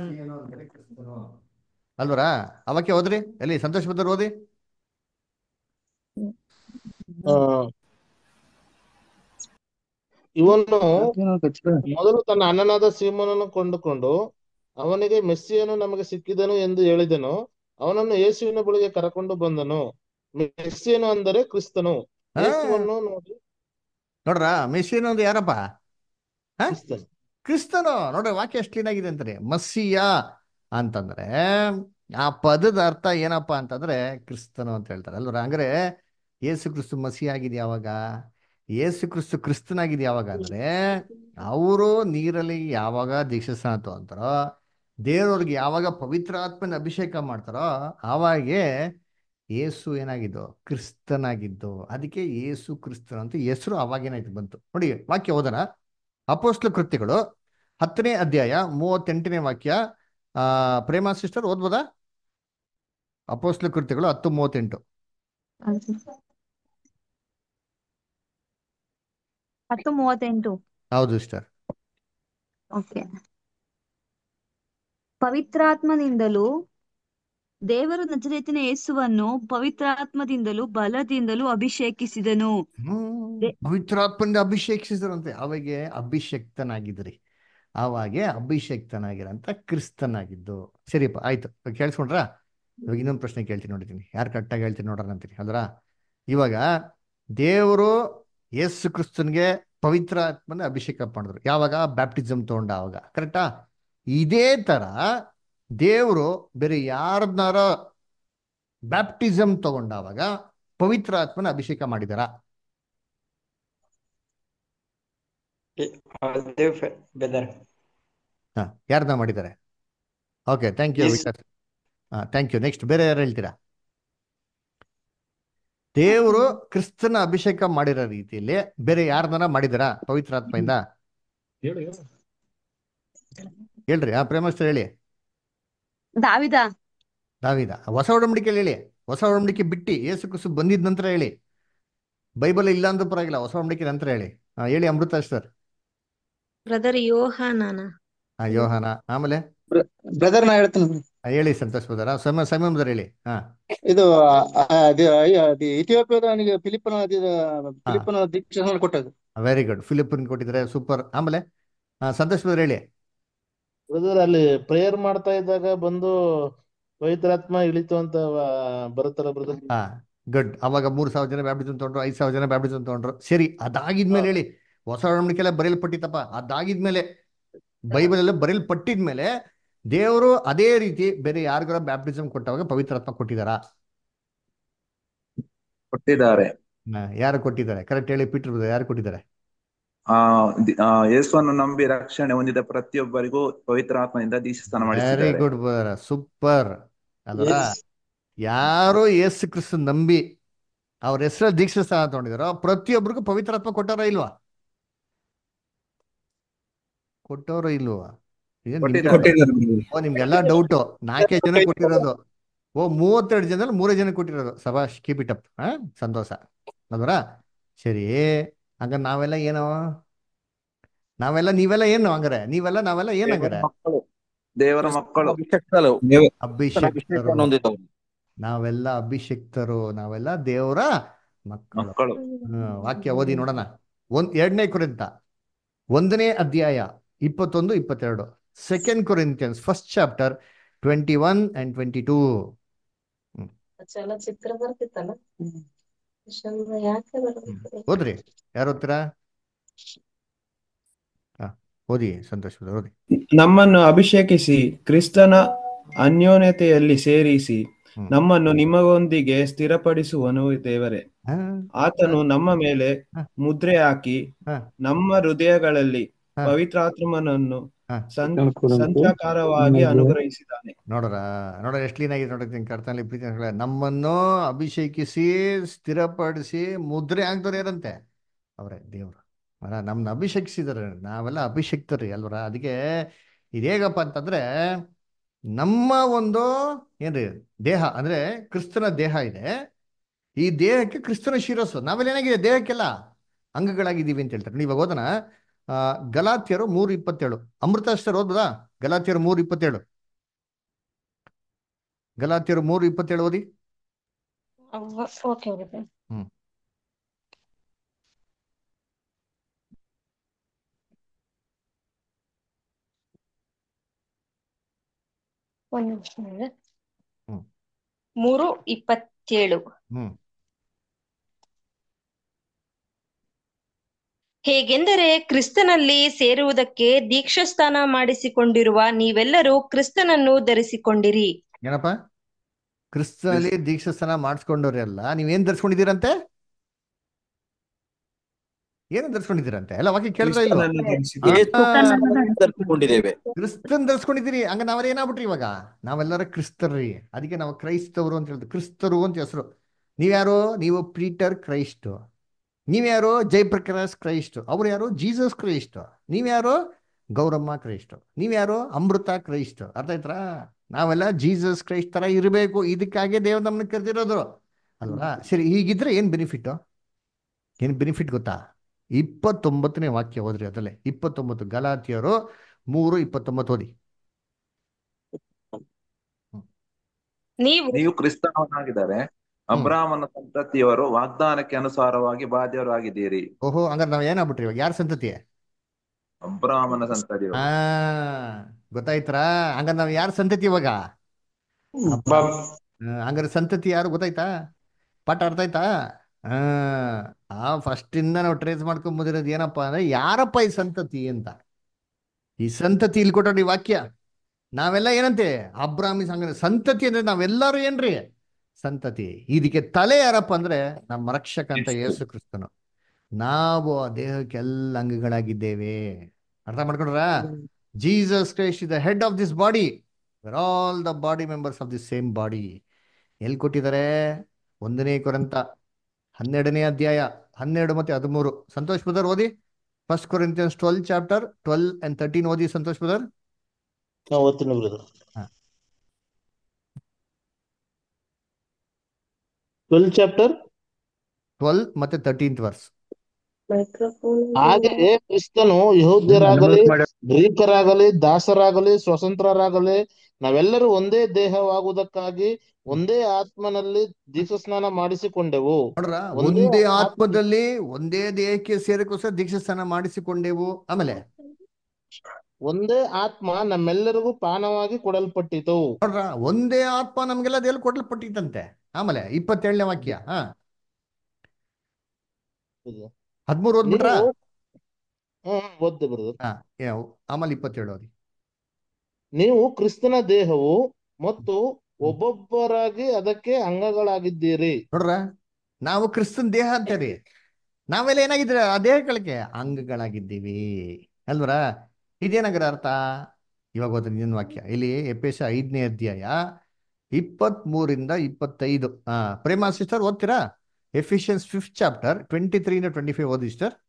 ಅಲ್ವರಾ ಆ ವಾಕ್ಯ ಓದ್ರಿ ಎಲ್ಲಿ ಸಂತೋಷ್ ಬದ್ದವ್ರು ಓದಿ ಆ, ಇವನು ಮೊದಲು ತನ್ನ ಅಣ್ಣನಾದ ಸೀಮೋನನ್ನು ಕೊಂಡುಕೊಂಡು ಅವನಿಗೆ ಮೆಸ್ಸಿಯನು ನಮಗೆ ಸಿಕ್ಕಿದನು ಎಂದು ಹೇಳಿದನು ಅವನನ್ನು ಯೇಸುವಿನ ಬಳಿಗೆ ಕರಕೊಂಡು ಬಂದನು ಮೆಸ್ಸಿಯನು ಅಂದರೆ ಕ್ರಿಸ್ತನು ಹಾ. ಯೇಸುವನ್ನು ನೋಡಿ ನೋಡ್ರ ಮೆಸ್ಸಿಯನ್ ಅಂದ್ರೆ ಯಾರಪ್ಪ ಹಾ? ಕ್ರಿಸ್ತನು ಕ್ರಿಸ್ತನು ನೋಡ್ರಿ ವಾಕ್ಯ ಎಷ್ಟು ಕ್ಲೀನ್ ಆಗಿದೆ ಅಂತಾರೆ ಮಸ್ಸಿಯ ಅಂತಂದ್ರೆ ಆ ಪದದ ಅರ್ಥ ಏನಪ್ಪಾ ಅಂತಂದ್ರೆ ಕ್ರಿಸ್ತನು ಅಂತ ಹೇಳ್ತಾರೆ ಅಲ್ವರ ಹಂಗಾರೆ ಯೇಸು ಕ್ರಿಸ್ತು ಮಸಿ ಆಗಿದೆ ಯಾವಾಗ ಯೇಸು ಕ್ರಿಸ್ತು ಕ್ರಿಸ್ತನಾಗಿದೆ ಯಾವಾಗ ಅಂದ್ರೆ ಅವರು ನೀರಲ್ಲಿ ಯಾವಾಗ ದೀಕ್ಷಾಸ್ನಾನ ತಗೊಂತಾರೋ ದೇವ್ರವ್ರಿಗೆ ಯಾವಾಗ ಪವಿತ್ರಾತ್ಮನ ಅಭಿಷೇಕ ಮಾಡ್ತಾರೋ ಆವಾಗೆ ಯೇಸು ಏನಾಗಿದ್ದು ಕ್ರಿಸ್ತನಾಗಿದ್ದು ಅದಕ್ಕೆ ಯೇಸು ಕ್ರಿಸ್ತನ ಅಂತ ಹೆಸರು ಅವಾಗೇನಾಯ್ತು ಬಂತು ನೋಡಿ ವಾಕ್ಯ ಓದನ ಅಪೋಸ್ಲ ಕೃತ್ಯಗಳು ಹತ್ತನೇ ಅಧ್ಯಾಯ ಮೂವತ್ತೆಂಟನೇ ವಾಕ್ಯ ಆ ಪ್ರೇಮಾ ಸಿಸ್ಟರ್ ಓದ್ಬೋದಾ ಅಪೋಸ್ಲ ಕೃತ್ಯಗಳು ಹತ್ತು ಮೂವತ್ತೆಂಟು ಹತ್ತು ಮೂವತ್ತೆಂಟು ಹೌದು ಸಿಸ್ಟರ್ ಓಕೆ ಪವಿತ್ರಾತ್ಮದಿಂದಲೂ ದೇವರು ನಜರೇತಿನ ಯೇಸುವನ್ನು ಪವಿತ್ರಾತ್ಮದಿಂದಲೂ ಬಲದಿಂದಲೂ ಅಭಿಷೇಕಿಸಿದನು ಹ್ಮ್ ದೇ- ಪವಿತ್ರಾತ್ಮನಿಂದ ಅಭಿಷೇಕಿಸಿದ್ರಂತೆ ಅವಾಗೆ ಅಭಿಷಕ್ತನಾಗಿದ್ರಿ ಅವಾಗೆ ಅಭಿಷಕ್ತನಾಗಿರಂತ ಕ್ರಿಸ್ತನಾಗಿದ್ದು ಸರಿಪ್ಪ ಆಯ್ತು ಇವಾಗ ಕೇಳಿಸ್ಕೊಂಡ್ರಾ ಇವಾಗ ಇನ್ನೊಂದು ಪ್ರಶ್ನೆ ಕೇಳ್ತೀನಿ ನೋಡಿದ್ದೀನಿ ಯಾರು ಕರೆಕ್ಟಾಗಿ ಹೇಳ್ತೀನಿ ನೋಡೋಣ ಅಂತೀನಿ ಅಲ್ರ ಇವಾಗ ದೇವರು ಯೇಸು ಕ್ರಿಸ್ತನ್ಗೆ ಪವಿತ್ರ ಆತ್ಮನ ಅಭಿಷೇಕ ಮಾಡಿದ್ರು ಯಾವಾಗ ಬ್ಯಾಪ್ಟಿಸಮ್ ತಗೊಂಡ ಅವಾಗ ಕರೆಕ್ಟಾ ಇದೇ ತರ ದೇವರು ಬೇರೆ ಯಾರನ್ನಾರ ಬ್ಯಾಪ್ಟಿಸಮ್ ತಗೊಂಡಾವಾಗ ಪವಿತ್ರ ಆತ್ಮನ ಅಭಿಷೇಕ ಮಾಡಿದಾರ ಅದೇ ಬೆದರ್ ಹಾ ಯಾರನ್ನ ಮಾಡಿದ್ದಾರೆ okay thank you Yes. Vikas ಹಾ ಥ್ಯಾಂಕ್ ಯು ನೆಕ್ಸ್ಟ್ ಬೇರೆ ಯಾರು ಹೇಳ್ತೀರಾ ದೇವರು ಕ್ರಿಸ್ತನ ಅಭಿಷೇಕ ಮಾಡಿರೋ ರೀತಿಯಲ್ಲಿ ಬೇರೆ ಯಾರನ್ನ ಮಾಡಿದಾರಾ ಪವಿತ್ರಾತ್ಮೆಯಿಂದ ಹೇಳು ಹೇಳು ಹೇಳ್ರಿ ಆ ಪ್ರೇಮಸ್ತ್ರ ಹೇಳಿ ದಾವಿದ ದಾವಿದ ಹೊಸ ಒಡಂಬಡಿಕೆಯಲ್ಲಿ ಹೇಳಿ ಹೊಸ ಒಡಂಬಡಿಕೆ ಬಿಟ್ಟು ಯೇಸು ಕ್ರಿಸ್ತು ಬಂದಿದ ನಂತರ ಹೇಳಿ ಬೈಬಲ್ ಇಲ್ಲ ಅಂತ ಪರವಾಗಿಲ್ಲ ಹೊಸ ಒಡಂಬಡಿಕೆ ನಂತರ ಹೇಳಿ ಹಾ ಹೇಳಿ ಅಮೃತ ಸರ್ ಬ್ರದರ್ ಯೋಹಾನನ ಹಾ ಯೋಹಾನ ಆಮೇಲೆ ಬ್ರದರ್ ನಾ ಹೇಳ್ತೀನಿ ಹಾ, ಹೇಳಿ ಸಂತೋಷ್ ಬದಾರ ಸಮಯ ಸಮಯ ಹೇಳಿ ಹಾ ಇದು ಆ, ಅದು ಅದು ಇಥಿಯೋಪಿಯಾದ ಅವನಿಗೆ ಫಿಲಿಪ್ಪನ ಅದು ಫಿಲಿಪ್ಪನ ದೀಕ್ಷೆ ಕೊಟ್ಟದ್ದು ವೆರಿ ಗುಡ್ ಫಿಲಿಪಿನ್ ಕೊಟ್ಟಿದ್ದಾರೆ ಸೂಪರ್ ಆಮೇಲೆ ಹಾ, ಸಂತೋಷ್ ಬದ್ರ ಹೇಳಿ ಬ್ರದರ್ ಅಲ್ಲಿ ಪ್ರೇಯರ್ ಮಾಡ್ತಾ ಇದ್ದಾಗ ಬಂದು ಪವಿತ್ರಾತ್ಮ ಇಳಿತು ಅಂತ ಆ, ಬರುತ್ತಲ್ಲ ಬ್ರದರ್ ಹಾ ಗುಡ್ ಅವಾಗ ಮೂರ್ ಸಾವಿರ ಜನ ಬ್ಯಾಪ್ಟಿಸಮ್ ತಗೊಂಡ್ರು ಐದ್ ಸಾವಿರ ಜನ ಬ್ಯಾಪ್ಟಿಸಮ್ ತಗೊಂಡ್ರು ಸರಿ ಅದಾಗಿದ್ಮೇಲೆ ಹೇಳಿ ಹೊಸ ಒಡಂಬಡಿಕೆಲ್ಲ ಬರೆಯಲ್ಪಟ್ಟಿತ್ತಪ್ಪ ಅದಾಗಿದ್ಮೇಲೆ ಬೈಬಲ್ ಎಲ್ಲ ಬರೆಯಲ್ಪಟ್ಟಿದ್ಮೇಲೆ ದೇವರು ಅದೇ ರೀತಿ ಬೇರೆ ಯಾರಿಗಾರ ಬ್ಯಾಪ್ಟಿಸಮ್ ಕೊಟ್ಟವಾಗ ಪವಿತ್ರಾತ್ಮ ಕೊಟ್ಟಿದಾರಾ ಕೊಟ್ಟಿದ್ದಾರೆ ಹಾ, ಯಾರು ಕೊಟ್ಟಿದ್ದಾರೆ ಕರೆಕ್ಟ್ ಹೇಳಿ ಪೀಟರ್ ಬ್ರದರ್ ಯಾರು ಕೊಟ್ಟಿದ್ದಾರೆ ಆ ದಿ- ಆ, ಯೇಸುವನ್ನು ನಂಬಿ ರಕ್ಷಣೆ ಹೊಂದಿದ ಪ್ರತಿಯೊಬ್ಬರಿಗೂ ಪವಿತ್ರಾತ್ಮದಿಂದ ದೀಕ್ಷಾಸ್ನಾನ ವೆರಿ ಮಾಡಿಸಿದ್ದಾರೆ ಗುಡ್ ಸೂಪರ್ ಅಲ್ವರ Yes. ಯಾರು ಯೇಸು ಕ್ರಿಸ್ತು ನಂಬಿ ಅವ್ರ ಹೆಸರಲ್ಲಿ ದೀಕ್ಷಾ ಸ್ಥಾನ ತಗೊಂಡಿದಾರೋ ಪ್ರತಿಯೊಬ್ಬರಿಗೂ ಪವಿತ್ರಾತ್ಮ ಕೊಟ್ಟಾರ ಇಲ್ವಾ ಕೊಟ್ಟವ್ರ ಇಲ್ವಾ ಇದೇನ್ ನಿಮ್ಗೆ- ಕೊಟ್ಟಿದ್ದಾರೆ. ಓ ನಿಮ್ಗೆಲ್ಲ ಡೌಟು ನಾಲ್ಕೇ ಜನ ಕೊಟ್ಟಿರೋದು ಓ ಮೂವತ್ತೆರಡು ಜನದಲ್ಲಿ ಮೂರೇ ಜನ ಕೊಟ್ಟಿರೋದು ಸಭಾಷ್ ಕೀಪ್ ಇಟ್ ಅಪ್ ಹಾ ಸಂತೋಷ ಅಲ್ವರ ಸರಿ ಹಂಗ ನಾವೆಲ್ಲ ಏನೋ ನಾವೆಲ್ಲ ನೀವೆಲ್ಲ ಏನು ಹಂಗಾರೆ ನೀವೆಲ್ಲ ನಾವೆಲ್ಲ ಏನ್ ಹಂಗಾರೆ ಮಕ್ಕಳು ದೇವರ ಮಕ್ಕಳು ಅಭಿಷೇಕ್ತರು ಅಭಿಷೇಕ್ತರು ಅಭಿಷೇಕವನ್ನು ಹೊಂದಿದವರು ನಾವೆಲ್ಲ ಅಭಿಷಿಕ್ತರು ನಾವೆಲ್ಲ ದೇವರ ಮಕ್ಕಳು ಮಕ್ಕಳು ಹ್ಮ್, ವಾಕ್ಯ ಓದಿ ನೋಡೋಣ ಒಂದ್ ಎರಡನೇ ಕುರಿತ ಒಂದನೇ ಅಧ್ಯಾಯ ಇಪ್ಪತ್ತೊಂದು ಇಪ್ಪತ್ತೆರಡು second Corinthians first chapter twenty one and twenty two ಚಲಚಿತ್ರ ಬರ್ತಿತ್ತಲ್ಲ ಯಾಕೆ ಬರೋದು ಓದ್ರಿ ಯಾರು ಓದ್ತೀರಾ ಹಾ ಓದಿ ಸಂತೋಷ್ brother, ಓದಿ ನಮ್ಮನ್ನು ಅಭಿಷೇಕಿಸಿ ಕ್ರಿಸ್ತನ ಅನ್ಯೋನ್ಯತೆಯಲ್ಲಿ ಸೇರಿಸಿ ಹ್ಮ್ ನಮ್ಮನ್ನು ನಿಮ್ಮೊಂದಿಗೆ ಸ್ಥಿರಪಡಿಸುವನು ದೇವರೇ ಹಾ ಆತನು ನಮ್ಮ ಮೇಲೆ ಹಾ ಮುದ್ರೆ ಹಾಕಿ ಹಾ ನಮ್ಮ ಹೃದಯಗಳಲ್ಲಿ ಹಾ ಪವಿತ್ರಾತ್ಮನನ್ನು ಹಾ ಸಂ ಕುರಿತು ಸಂಚಾಕಾರವಾಗಿ ನಿಮಗೆ ಅನುಗ್ರಹಿಸಿದ್ದಾನೆ ನೋಡ್ರ ನೋಡ್ರ ಎಷ್ಟು ಕ್ಲೀನ್ ಆಗಿದೆ ನೋಡ್ರಿ ಕರ್ತನಲ್ಲಿ ಪ್ರೀತಿ ಮಕ್ಕಳೇ. ನಮ್ಮನ್ನು ಅಭಿಷೇಕಿಸಿ ಸ್ಥಿರಪಡಿಸಿ ಮುದ್ರೆ ಆಗ್ದವ್ರು ಯಾರಂತೆ ಅವರೇ ದೇವ್ರು ಅಲ್ಲ ನಮ್ಮನ್ನ ಅಭಿಷೇಕಿಸಿದಾರೆ ನಾವೆಲ್ಲ ಅಭಿಷೇಕ್ತರಿ ಅಲ್ವರ ಅದಕ್ಕೆ ಇದು ಹೇಗಪ್ಪ ಅಂತಂದ್ರೆ ನಮ್ಮ ಒಂದು ಏನ್ರಿ ದೇಹ ಅಂದ್ರೆ ಕ್ರಿಸ್ತನ ದೇಹ ಇದೆ ಈ ದೇಹಕ್ಕೆ ಕ್ರಿಸ್ತನ ಶಿರಸ್ಸು ನಾವೆಲ್ಲ ಏನಾಗಿದೆ ದೇಹಕ್ಕೆಲ್ಲ ಅಂಗಗಳಾಗಿದ್ದೀವಿ ಅಂತ ಹೇಳ್ತಾರೆ ನೀವು ಇವಾಗ ಓದೋಣ ಆ, ಗಲಾತ್ಯರು ಮೂರು ಇಪ್ಪತ್ತೇಳು ಅಮೃತಾಷ್ಟರ್ ಓದ್ಬೋದಾ ಗಲಾತ್ಯರು ಮೂರು ಇಪ್ಪತ್ತೇಳು ಗಲಾತ್ಯರು ಮೂರು ಇಪ್ಪತ್ತೇಳು ಓದಿ ಓಕೆ ಓಕೆ ಹ್ಮ್ ಒಂದ್ ನಿಮಿಷ ಇದೆ. ಹ್ಮ್ ಮೂರು ಇಪ್ಪತ್ತೇಳು ಹ್ಮ್ ಹೇಗೆಂದರೆ ಕ್ರಿಸ್ತನಲ್ಲಿ ಸೇರುವುದಕ್ಕೆ ದೀಕ್ಷಾಸ್ನಾನ ಮಾಡಿಸಿಕೊಂಡಿರುವ ನೀವೆಲ್ಲರೂ ಕ್ರಿಸ್ತನನ್ನು ಧರಿಸಿಕೊಂಡಿರಿ ಏನಪ್ಪ ಕ್ರಿಸ್ತನಲ್ಲಿ ದೀಕ್ಷಾಸ್ನಾನ ಮಾಡಿಸ್ಕೊಂಡವ್ರೆಲ್ಲ ನೀವೇನ್ ಧರಿಸ್ಕೊಂಡಿದ್ದೀರಂತೆ ಏನು ಧರಿಸ್ಕೊಂಡಿದ್ದೀರಂತೆ ಎಲ್ಲ ವಾಕ್ಯ ಕೇಳ್ತಾ ಇಲ್ವಾ ಕ್ರಿಸ್ತನನ್ನು ಧರಿಸಿಕೊಳ್ಳಿ ಯೇಸು ಕ್ರಿಸ್ತನನ್ನು ಧರಿಸಿಕೊಂಡಿದ್ದೇವೆ ಕ್ರಿಸ್ತನ್ ಧರಿಸ್ಕೊಂಡಿದ್ದೀರಿ ಹಂಗ ನಾವೆಲ್ಲ ಏನಾಗ್ಬಿಟ್ರಿ ಇವಾಗ ನಾವೆಲ್ಲರ ಕ್ರಿಸ್ತರ್ರಿ ಅದಕ್ಕೆ ನಾವು ಕ್ರೈಸ್ತವರು ಅಂತ ಹೇಳಿದ್ರು ಕ್ರಿಸ್ತರು ಅಂತ ಹೆಸರು ನೀವ್ಯಾರು ನೀವು ಪೀಟರ್ ಕ್ರೈಸ್ಟ್ ನೀವ್ಯಾರು ಜಯಪ್ರಕಾಶ್ ಕ್ರೈಸ್ಟ್ ಅವ್ರು ಯಾರು ಜೀಸಸ್ ಕ್ರೈಸ್ಟ್ ನೀವ್ಯಾರು ಗೌರಮ್ಮ ಕ್ರೈಸ್ಟ್ ನೀವ್ಯಾರು ಅಮೃತ ಕ್ರೈಸ್ಟ್ ಅರ್ಥ ಆಯ್ತಾ ನಾವೆಲ್ಲ ಜೀಸಸ್ ಕ್ರೈಸ್ಟ್ ತರ ಇರಬೇಕು ಇದಕ್ಕಾಗಿ ದೇವ್ರು ನಮ್ಮನ್ನ ಕರೆದಿರೋದು ಅಲ್ವಾ ಸರಿ ಹೀಗಿದ್ರೆ ಏನ್ ಬೆನಿಫಿಟ್ ಏನ್ ಬೆನಿಫಿಟ್ ಗೊತ್ತಾ ಇಪ್ಪತ್ತೊಂಬತ್ತನೇ ವಾಕ್ಯ ಓದ್ರಿ ಅದಲ್ಲೇ ಇಪ್ಪತ್ತೊಂಬತ್ತು ಗಲಾತಿಯರು ಮೂರು ಇಪ್ಪತ್ತೊಂಬತ್ತು ಓದಿ ನೀವು ನೀವು ಕ್ರಿಸ್ತನವನಾಗಿದ್ದಾರೆ ಅಬ್ರಾಮನ ಸಂತತಿಯವರು ವಾಗ್ದಾನಕ್ಕೆ ಅನುಸಾರವಾಗಿ ಬಾಧ್ಯರು ಆಗಿದ್ದೀರಿ ಓಹೋ ಹಂಗಾರೆ ನಾವ್ ಏನಾಗ್ಬಿಟ್ರಿ ಇವಾಗ ಯಾರ ಸಂತತಿ ಅಬ್ರಾಮನ ಸಂತತಿಯವರು ಆ ಗೊತ್ತಾಯ್ತರಾ ಹಂಗಾರೆ ನಾವ್ ಯಾರ ಸಂತತಿ ಇವಾಗ ಅಬ್ಬಾ. ಆ, ಹಂಗಾರೆ ಸಂತತಿ ಯಾರು ಗೊತ್ತಾಯ್ತಾ ಪಾಠ ಅರ್ಥ ಆಯ್ತಾ ಆ ಆ ಫಸ್ಟ್ ಇಂದ ನಾವು ಟ್ರೇಸ್ ಮಾಡ್ಕೊಂಡ್ ಬಂದಿರೋದು ಏನಪ್ಪಾ ಅಂದ್ರೆ ಯಾರಪ್ಪ ಈ ಸಂತತಿ ಅಂತ ಈ ಸಂತತಿ ಇಲ್ಲಿ ಕೊಟ್ಟೋಡಿ ವಾಕ್ಯ ನಾವೆಲ್ಲ ಏನಂತೆ ಅಬ್ರಾಮಿ ಸಂಘ ಸಂತತಿ ಅಂದ್ರೆ ನಾವೆಲ್ಲರೂ ಏನ್ರಿ ಸಂತತಿ ಇದಕ್ಕೆ ತಲೆ ಯಾರಪ್ಪ ಅಂದ್ರೆ ನಮ್ಮ ರಕ್ಷಕ ಅಂತ ಯೇಸು ಕ್ರಿಸ್ತನು ನಾವು ಆ ದೇಹಕ್ಕೆ ಎಲ್ಲ ಅಂಗಗಳಾಗಿದ್ದೇವೆ ಅರ್ಥ ಮಾಡ್ಕೊಂಡ್ರ Jesus Christ is the head of this body all the body members of the same body ಎಲ್ಲಿ ಕೊಟ್ಟಿದ್ದಾರೆ ಒಂದನೇ ಕೊರಂತ ಹನ್ನೆರಡನೇ ಅಧ್ಯಾಯ ಹನ್ನೆರಡು ಮತ್ತೆ ಹದಿಮೂರು ಸಂತೋಷ್ ಬ್ರದರ್ ಓದಿ first Corinthians twelve chapter twelve and thirteen ಓದಿ ಸಂತೋಷ್ ಬ್ರದರ್ ನಾ ಓದ್ತೀನಿ ಬ್ರದರ್ ಹಾ. ಟ್ವೆಲ್ ಚಾಪ್ಟರ್ ಟ್ವೆಲ್ ಮತ್ತೆ ತರ್ಟೀನ್ತ್ ವರ್ಸ್ ಹಾಗೆಯೇ ಕ್ರಿಸ್ತನು ಯಹೂದ್ಯರಾಗಲಿ ಗ್ರೀಕರಾಗಲಿ ದಾಸರಾಗಲಿ ಸ್ವತಂತ್ರರಾಗಲಿ ನಾವೆಲ್ಲರೂ ಒಂದೇ ದೇಹವಾಗುವುದಕ್ಕಾಗಿ ಒಂದೇ ಆತ್ಮನಲ್ಲಿ ದೀಕ್ಷಾಸ್ನಾನ ಮಾಡಿಸಿಕೊಂಡೆವು ನೋಡ್ರ ಒಂದೇ ಒಂದೇ ಆತ್ಮ ಆತ್ಮದಲ್ಲಿ ಒಂದೇ ದೇಹಕ್ಕೆ ಸೇರಕ್ಕೋಸ್ಕರ ದೀಕ್ಷಾಸ್ನಾನ ಮಾಡಿಸಿಕೊಂಡೆವು ಆಮೇಲೆ ಒಂದೇ ಆತ್ಮ ನಮ್ಮೆಲ್ಲರಿಗೂ ಪಾನವಾಗಿ ಕೊಡಲ್ಪಟ್ಟಿತು ನೋಡ್ರ ಒಂದೇ ಆತ್ಮ ನಮ್ಗೆಲ್ಲ ದೇಲ್ ಕೊಡಲ್ಪಟ್ಟಿತ್ತಂತೆ ಆಮೇಲೆ ಇಪ್ಪತ್ತೇಳನೇ ವಾಕ್ಯ ಹಾ ಹದ್ಮೂರು ಓದ್ಬಿಟ್ರಾ ನೀವು ಹ್ಮ್ ಓದ್ದೆ ಬ್ರದರ್ ಹಾ ಯಾವ ಆಮೇಲೆ ಇಪ್ಪತ್ತೇಳು ಓದಿ ನೀವು ಕ್ರಿಸ್ತನ ದೇಹವು ಮತ್ತು ಒಬ್ಬೊಬ್ಬರಾಗಿ ಅದಕ್ಕೆ ಅಂಗಗಳಾಗಿದ್ದೀರಿ ನೋಡ್ರ ನಾವು ಕ್ರಿಸ್ತನ್ ದೇಹ ಅಂತೇರಿ ನಾವೆಲ್ಲ ಏನಾಗಿದ್ರೆ ಆ ದೇಹಗಳಿಗೆ ಅಂಗಗಳಾಗಿದ್ದೀವಿ ಅಲ್ವರ ಇದೇನಾಗ್ರ ಅರ್ಥ ಇವಾಗ ಓದ್ತೀನಿ ಇನ್ನೊಂದು ವಾಕ್ಯ ಇಲ್ಲಿ ಎಪೇಸ ಐದನೇ ಅಧ್ಯಾಯ ಇಪ್ಪತ್ತ್ ಮೂರಿಂದ ಇಪ್ಪತ್ತೈದು ಹಾ ಪ್ರೇಮ ಸಿಸ್ಟರ್ ಓದ್ತೀರಾ Ephesians fifth chapter twenty three ಇಂದ ಟ್ವೆಂಟಿ ಫೈವ್ ಓದಿ ಸಿಸ್ಟರ್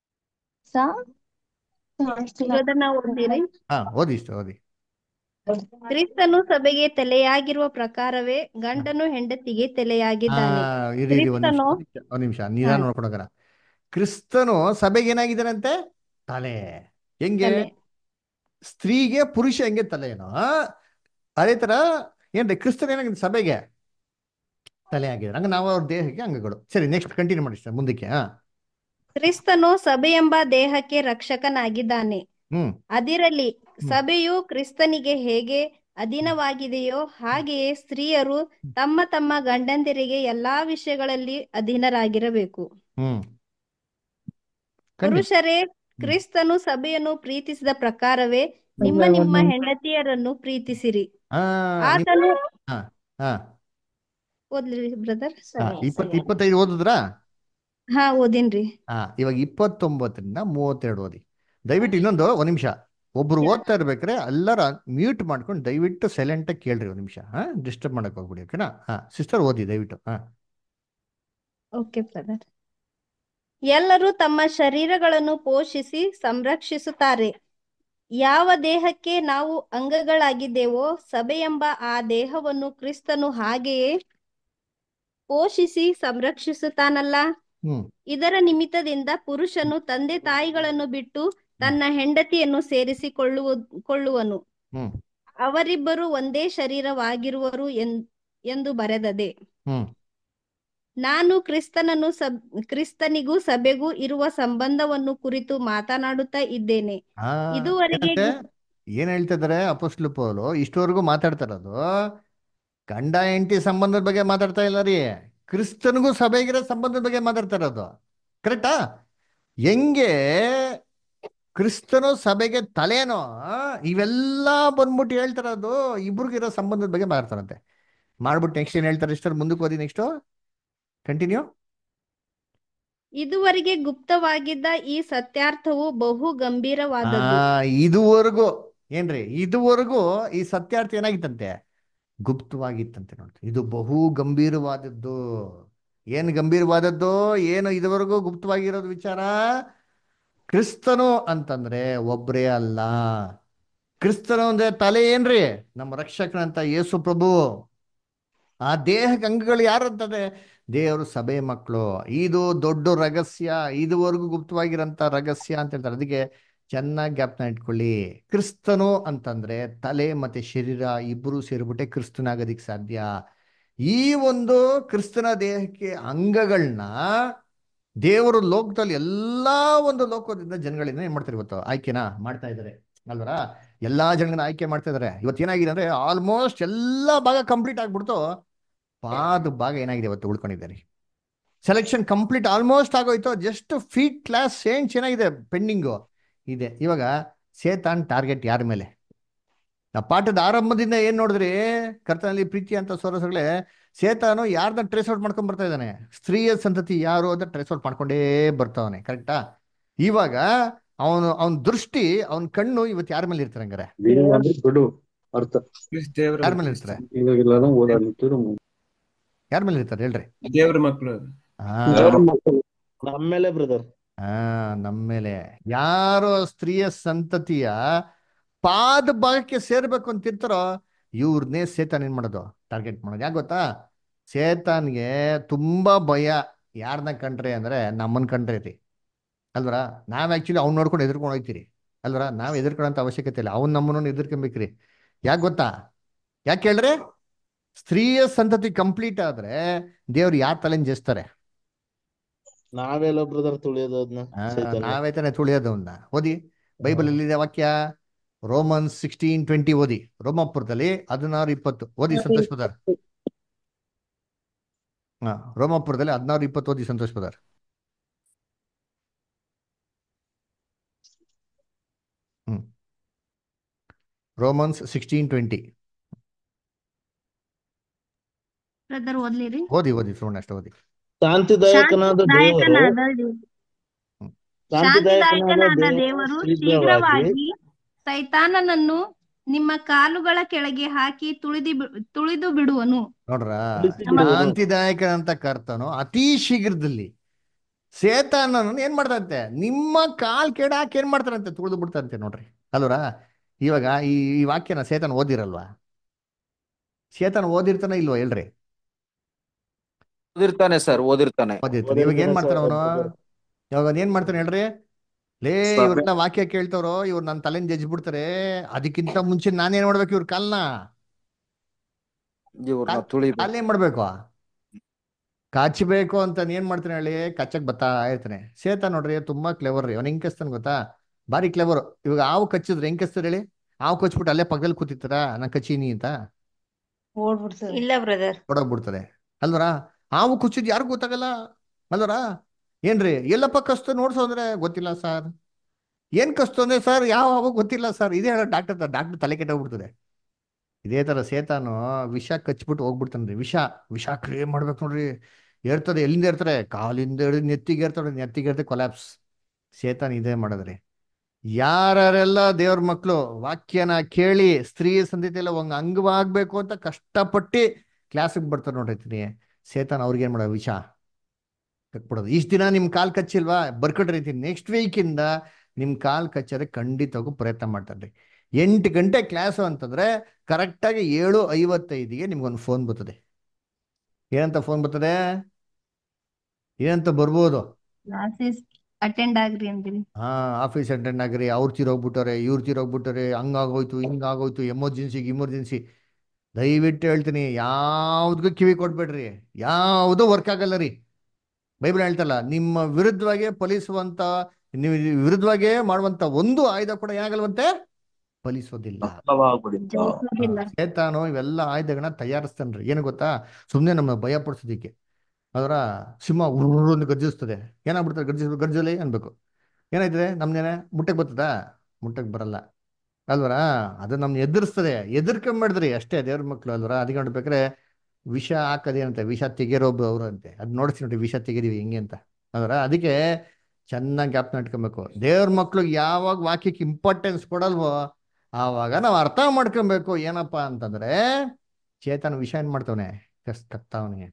ನಾವು ಓದಿರಿ ಹಾ ಓದಿ ಸಿಸ್ಟರ್ ಓದಿ ಕ್ರಿಸ್ತನು ಸಭೆಗೆ ತಲೆಯಾಗಿರುವ ಪ್ರಕಾರವೇ ಗಂಡನು ಹೆಂಡತಿಗೆ ಆ ತಲೆಯಾಗಿದ್ದಾನೆ ಇರಿ ಇರಿ ಒಂದ್ ನಿಮಿಷ ಕ್ರಿಸ್ತನು ಒಂದ್ ನಿಮಿಷ ನಿಧಾನ ಹಾ. ನೋಡ್ಕೊಂಡೋಗರ ಕ್ರಿಸ್ತನು ಸಭೆಗೆ ಏನಾಗಿದ್ದಾನಂತೆ ತಲೆ ಹೆಂಗೆ ತಲೆ ಸ್ತ್ರೀಗೆ ಪುರುಷ ಹೆಂಗೆ ತಲೆ ಏನೋ ಅದೇ ತರ ಏನ್ರಿ ಕ್ರಿಸ್ತನ್ ಏನಾಗಿದೆ ಸಭೆಗೆ ತಲೆ ಆಗಿದೆ ಹಂಗ ನಾವು ಅವ್ರ ದೇಹಕ್ಕೆ ಅಂಗಗಳು ಸರಿ ನೆಕ್ಸ್ಟ್ ಕಂಟಿನ್ಯೂ ಮಾಡಿ ಸರ್ ಮುಂದಕ್ಕೆ ಹಾ ಕ್ರಿಸ್ತನು ಸಭೆಯೆಂಬ ದೇಹಕ್ಕೆ ರಕ್ಷಕನಾಗಿದ್ದಾನೆ ಹ್ಮ್ ಅದಿರಲಿ ಹ್ಮ್ ಸಭೆಯು ಕ್ರಿಸ್ತನಿಗೆ ಹೇಗೆ ಅಧೀನವಾಗಿದೆಯೋ ಹಾಗೆಯೇ ಸ್ತ್ರೀಯರು ತಮ್ಮ ತಮ್ಮ ಗಂಡಂದಿರಿಗೆ ಎಲ್ಲಾ ವಿಷಯಗಳಲ್ಲಿ ಅಧೀನರಾಗಿರಬೇಕು ಹ್ಮ್ ಖಂಡಿತ ಪುರುಷರೇ ಹ್ಮ್ ಕ್ರಿಸ್ತನು ಸಭೆಯನ್ನು ಪ್ರೀತಿಸಿದ ಪ್ರಕಾರವೇ ನಿಮ್ಮ ನಿಮ್ಮ ಹೆಂಡತಿಯರನ್ನು ಪ್ರೀತಿಸಿರಿ ಆ ನಿಮ್ ಆತನು ಹಾ ಹಾ ಓದ್ಲಿ ಬ್ರದರ್ ಹಾ ಸರಿ ಇಪ್ಪತ್ ಇಪ್ಪತ್ತೈದು ಓದಿದ್ರಾ ಹಾ ಓದಿನ್ರಿ ಹಾ ಇವಾಗ ಇಪ್ಪತ್ತೊಂಬತ್ತರಿಂದ ಮೂವತ್ತೆರಡು ಓದಿ ದಯವಿಟ್ಟು ಇನ್ನೊಂದು ಒಂದ್ ನಿಮಿಷ ಒಬ್ರು ಓದ್ತಾ ಇರ್ಬೇಕಾದ್ರೆ ಎಲ್ಲರ ಮ್ಯೂಟ್ ಮಾಡ್ಕೊಂಡು ದಯವಿಟ್ಟು ಸೈಲೆಂಟ್ ಆಗಿ ಕೇಳ್ರಿ ಒಂದ್ ನಿಮಿಷ ಹಾ ಡಿಸ್ಟರ್ಬ್ ಮಾಡಕ್ ಹೋಗ್ಬಿಡಿ ಓಕೆನಾ ಹಾ ಸಿಸ್ಟರ್ ಓದಿ ದಯವಿಟ್ಟು ಹಾ ಓಕೆ ಬ್ರದರ್ ಎಲ್ಲರೂ ತಮ್ಮ ಶರೀರಗಳನ್ನು ಪೋಷಿಸಿ ಸಂರಕ್ಷಿಸುತ್ತಾರೆ ಯಾವ ದೇಹಕ್ಕೆ ನಾವು ಅಂಗಗಳಾಗಿದ್ದೇವೋ ಸಭೆಯೆಂಬ ಆ ದೇಹವನ್ನು ಕ್ರಿಸ್ತನು ಹಾಗೆಯೇ ಪೋಷಿಸಿ ಸಂರಕ್ಷಿಸುತ್ತಾನಲ್ಲ ಹ್ಮ್ ಇದರ ನಿಮಿತ್ತದಿಂದ ಪುರುಷನು ತಂದೆ ತಾಯಿಗಳನ್ನು ಬಿಟ್ಟು ತನ್ನ ಹೆಂಡತಿಯನ್ನು ಸೇರಿಸಿಕೊಳ್ಳುವ ಕೊಳ್ಳುವನು ಹ್ಮ್ ಅವರಿಬ್ಬರು ಒಂದೇ ಶರೀರವಾಗಿರುವರು ಎನ್ ಎಂದು ಬರೆದದೆ ಹ್ಮ್ ನಾನು ಕ್ರಿಸ್ತನನ್ನು ಸಬ್ ಕ್ರಿಸ್ತನಿಗೂ ಸಭೆಗೂ ಇರುವ ಸಂಬಂಧವನ್ನು ಕುರಿತು ಮಾತನಾಡುತ್ತಾ ಇದ್ದೇನೆ ಹಾ ಇದುವರೆಗೆ ಏನಂತೆ ಏನ್ ಹೇಳ್ತಾ ಇದಾರೆ ಅಪೋಸ್ಲು ಪೌಲು ಇಷ್ಟವರೆಗೂ ಮಾತಾಡ್ತಾ ಇರೋದು ಗಂಡ ಹೆಂಡತಿ ಸಂಬಂಧದ ಬಗ್ಗೆ ಮಾತಾಡ್ತಾ ಇಲ್ಲ ರೀ ಕ್ರಿಸ್ತನಿಗೂ ಸಭೆಗಿರೋ ಸಂಬಂಧದ ಬಗ್ಗೆ ಮಾತಾಡ್ತಾ ಇರೋದು ಕರೆಕ್ಟಾ ಹೆಂಗೆ ಕ್ರಿಸ್ತನು ಸಭೆಗೆ ತಲೆನೋ ಇವೆಲ್ಲ ಬಂದ್ಬಿಟ್ಟು ಹೇಳ್ತಾರದು ಇಬ್ರಿಗಿರೋ ಸಂಬಂಧದ ಬಗ್ಗೆ ಮಾತಾಡ್ತಾರಂತೆ ಮಾಡ್ಬಿಟ್ಟು ನೆಕ್ಸ್ಟ್ ಏನ್ ಹೇಳ್ತಾರೆ ಇಷ್ಟರ ಮುಂದಕ್ಕೆ ಓದಿ ನೆಕ್ಸ್ಟ್ ಕಂಟಿನ್ಯೂ ಇದುವರೆಗೆ ಗುಪ್ತವಾಗಿದ್ದ ಈ ಸತ್ಯಾರ್ಥವು ಬಹು ಆ ಗಂಭೀರವಾದದ್ದು ಇದುವರೆಗೂ ಏನ್ರಿ ಇದುವರೆಗೂ ಈ ಸತ್ಯಾರ್ಥ ಏನಾಗಿತ್ತಂತೆ ಗುಪ್ತವಾಗಿತ್ತಂತೆ ನೋಡಿ ಇದು ಬಹು ಗಂಭೀರವಾದದ್ದು ಏನು ಗಂಭೀರವಾದದ್ದು ಏನು ಇದುವರೆಗೂ ಗುಪ್ತವಾಗಿರೋದು ವಿಚಾರ ಕ್ರಿಸ್ತನು ಅಂತಂದ್ರೆ ಒಬ್ರೇ ಅಲ್ಲ ಕ್ರಿಸ್ತನು ಅಂದ್ರೆ ತಲೆ ಏನ್ರಿ ನಮ್ಮ ರಕ್ಷಕನಂತ ಯೇಸು ಪ್ರಭು ಆ ದೇಹಕ್ಕೆ ಅಂಗಗಳು ಯಾರು ಅಂತಂದ್ರೆ ದೇವರು ಸಭೆ ಮಕ್ಕಳು ಇದು ದೊಡ್ಡ ರಹಸ್ಯ ಇದುವರೆಗೂ ಗುಪ್ತವಾಗಿರೋಂಥ ರಹಸ್ಯ ಅಂತ ಹೇಳ್ತಾರೆ ಅದಕ್ಕೆ ಚೆನ್ನಾಗಿ ಜ್ಞಾಪನ ಇಟ್ಕೊಳ್ಳಿ ಕ್ರಿಸ್ತನು ಅಂತಂದ್ರೆ ತಲೆ ಮತ್ತೆ ಶರೀರ ಇಬ್ಬರು ಸೇರಿಬಿಟ್ಟೆ ಕ್ರಿಸ್ತನಾಗೋದಿಕ್ ಸಾಧ್ಯ ಈ ಒಂದು ಕ್ರಿಸ್ತನ ದೇಹಕ್ಕೆ ಅಂಗಗಳನ್ನ ದೇವರು ಲೋಕದಲ್ಲಿ ಎಲ್ಲಾ ಒಂದು ಲೋಕದಿಂದ ಜನಗಳಿಂದ ಏನ್ ಮಾಡ್ತಾರೆ ಇವತ್ತು ಆಯ್ಕೆನಾ ಮಾಡ್ತಾ ಇದ್ದಾರೆ ಅಲ್ವರ ಎಲ್ಲಾ ಜನಗಳನ್ನ ಆಯ್ಕೆ ಮಾಡ್ತಾ ಇದಾರೆ ಇವತ್ತು ಏನಾಗಿದೆ ಅಂದ್ರೆ ಆಲ್ಮೋಸ್ಟ್ ಎಲ್ಲಾ ಭಾಗ ಕಂಪ್ಲೀಟ್ ಆಗ್ಬಿಡ್ತು ಪಾದ ಭಾಗ ಏನಾಗಿದೆ ಇವತ್ತು ಉಳ್ಕೊಂಡಿದ್ದಾರೆ ಸೆಲೆಕ್ಷನ್ ಕಂಪ್ಲೀಟ್ ಆಲ್ಮೋಸ್ಟ್ ಆಗೋಯ್ತು ಜಸ್ಟ್ ಫೀಟ್ ಕ್ಲಾಸ್ ಸೇಂಟ್ಸ್ ಏನಾಗಿದೆ ಪೆಂಡಿಂಗು ಇದೆ ಇವಾಗ ಸೇತಾನ್ ಟಾರ್ಗೆಟ್ ಯಾರ ಮೇಲೆ ನಾವು ಪಾಠದ ಆರಂಭದಿಂದ ಏನ್ ನೋಡಿದ್ರಿ ಕರ್ತನಲ್ಲಿ ಪ್ರೀತಿ ಅಂತ ಸೋರಸಗಳೇ ಸೇತಾನು ಯಾರ್ದ ಟ್ರೇಸ್ ಔಟ್ ಮಾಡ್ಕೊಂಡ್ ಬರ್ತಾ ಇದ್ದಾನೆ ಸ್ತ್ರೀಯ ಸಂತತಿ ಯಾರು ಅಂತ ಟ್ರೇಸ್ ಔಟ್ ಮಾಡ್ಕೊಂಡೇ ಬರ್ತಾವನೆ ಕರೆಕ್ಟಾ ಇವಾಗ ಅವನು ಅವನ ದೃಷ್ಟಿ ಅವನ ಕಣ್ಣು ಇವತ್ತು ಯಾರ ಮೇಲೆ ಇರ್ತಾರೆ ಹಂಗಾರೆ ದೇವ ಅಂದ್ರೆ ದೊಡ್ಡ ಅರ್ಥ ದೇವರ ಯಾರ ಮೇಲೆ ಇರ್ತಾರೆ ಇವಾಗೆಲ್ಲ ಓದಾಡ್ಲಿಕ್ಕೆ ಯಾರ ಮೇಲೆ ಇರ್ತಾರೆ ಹೇಳ್ರಿ ದೇವರ ಮಕ್ಕಳು ಆ ನಮ್ಮೇಲೆ ಬ್ರದರ್ ಆ ನಮ್ಮ ಮೇಲೆ ಯಾರು ಸ್ತ್ರೀಯ ಸಂತತಿಯ ಪಾದ ಭಾಗಕ್ಕೆ ಸೇರ್ಬೇಕು ಅಂತ ಇರ್ತಾರೋ ಇವ್ರನ್ನೇ ಸೇತಾನ್ ಏನ್ ಮಾಡೋದು ಟಾರ್ಗೆಟ್ ಮಾಡೋದು ಯಾಕೆ ಗೊತ್ತಾ ಸೇತಾನ್ಗೆ ತುಂಬಾ ಭಯ ಯಾರನ್ನ ಕಂಡ್ರೆ ಅಂದ್ರೆ ನಮ್ಮನ್ ಕಂಡ್ರೆ ರೀ ಅಲ್ವರ ನಾವ್ ಆಕ್ಚುಲಿ ಅವ್ನ್ ನೋಡ್ಕೊಂಡು ಎದುರ್ಕೊಂಡು ಹೋಗ್ತೀರಿ ಅಲ್ವರ ನಾವ್ ಎದುರ್ಕೊಳ್ಳೋಂಥ ಅವಶ್ಯಕತೆ ಇಲ್ಲ ಅವ್ನ್ ನಮ್ಮನ್ನು ಎದುರ್ಕೊಬೇಕ್ರಿ ಯಾಕೆ ಗೊತ್ತಾ ಯಾಕೆ ಹೇಳ್ರಿ ಸ್ತ್ರೀಯ ಸಂತತಿ ಕಂಪ್ಲೀಟ್ ಆದ್ರೆ ದೇವ್ರು ಯಾರ ತಲೆನ್ ಜಯಿಸ್ತಾರೆ ನಾವೆಲ್ಲ ಬ್ರದರ್ ತುಳಿಯೋದು ಅದನ್ನ ಆ, ಸೈತಾನ್ಗೆ. ನಾವೇ ತಾನೇ ತುಳಿಯೋದು ಅವನ್ನ ಓದಿ ಬೈಬಲ್ ಎಲ್ಲಿದೆ ವಾಕ್ಯ ರೋಮನ್ ಸಿಕ್ಸ್ಟೀನ್ ಟ್ವೆಂಟಿ ಓದಿ ರೋಮಾಪುರದಲ್ಲಿ ಹದಿನಾರು ಇಪ್ಪತ್ತು ಓದಿ ಸಂತೋಷ್ ಪದಾರ್ ಹಾ ರೋಮಾಪುರದಲ್ಲಿ ಹದಿನಾರು ಇಪ್ಪತ್ತು ಓದಿ Santosh brother hmm Romans sixteen twenty brother ಓದ್ಲಿರಿ ಓದಿ ಓದಿ ಸುವರ್ಣ ಅಷ್ಟ ಓದಿ ಶಾಂತಿದಾಯಕನಾದ ದೇವರು ಶಾಂತಿದಾಯಕನಾದ ಶಾಂತಿದಾಯಕನಾದ ದೇವರು ದೇವರು ಶೀಘ್ರವಾಗಿ ಶೀಘ್ರವಾಗಿ ಸೈತಾನನನ್ನು ನಿಮ್ಮ ಕಾಲುಗಳ ಕೆಳಗೆ ಹಾಕಿ ತುಳಿದು ತುಳಿದು ಬಿಡುವನು ನೋಡ್ರ ಬಿಡುವನು. ಶಾಂತಿದಾಯಕ ಅಂತ ಕರ್ತನು ಅತಿ ಶೀಘ್ರದಲ್ಲಿ ಸೇತಾನನ್ನು ಏನ್ ಮಾಡ್ತಾರಂತೆ ನಿಮ್ಮ ಕಾಲ್ ಕೆಡ ಹಾಕಿ ಏನ್ ಮಾಡ್ತಾರಂತೆ ತುಳಿದು ಬಿಡ್ತಾರಂತೆ ನೋಡ್ರಿ ಅಲ್ವರ ಇವಾಗ ಈ ಈ ವಾಕ್ಯನ ಸೇತಾನ ಓದಿರಲ್ವಾ ಸೇತಾನ ಓದಿರ್ತಾನ ಇಲ್ವಾ ಹೇಳ್ರಿ ಓದಿರ್ತಾನೆ ಸರ್ ಓದಿರ್ತಾನೆ ಓದಿರ್ತಾನೆ ಇವಾಗ ಏನ್ ಮಾಡ್ತಾನ ಅವನು ಇವಾಗ ಅವ್ನ್ ಏನ್ ಮಾಡ್ತಾನೆ ಹೇಳ್ರಿ ಲೇ ಸಭೆ- ಇವ್ರನ್ನ ವಾಕ್ಯ ಕೇಳ್ತಾವ್ರೋ ಇವ್ರು ನನ್ನ ತಲೆನ್ ಜಜ್ಜಿ ಬಿಡ್ತಾರೆ ಅದಕ್ಕಿಂತ ಮುಂಚೆ ನಾನೇನ್ ಮಾಡ್ಬೇಕು ಇವ್ರ ಕಾಲ್ನ ಇವ್ರನ್ನ ತುಳಿಬೇಕು ಅಲ್ಲೇನ್ ಮಾಡ್ಬೇಕು ಕಾಚಬೇಕು ಅಂತ ಏನ್ ಮಾಡ್ತಾನೆ ಹೇಳಿ ಕಚ್ಚಕ್ ಬತ್ತಾ ಇರ್ತಾನೆ ಸೇತ ನೋಡ್ರಿ ತುಂಬಾ ಕ್ಲೆವರ್ ರೀ ಅವ್ನ ಹೆಂಗ್ ಕಚ್ತಾನೆ ಗೊತ್ತಾ ಬಾರಿ ಕ್ಲೆವರ್ ಇವಾಗ ಹಾವು ಕಚ್ಚಿದ್ರೆ ಹೆಂಗ್ ಕಚ್ತಾರೆ ಹೇಳಿ ಹಾವು ಕಚ್ಬಿಟ್ಟು ಅಲ್ಲೇ ಪಕ್ಕದಲ್ಲಿ ಕೂತಿರ್ತಾರ ನಾನ್ ಕಚ್ಚೀನಿ ಅಂತ ಇಲ್ಲ ಬ್ರದರ್ ಹೊಡೋಗ್ಬಿಡ್ತಾರೆ ಅಲ್ವರ ಹಾವು ಕುಚ್ಚಿದ್ ಯಾರಿಗೂ ಗೊತ್ತಾಗಲ್ಲ ಅಲ್ವರ ಏನ್ರಿ ಎಲ್ಲಪ್ಪ ಕಸ್ತು ನೋಡ್ಸೋ ಅಂದ್ರೆ ಗೊತ್ತಿಲ್ಲ ಸರ್ ಏನ್ ಕಸ್ತು ಅಂದ್ರೆ ಸರ್ ಯಾವ ಹಾವು ಗೊತ್ತಿಲ್ಲ ಸರ್ ಇದೇ ಹೇಳೋ ಡಾಕ್ಟರ್ ಡಾಕ್ಟರ್ ತಲೆ ಕೆಟ್ಟೋಗ್ಬಿಡ್ತದೆ ಇದೇ ತರ ಸೇತಾನು ವಿಷ ಕಚ್ಬಿಟ್ಟು ಹೋಗ್ಬಿಡ್ತಾನ್ರಿ ವಿಷ ವಿಷ ಕ್ರಿಯೇಟ್ ಮಾಡ್ಬೇಕು ನೋಡ್ರಿ ಏರ್ತದೆ ಎಲ್ಲಿಂದ ಏರ್ತಾರೆ ಕಾಲಿಂದ ಹಿಡಿದು ನೆತ್ತಿಗೆ ಏರ್ತಾರೆ ನೆತ್ತಿಗೆ ಏರ್ತಾರೆ ಕೊಲ್ಯಾಪ್ಸ್ ಸೇತಾನ್ ಇದೇ ಮಾಡೋದ್ರಿ ಯಾರೆಲ್ಲ ದೇವ್ರ ಮಕ್ಕಳು ವಾಕ್ಯನ ಕೇಳಿ ಸ್ತ್ರೀ ಸಂಧಿತೆ ಎಲ್ಲ ಒಂದ್ ಅಂಗವಾಗ್ಬೇಕು ಅಂತ ಕಷ್ಟಪಟ್ಟು ಕ್ಲಾಸಿಗೆ ಬರ್ತಾರೆ ನೋಡಿರ್ತೀನಿ ಸೇತಾನ್ ಅವ್ರಿಗೆ ಏನ್ ಮಾಡೋದು ವಿಷ ಕಟ್ಬಿಡೋದು ಇಷ್ಟು ದಿನ ನಿಮ್ ಕಾಲ್ ಕಚ್ಚಿಲ್ವಾ ಬರ್ಕೊಡ್ರಿ ನೆಕ್ಸ್ಟ್ ವೀಕಿಂದ ನಿಮ್ ಕಾಲ್ ಕಚ್ಚರೆ ಖಂಡಿತವಾಗೂ ಪ್ರಯತ್ನ ಮಾಡ್ತಾರ್ರಿ ಎಂಟು ಗಂಟೆ ಕ್ಲಾಸು ಅಂತಂದ್ರೆ ಕರೆಕ್ಟಾಗಿ ಏಳು ಐವತ್ತೈದಿಗೆ ನಿಮ್ಗೊಂದು ಫೋನ್ ಬರ್ತದೆ ಏನಂತ ಫೋನ್ ಬರ್ತದೆ ಏನಂತ ಬರ್ಬೋದು ಕ್ಲಾಸಸ್ ಅಟೆಂಡ್ ಆಗ್ರಿ ಅಂದಿರಿ ಹಾ ಆಫೀಸ್ ಅಟೆಂಡ್ ಆಗ್ರಿ ಅವ್ರು ತೀರೋಗ್ಬಿಟ್ಟವ್ರೆ ಇವ್ರು ತೀರೋಗ್ಬಿಟ್ಟವ್ರೆ ಹಂಗಾಗೋಯ್ತು ಹಿಂಗಾಗೋಯ್ತು ಎಮರ್ಜೆನ್ಸಿಗೆ ಇಮರ್ಜೆನ್ಸಿ ದಯವಿಟ್ಟು ಹೇಳ್ತೀನಿ ಯಾವ್ದಕ್ಕೂ ಕಿವಿ ಕೊಡ್ಬೇಡ್ರಿ ಯಾವುದೂ ವರ್ಕ್ ಆಗಲ್ಲ ರೀ ಬೈಬಲ್ ಹೇಳ್ತಲ್ಲ ನಿಮ್ಮ ವಿರುದ್ಧವಾಗಿ ಫಲಿಸುವಂತ ನೀವು ವಿರುದ್ಧವಾಗಿ ಮಾಡುವಂತ ಒಂದು ಆಯುಧ ಕೂಡ ಏನಾಗಲ್ವಂತೆ ಫಲಿಸೋದಿಲ್ಲ ಜಯಿಸೋದಿಲ್ಲ ಸೇತಾನು ಇವೆಲ್ಲ ಆಯುಧಗಳನ್ನ ತಯಾರಿಸ್ತಾನ್ರಿ ಏನು ಗೊತ್ತಾ ಸುಮ್ಮನೆ ನಮ್ಮ ಭಯ ಪಡಿಸೋದಿಕ್ಕೆ ಅದರ ಸಿಂಹ ಉರ್ರೊಂದು ಗರ್ಜಿಸ್ತದೆ ಏನಾಗ್ಬಿಡ್ತಾರೆ ಗರ್ಜಿಸ್ ಗರ್ಜಲಿ ಅನ್ಬೇಕು ಏನಾಯ್ತದೆ ನಮ್ನೇನೆ ಮುಟ್ಟಕ್ಕೆ ಬರ್ತದಾ ಮುಟ್ಟಕ್ಕೆ ಬರಲ್ಲ ಅಲ್ವರ ಅದು ನಮ್ನ ಎದುರಿಸ್ತದೆ ಎದುರ್ಕೊಂಬಿಡ್ದ್ರಿ ಅಷ್ಟೇ ದೇವ್ರ ಮಕ್ಳು ಅಲ್ವರ ಅದಕ್ಕೆ ನೋಡ್ಬೇಕಾದ್ರೆ ವಿಷ ಹಾಕೋದೇನಂತೆ ವಿಷ ತೆಗೆರೋಬ್ಬ ಅವ್ರು ಅಂತೆ ಅದ್ ನೋಡ್ಸಿ ನೋಡಿ ವಿಷ ತೆಗೆದೀವಿ ಹೆಂಗೆ ಅಂತ ಅದರ ಅದಕ್ಕೆ ಚೆನ್ನಾಗಿ ಜ್ಞಾಪನ ಇಟ್ಕೊಬೇಕು ದೇವ್ರ ಮಕ್ಳು ಯಾವಾಗ ವಾಕ್ಯಕ್ಕೆ ಇಂಪಾರ್ಟೆನ್ಸ್ ಕೊಡಲ್ವೋ ಆವಾಗ ನಾವು ಅರ್ಥ ಮಾಡ್ಕೊಬೇಕು ಏನಪ್ಪಾ ಅಂತಂದ್ರೆ ಚೇತನ ವಿಷ ಏನ್ ಮಾಡ್ತವನೆ ಕಸ್ ಕಕ್ತಾವನೆ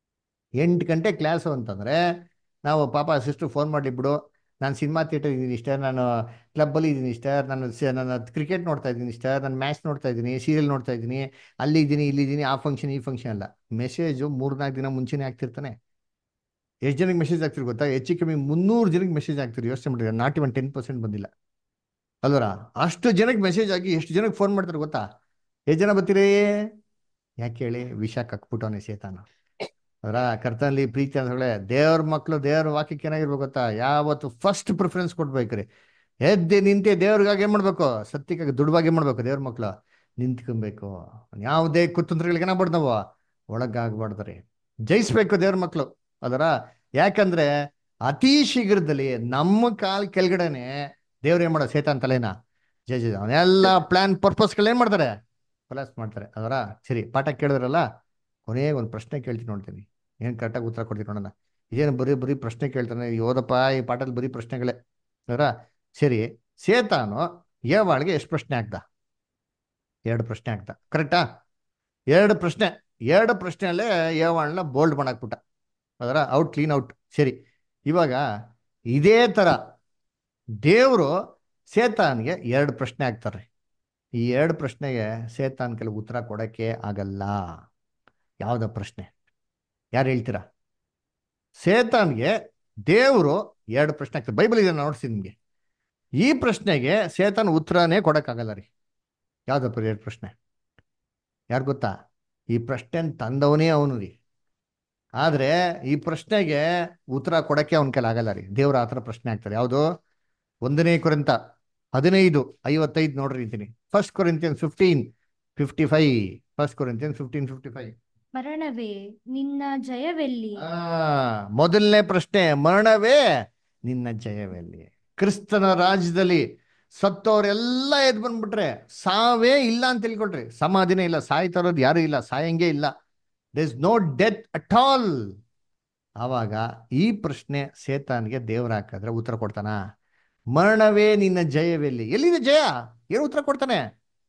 ಎಂಟು ಗಂಟೆ ಕ್ಲಾಸು ಅಂತಂದ್ರೆ ನಾವು ಪಾಪ ಸಿಸ್ಟರ್ ಫೋನ್ ಮಾಡಿ ಬಿಡು ನಾನು ಸಿನಿಮಾ ಥಿಯೇಟರ್ ಇದ್ದೀನಿ ಇಷ್ಟ ನಾನು ಕ್ಲಬ್ಬಲ್ಲಿ ಇದ್ದೀನಿ ಇಷ್ಟ ನಾನು ಸ- ನಾನು ಕ್ರಿಕೆಟ್ ನೋಡ್ತಾ ಇದ್ದೀನಿ ಇಷ್ಟ ನಾನು ಮ್ಯಾಚ್ ನೋಡ್ತಾ ಇದ್ದೀನಿ ಸೀರಿಯಲ್ ನೋಡ್ತಾ ಇದ್ದೀನಿ ಅಲ್ಲಿ ಇದ್ದೀನಿ ಇಲ್ಲಿ ಇದ್ದೀನಿ ಆ ಫಂಕ್ಷನ್ ಈ ಫಂಕ್ಷನ್ ಅಲ್ಲ ಮೆಸೇಜು ಮೂರ್ನಾಲ್ಕು ದಿನ ಮುಂಚೆನೇ ಆಗ್ತಿರ್ತಾನೆ ಎಷ್ಟು ಜನಕ್ಕೆ ಮೆಸೇಜ್ ಆಗ್ತಿರ್ ಗೊತ್ತಾ ಹೆಚ್ಚು ಕಮ್ಮಿ ಮುನ್ನೂರು ಜನಕ್ಕೆ ಮೆಸೇಜ್ ಆಗ್ತಿರಿ ಯೋಚನೆ ಮಾಡಿದ್ರೆ ನಾಟ್ ಇವನ್ ಟೆನ್ ಪರ್ಸೆಂಟ್ ಬಂದಿಲ್ಲ ಅಲ್ವರ ಅಷ್ಟು ಜನಕ್ಕೆ ಮೆಸೇಜ್ ಆಗಿ ಎಷ್ಟು ಜನಕ್ಕೆ ಫೋನ್ ಮಾಡ್ತಾರೆ ಗೊತ್ತಾ ಎಷ್ಟು ಜನ ಬರ್ತೀರಿ ಯಾಕೆ ಹೇಳಿ ವಿಷ ಕಕ್ಬಿಟ್ಟವನೆ ಸೇತಾನ ಅದರ ಕರ್ತನಲ್ಲಿ ಪ್ರೀತಿ ಅಂದ್ರೆ ದೇವ್ರ ಮಕ್ಕಳು ದೇವ್ರ ವಾಕ್ಯಕ್ಕೆ ಏನಾಗಿರ್ಬೇಕು ಗೊತ್ತಾ ಯಾವತ್ತು ಫಸ್ಟ್ ಪ್ರಿಫರೆನ್ಸ್ ಕೊಡ್ಬೇಕ್ರಿ ಎದ್ದೆ ನಿಂತೆ ದೇವ್ರಿಗಾಗಿ ಏನ್ ಮಾಡ್ಬೇಕು ಸತ್ಯಕ್ಕಾಗಿ ದುಡ್ವಾಗಿ ಏನ್ ಮಾಡ್ಬೇಕು ದೇವ್ರ ಮಕ್ಳು ನಿಂತ್ಕೊಬೇಕು ಯಾವುದೇ ಕುತಂತ್ರಗಳಿಗೆ ಏನಾಗ್ಬಾರ್ದು ನಾವು ಒಳಗಾಗ್ಬಾರ್ದ್ರಿ ಜಯಿಸ್ಬೇಕು ದೇವ್ರ ಮಕ್ಳು ಅದರ ಯಾಕಂದ್ರೆ ಅತಿ ಶೀಘ್ರದಲ್ಲಿ ನಮ್ಮ ಕಾಲ್ ಕೆಳಗಡೆನೆ ದೇವ್ರು ಏನ್ ಮಾಡೋ ಸೇತಾನ್ ತಲೆನ ಜಯ ಜಯ ಅವನೆಲ್ಲ ಪ್ಲಾನ್ ಪರ್ಪಸ್ಗಳು ಏನ್ ಮಾಡ್ತಾರೆ ಕೊಲಾಸ್ ಮಾಡ್ತಾರೆ ಅದರ ಸರಿ ಪಾಠ ಕೇಳಿದ್ರಲ್ಲ ಕೊನೆಗೆ ಒಂದು ಪ್ರಶ್ನೆ ಕೇಳ್ತೀನಿ ನೋಡ್ತೀನಿ ಏನ್ ಕರೆಕ್ಟಾಗಿ ಉತ್ತರ ಕೊಡ್ತೀನಿ ನೋಡೋಣ ಏನು ಬರೀ ಬರೀ ಪ್ರಶ್ನೆ ಕೇಳ್ತಾನೆ ಓದಪ್ಪ ಈ ಪಾಠದಲ್ಲಿ ಬರೀ ಪ್ರಶ್ನೆಗಳೇ ಅದರ ಸರಿ ಸೇತಾನು ಏವಾಳಿಗೆ ಎಷ್ಟು ಪ್ರಶ್ನೆ ಆಗ್ದ ಎರಡು ಪ್ರಶ್ನೆ ಆಗ್ದ ಕರೆಕ್ಟಾ ಎರಡು ಪ್ರಶ್ನೆ ಎರಡು ಪ್ರಶ್ನೆಯಲ್ಲೇ ಏವಾಳನ್ನ ಬೋಲ್ಡ್ ಮಾಡಾಕ್ಬಿಟ್ಟ ಅದರ ಔಟ್ ಕ್ಲೀನ್ ಔಟ್ ಸರಿ ಇವಾಗ ಇದೇ ತರ ದೇವರು ಸೇತಾನ್ಗೆ ಎರಡು ಪ್ರಶ್ನೆ ಆಗ್ತಾರೆ ಈ ಎರಡು ಪ್ರಶ್ನೆಗೆ ಸೇತಾನ್ ಕೆಲವು ಉತ್ತರ ಕೊಡಕ್ಕೆ ಆಗಲ್ಲ ಯಾವ್ದ ಪ್ರಶ್ನೆ ಯಾರು ಹೇಳ್ತೀರಾ ಸೇತಾನ್ಗೆ ದೇವರು ಎರಡು ಪ್ರಶ್ನೆ ಆಗ್ತದೆ ಬೈಬಲ್ ಇದೆ ನೋಡ್ಸಿ ನಿಮ್ಗೆ ಈ ಪ್ರಶ್ನೆಗೆ ಸೇತಾನ್ ಉತ್ತರನೇ ಕೊಡಕ್ಕಾಗಲ್ಲ ರೀ ಯಾವ್ದಪ್ಪ ಎರಡು ಪ್ರಶ್ನೆ ಯಾರು ಗೊತ್ತಾ ಈ ಪ್ರಶ್ನೆ ತಂದವನೇ ಅವನು ರೀ ಆದ್ರೆ ಈ ಪ್ರಶ್ನೆಗೆ ಉತ್ತರ ಕೊಡಕ್ಕೆ ಅವನ ಕೈಲಿ ಆಗಲ್ಲ ರೀ ದೇವ್ರ ಆತರ ಪ್ರಶ್ನೆ ಆಗ್ತಾರೆ ಯಾವುದು ಒಂದನೇ ಕುರಿತ ಹದಿನೈದು ಐವತ್ತೈದು ನೋಡ್ರಿ ಅಂತೀನಿ first Corinthian fifteen fifty five first Corinthian fifteen fifty five ಮರಣವೇ ನಿನ್ನ ಜಯವೆಲ್ಲಿ ಆ ಮೊದಲನೇ ಪ್ರಶ್ನೆ ಮರಣವೇ ನಿನ್ನ ಜಯವೆಲ್ಲಿ ಕ್ರಿಸ್ತನ ರಾಜ್ಯದಲ್ಲಿ ಸತ್ತವರೆಲ್ಲ ಎದ್ ಬಂದ್ಬಿಟ್ರೆ ಸಾವೇ ಇಲ್ಲ ಅಂತ ತಿಳ್ಕೊಳ್ರಿ ಸಮಾಧಿನೇ ಇಲ್ಲ ಸಾಯ್ತಾ ಇರೋದು ಯಾರು ಇಲ್ಲ ಸಾಯಂಗೆ ಇಲ್ಲ the is no death at all ಆವಾಗ ಈ ಪ್ರಶ್ನೆ ಸೇತಾನ್ಗೆ ದೇವ್ರ ಹಾಕಿದ್ರೆ ಉತ್ತರ ಕೊಡ್ತಾನ ಮರಣವೇ ನಿನ್ನ ಜಯವೆಲ್ಲಿ ಎಲ್ಲಿದೆ ಜಯ ಏನು ಉತ್ತರ ಕೊಡ್ತಾನೆ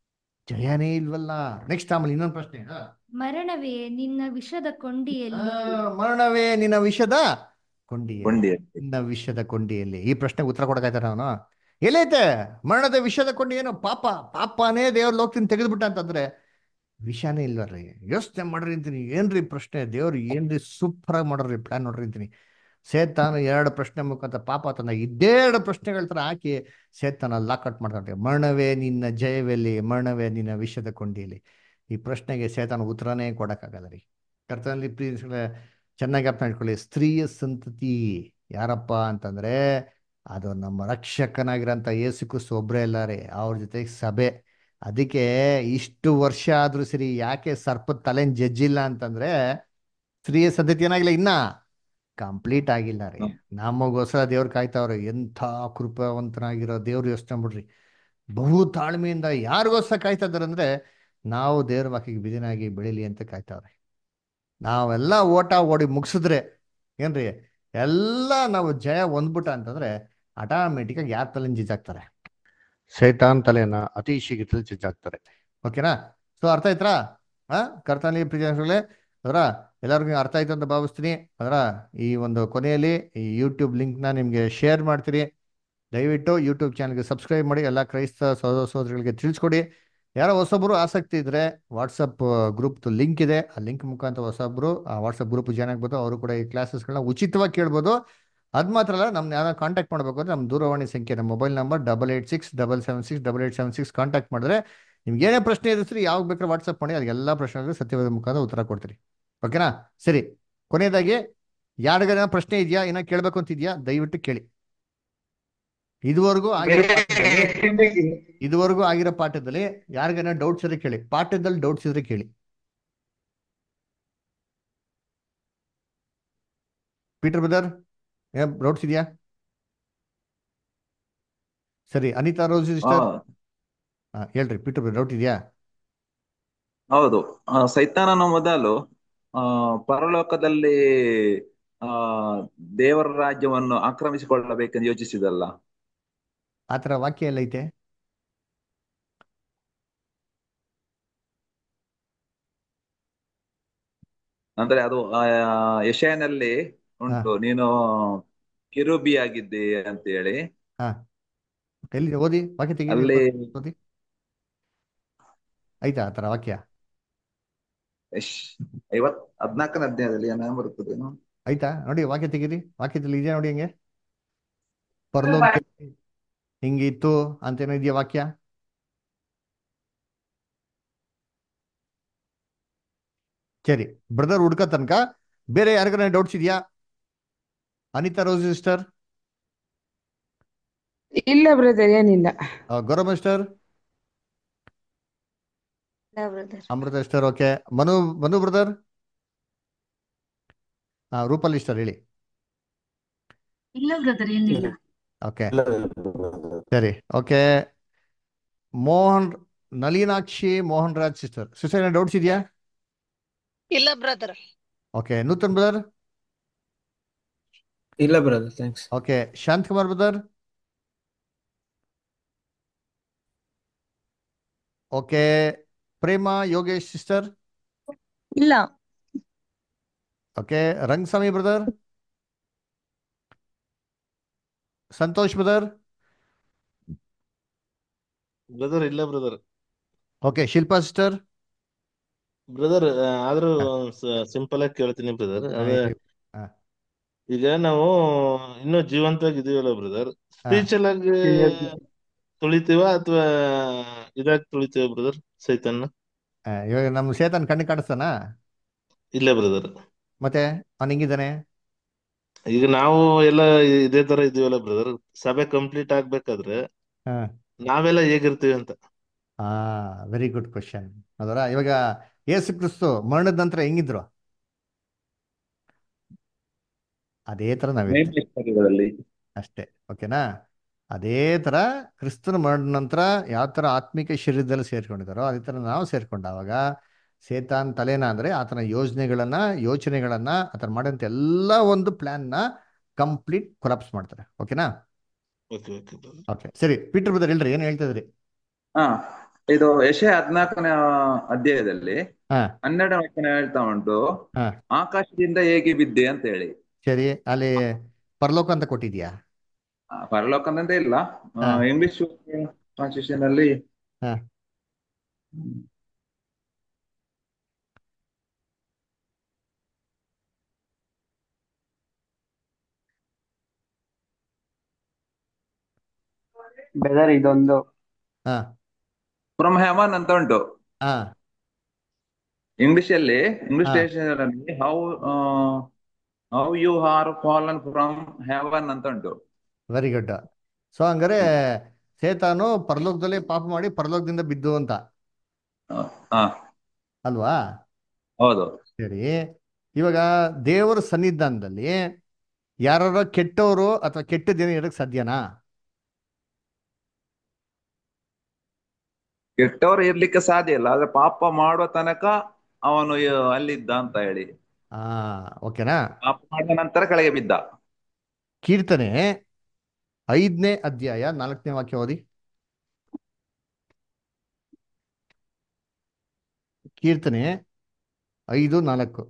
ಜಯನೇ ಇಲ್ವಲ್ಲ ನೆಕ್ಸ್ಟ್ ಆಮೇಲೆ ಇನ್ನೊಂದು ಪ್ರಶ್ನೆ ಹಾ. ಮರಣವೇ ನಿನ್ನ ವಿಷದ ಕೊಂಡಿಯಲ್ಲಿ ಆ, ಮರಣವೇ ನಿನ್ನ ವಿಷದ ಕೊಂಡಿಯಲ್ಲಿ ಕೊಂಡಿಯಲ್ಲಿ. ನಿನ್ನ ವಿಷದ ಕೊಂಡಿಯಲ್ಲಿ ಈ ಪ್ರಶ್ನೆಗೆ ಉತ್ತರ ಕೊಡಕಾಯ್ತಾರ ಅವನು ಎಲ್ಲೈತೆ ಮರಣದ ವಿಷದ ಕೊಂಡಿ ಏನು ಪಾಪ ಪಾಪನೇ ದೇವ್ರ ಲೋಕದಿಂದ ತೆಗೆದ್ಬಿಟ್ಟ ಅಂತಂದ್ರೆ ವಿಷಾನೇ ಇಲ್ವಲ್ರಿ ಯೋಚನೆ ಮಾಡ್ರಿ ಅಂತೀನಿ ಏನ್ರಿ ಪ್ರಶ್ನೆ ದೇವ್ರು ಏನ್ರಿ ಸೂಪರ್ ಆಗಿ ಮಾಡ್ರಿ ಪ್ಲಾನ್ ನೋಡ್ರಿ ಅಂತೀನಿ ಸೇತಾನು ಎರಡು ಪ್ರಶ್ನೆ ಮುಖಾಂತರ ಪಾಪ ತನ್ನ ಇದ್ದೇ ಎರಡು ಪ್ರಶ್ನೆಗಳ ತರ ಹಾಕಿ ಸೇತಾನ ಲಾಕೌಟ್ ಮಾಡ್ತಾರೆ ಮರಣವೇ ನಿನ್ನ ಜಯವೆಲ್ಲಿ ಮರಣವೇ ನಿನ್ನ ವಿಷದ ಕೊಂಡಿಯಲ್ಲಿ ಈ ಪ್ರಶ್ನೆಗೆ ಸೇತಾನ ಉತ್ತರನೇ ಕೊಡಕ್ಕಾಗಲ್ಲ ರೀ ಕರ್ತನಲ್ಲಿ ಪ್ರೀತಿಗಳ ಚೆನ್ನಾಗಿ ಅರ್ಥ ಮಾಡ್ಕೊಳ್ಳಿ ಸ್ತ್ರೀಯ ಸಂತತಿ ಯಾರಪ್ಪ ಅಂತಂದ್ರೆ ಅದು ನಮ್ಮ ರಕ್ಷಕನಾಗಿರೋಂಥ ಯೇಸು ಕ್ರಿಸ್ತು ಒಬ್ಬರೇ ಇಲ್ಲ ರೀ ಅವ್ರ ಜೊತೆಗೆ ಸಭೆ ಅದಕ್ಕೆ ಇಷ್ಟು ವರ್ಷ ಆದ್ರೂ ಸರಿ ಯಾಕೆ ಸರ್ಪದ ತಲೆನ್ ಜಜ್ಜಿಲ್ಲ ಅಂತಂದ್ರೆ ಸ್ತ್ರೀಯ ಸಂತತಿ ಏನಾಗಿಲ್ಲ ಇನ್ನ ಕಂಪ್ಲೀಟ್ ಆಗಿಲ್ಲ ರೀ ನಮಗೋಸ್ಕರ ದೇವ್ರು ಕಾಯ್ತಾವ್ರೆ ಎಂಥ ಕೃಪಾವಂತನಾಗಿರೋ ದೇವ್ರು ಯೋಚನೆ ಬಿಡ್ರಿ ಬಹು ತಾಳ್ಮೆಯಿಂದ ಯಾರಿಗೋಸ್ಕರ ಕಾಯ್ತಾ ಇದಾರೆ ಅಂದ್ರೆ ನಾವು ದೇವ್ರ ವಾಕ್ಯಕ್ಕೆ ಬಿದಿನಾಗಿ ಬೆಳೀಲಿ ಅಂತ ಕಾಯ್ತಾವ್ರೆ ನಾವೆಲ್ಲ ಓಟ ಓಡಿ ಮುಗಿಸಿದ್ರೆ ಏನ್ರಿ ಎಲ್ಲ ನಾವು ಜಯ ಹೊಂದ್ಬಿಟ್ಟ ಅಂತಂದ್ರೆ ಆಟೋಮೆಟಿಕ್ಕಾಗಿ ಯಾರ ತಲೆನ ಜಿಜ್ಜಾಗ್ತಾರೆ ಸೈತಾನ್ ತಲೆನ ಅತಿ ಶೀಘ್ರದಲ್ಲಿ ಜಿಜ್ಜಾಗ್ತಾರೆ ಓಕೆನಾ ಸೊ ಅರ್ಥ ಆಯ್ತಾ ಹಾ ಕರ್ತನಲ್ಲಿ ಪ್ರಿಯಗಳೇ ಅದರ ಎಲ್ಲರಿಗೂ ಅರ್ಥ ಆಯ್ತು ಅಂತ ಭಾವಿಸ್ತೀನಿ ಅದರ ಈ ಒಂದು ಕೊನೆಯಲ್ಲಿ ಈ ಯೂಟ್ಯೂಬ್ ಲಿಂಕ್ನ ನಿಮಗೆ ಶೇರ್ ಮಾಡ್ತೀರಿ ದಯವಿಟ್ಟು ಯೂಟ್ಯೂಬ್ ಚಾನಲ್ಗೆ ಸಬ್ಸ್ಕ್ರೈಬ್ ಮಾಡಿ ಎಲ್ಲ ಕ್ರೈಸ್ತ ಸಹೋದರ ಸಹೋದರಿಗಳಿಗೆ ತಿಳಿಸ್ಕೊಡಿ ಯಾರೋ ಹೊಸೊಬ್ಬರು ಆಸಕ್ತಿ ಇದ್ರೆ ವಾಟ್ಸಪ್ ಗ್ರೂಪ್ ಲಿಂಕ್ ಇದೆ ಆ ಲಿಂಕ್ ಮುಖಾಂತರ ಹೊಸೊಬ್ರು ಆ ವಾಟ್ಸಪ್ ಗ್ರೂಪ್ ಜಾಯ್ನ್ ಆಗ್ಬೋದು ಅವರು ಕೂಡ ಈ ಕ್ಲಾಸಸ್ಗಳನ್ನ ಉಚಿತವಾಗಿ ಕೇಳ್ಬೋದು ಅದು ಮಾತ್ರ ಅಲ್ಲ ನಮ್ನ ಯಾರು ಕಾಂಟ್ಯಾಕ್ಟ್ ಮಾಡಬೇಕು ಅಂದ್ರೆ ನಮ್ಮ ದೂರವಾಣಿ ಸಂಖ್ಯೆ ನಮ್ಮ mobile number double eight six double seven six double eight seven six contact ಮಾಡಿದ್ರೆ ನಿಮ್ಗೆ ಏನೇ ಪ್ರಶ್ನೆ ಇರಿಸ್ರಿ ಯಾವಾಗ ಬೇಕಾದ್ರೆ ವಾಟ್ಸಪ್ ಮಾಡಿ ಅದಕ್ಕೆಲ್ಲ ಪ್ರಶ್ನೆಗಳಿಗೆ ಸತ್ಯವಾದ ಮುಖಾಂತರ ಉತ್ತರ ಕೊಡ್ತೀರಿ ಓಕೆನಾ ಸರಿ ಕೊನೆಯದಾಗಿ ಯಾರಿಗಾರ ಪ್ರಶ್ನೆ ಇದೆಯಾ ಏನೋ ಕೇಳಬೇಕು ಅಂತಿದ್ಯಾ ದಯವಿಟ್ಟು ಕೇಳಿ ಇದುವರೆಗೂ ಆಗಿರೋ ಪಾಠದಲ್ಲಿ ಇದುವರೆಗೂ ಆಗಿರೋ ಪಾಠದಲ್ಲಿ ಯಾರಿಗಾನ ಡೌಟ್ಸ್ ಇದ್ರೆ ಕೇಳಿ ಪಾಠದಲ್ಲಿ ಡೌಟ್ಸ್ ಇದ್ರೆ ಕೇಳಿ ಪೀಟರ್ ಬ್ರದರ್ ಏನ್ ಡೌಟ್ಸ್ ಇದೆಯಾ ಸರಿ ಅನಿತಾ ರೋಸ್ ಸಿಸ್ಟರ್ ಹಾ ಹೇಳ್ರಿ ಪೀಟರ್ ಬ್ರದರ್ ಡೌಟ್ ಇದೆಯಾ ಹೌದು ಆ, ಸೈತಾನನ ಮೊದಲು ಆ ಪರಲೋಕದಲ್ಲಿ ಆ ದೇವರ ರಾಜ್ಯವನ್ನು ಆಕ್ರಮಿಸಿಕೊಳ್ಳಬೇಕೆಂದು ಯೋಚಿಸಿದಲ್ಲ ಆ ಥರ ವಾಕ್ಯ ಎಲ್ಲ ಐತೆ ಅಂದ್ರೆ ಅದು ಆ ಯಶಯನಲ್ಲಿ ಉಂಟು ನೀನು ಕಿರುಬಿ ಆಗಿದ್ದೆ ಅಂತ ಹೇಳಿ ಹಾ ಎಲ್ಲಿ ಓದಿ ವಾಕ್ಯ ತೆಗೀರಿ ಅಲ್ಲಿ ಓದಿ ಆಯ್ತಾ ಆ ಥರ ವಾಕ್ಯ ಎಶ್ ಐವತ್ ಹದ್ನಾಲ್ಕನೇ ಅಧ್ಯಾಯದಲ್ಲಿ ಏನ ಬರುತ್ತದೇನೋ ಆಯ್ತಾ ನೋಡಿ ವಾಕ್ಯ ತೆಗೀರಿ ವಾಕ್ಯದಲ್ಲಿ ಇದೆಯಾ ನೋಡಿ ಹಂಗೆ ಪರಲೋಕದಲ್ಲಿ ಹಿಂಗಿತ್ತು ಅಂತೇನೋ ಇದೆಯಾ ವಾಕ್ಯ ಸರಿ ಬ್ರದರ್ ಹುಡ್ಕ ತನಕ ಬೇರೆ ಯಾರಿಗಾರ ಡೌಟ್ಸ್ ಇದೆಯಾ ಅನಿತಾ ರೋಸ್ ಸಿಸ್ಟರ್ ಇಲ್ಲ ಬ್ರದರ್ ಏನಿಲ್ಲ Gaurav master Amrita sister okay Manu Manu brother ಹಾ ರೂಪಲ್ ಸಿಸ್ಟರ್ ಹೇಳಿ ಇಲ್ಲ ಬ್ರದರ್ ಏನಿಲ್ಲ ಓಕೆ ಸರಿ okay Mohan Nalinakshi Mohan Raj sister sister ಏನೋ ಡೌಟ್ಸ್ ಇದೆಯಾ ಇಲ್ಲ ಬ್ರದರ್ ಓಕೆ ನೂತನ್ ಬ್ರದರ್ ಇಲ್ಲ brother thanks okay Shanth Kumar brother okay Prema Yogesh sister ಇಲ್ಲ okay Rangaswamy brother Santosh brother brother ಇಲ್ಲ brother okay Shilpa sister brother ಆದ್ರೂ ಸಿಂಪಲ್ ಆಗಿ ಕೇಳ್ತೀನಿ ಬ್ರದರ್ ಅದೇ ಈಗ ನಾವು ಇನ್ನೂ ಜೀವಂತವಾಗಿ ಇದೀವಲ್ಲ ಬ್ರದರ್ ಸ್ಪೀಚಲ್ ಆಗಿ ತುಳಿತೀವ ಅಥವಾ ಇದಾಗಿ ತುಳಿತೀವ ಬ್ರದರ್ ಸೈತನ್ನ ಇವಾಗ ನಮ್ಮ ಸೇತನ್ ಕಣ್ಣು ಕಾಣಿಸ್ತಾನ ಇಲ್ಲ ಬ್ರದರ್ ಮತ್ತೆ ಅವ್ನು ಹಿಂಗಿದ್ದಾನೆ ಈಗ ನಾವು ಎಲ್ಲ ಇದೇ ತರ ಇದೀವಲ್ಲ ಬ್ರದರ್ ಸಭೆ ಕಂಪ್ಲೀಟ್ ಆಗ್ಬೇಕಾದ್ರೆ ಹಾ ನಾವೆಲ್ಲ ಹೇಗಿರ್ತೀವಿ ಅಂತ ಹಾ ವೆರಿ ಗುಡ್ ಕ್ವಶನ್ ಅದರ ಇವಾಗ ಯೇಸು ಕ್ರಿಸ್ತು ಮರಣದ ನಂತರ ಹೆಂಗಿದ್ರು ಅದೇ ತರ ನಾವಿರ್ತೀವಿ ಶರೀರದಲ್ಲಿ ಅಷ್ಟೇ ಓಕೆನಾ ಅದೇ ತರ ಕ್ರಿಸ್ತನ ಮರಣದ ನಂತರ ಯಾವ ತರ ಆತ್ಮಿಕ ಶರೀರದಲ್ಲಿ ಸೇರ್ಕೊಂಡಿದ್ದಾರೋ ಅದೇ ತರ ನಾವು ಸೇರ್ಕೊಂಡಾಗ ಸೇತಾನ್ ತಲೆನ ಅಂದ್ರೆ ಆತನ ಯೋಜನೆಗಳನ್ನ ಯೋಚನೆಗಳನ್ನ ಆತನ ಮಾಡಿದಂತ ಎಲ್ಲ ಒಂದು ಪ್ಲಾನ್ನ ಕಂಪ್ಲೀಟ್ ಕೊಲಾಪ್ಸ್ ಮಾಡ್ತಾರೆ ಓಕೆನಾ ಓಕೆ ಓಕೆ ಬ್ರದರ್ ಓಕೆ ಸರಿ ಪೀಟರ್ ಬ್ರದರ್ ಹೇಳ್ರಿ ಏನ್ ಹೇಳ್ತಾ ಇದ್ರಿ ಹಾ ಇದು ಯಶಯ ಹದ್ನಾಲ್ಕನೇ ಅಧ್ಯಾಯದಲ್ಲಿ ಹಾ ಹನ್ನೆರಡನೇ ವಚನ ಹೇಳ್ತಾ ಉಂಟು ಹಾ ಆಕಾಶದಿಂದ ಹೇಗೆ ಬಿದ್ದೆ ಅಂತ ಹೇಳಿ ಸರಿ ಅಲ್ಲಿ ಪರಲೋಕ ಅಂತ ಕೊಟ್ಟಿದ್ಯಾ ಆ, ಪರಲೋಕ ಅಂತ ಇಲ್ಲ ಹಾ ಇಂಗ್ಲಿಷ್ ಟ್ರಾನ್ಸ್ಲೇಷನ್ ಅಲ್ಲಿ ಹಾ ಬ್ರದರ್ ಇದೊಂದು ಹಾ ಫ್ರಮ್ ಹೆವನ್ ಅಂತ ಉಂಟು ಹಾ ಇಂಗ್ಲಿಷ್ ಅಲ್ಲಿ ಇಂಗ್ಲಿಷ್ ಹಾ ಟ್ರಾನ್ಸ್ಲೇಷನ್ ಅಲ್ಲಿ how how you are fallen from heaven ಅಂತ ಉಂಟು ವೆರಿ ಗುಡ್ ಸೊ ಹಂಗಾರೆ ಸೇತಾನು ಪರಲೋಕದಲ್ಲಿ ಪಾಪ ಮಾಡಿ ಪರಲೋಕದಿಂದ ಬಿದ್ದು ಅಂತ ಹಾ ಅಲ್ವಾ ಹೌದು ಸರಿ ಇವಾಗ ದೇವರ ಸನ್ನಿಧಾನದಲ್ಲಿ ಯಾರ ಕೆಟ್ಟವರು ಅಥವಾ ಕೆಟ್ಟದೇನು ಇರಕ್ ಸಾಧ್ಯನಾ ಕೆಟ್ಟವರು ಇರ್ಲಿಕ್ಕೆ ಸಾಧ್ಯ ಇಲ್ಲ ಆದ್ರೆ ಪಾಪ ಮಾಡುವ ತನಕ ಅವನು ಯ- ಅಲ್ಲಿದ್ದ ಅಂತ ಹೇಳಿ ಆ ಓಕೆನಾ ಪಾಪ ಮಾಡಿದ ನಂತರ ಕೆಳಗೆ ಬಿದ್ದ ಕೀರ್ತನೆ ಐದನೇ ಅಧ್ಯಾಯ ನಾಲ್ಕನೇ ವಾಕ್ಯ ಓದಿ ಕೀರ್ತನೆ ಐದು ನಾಲ್ಕು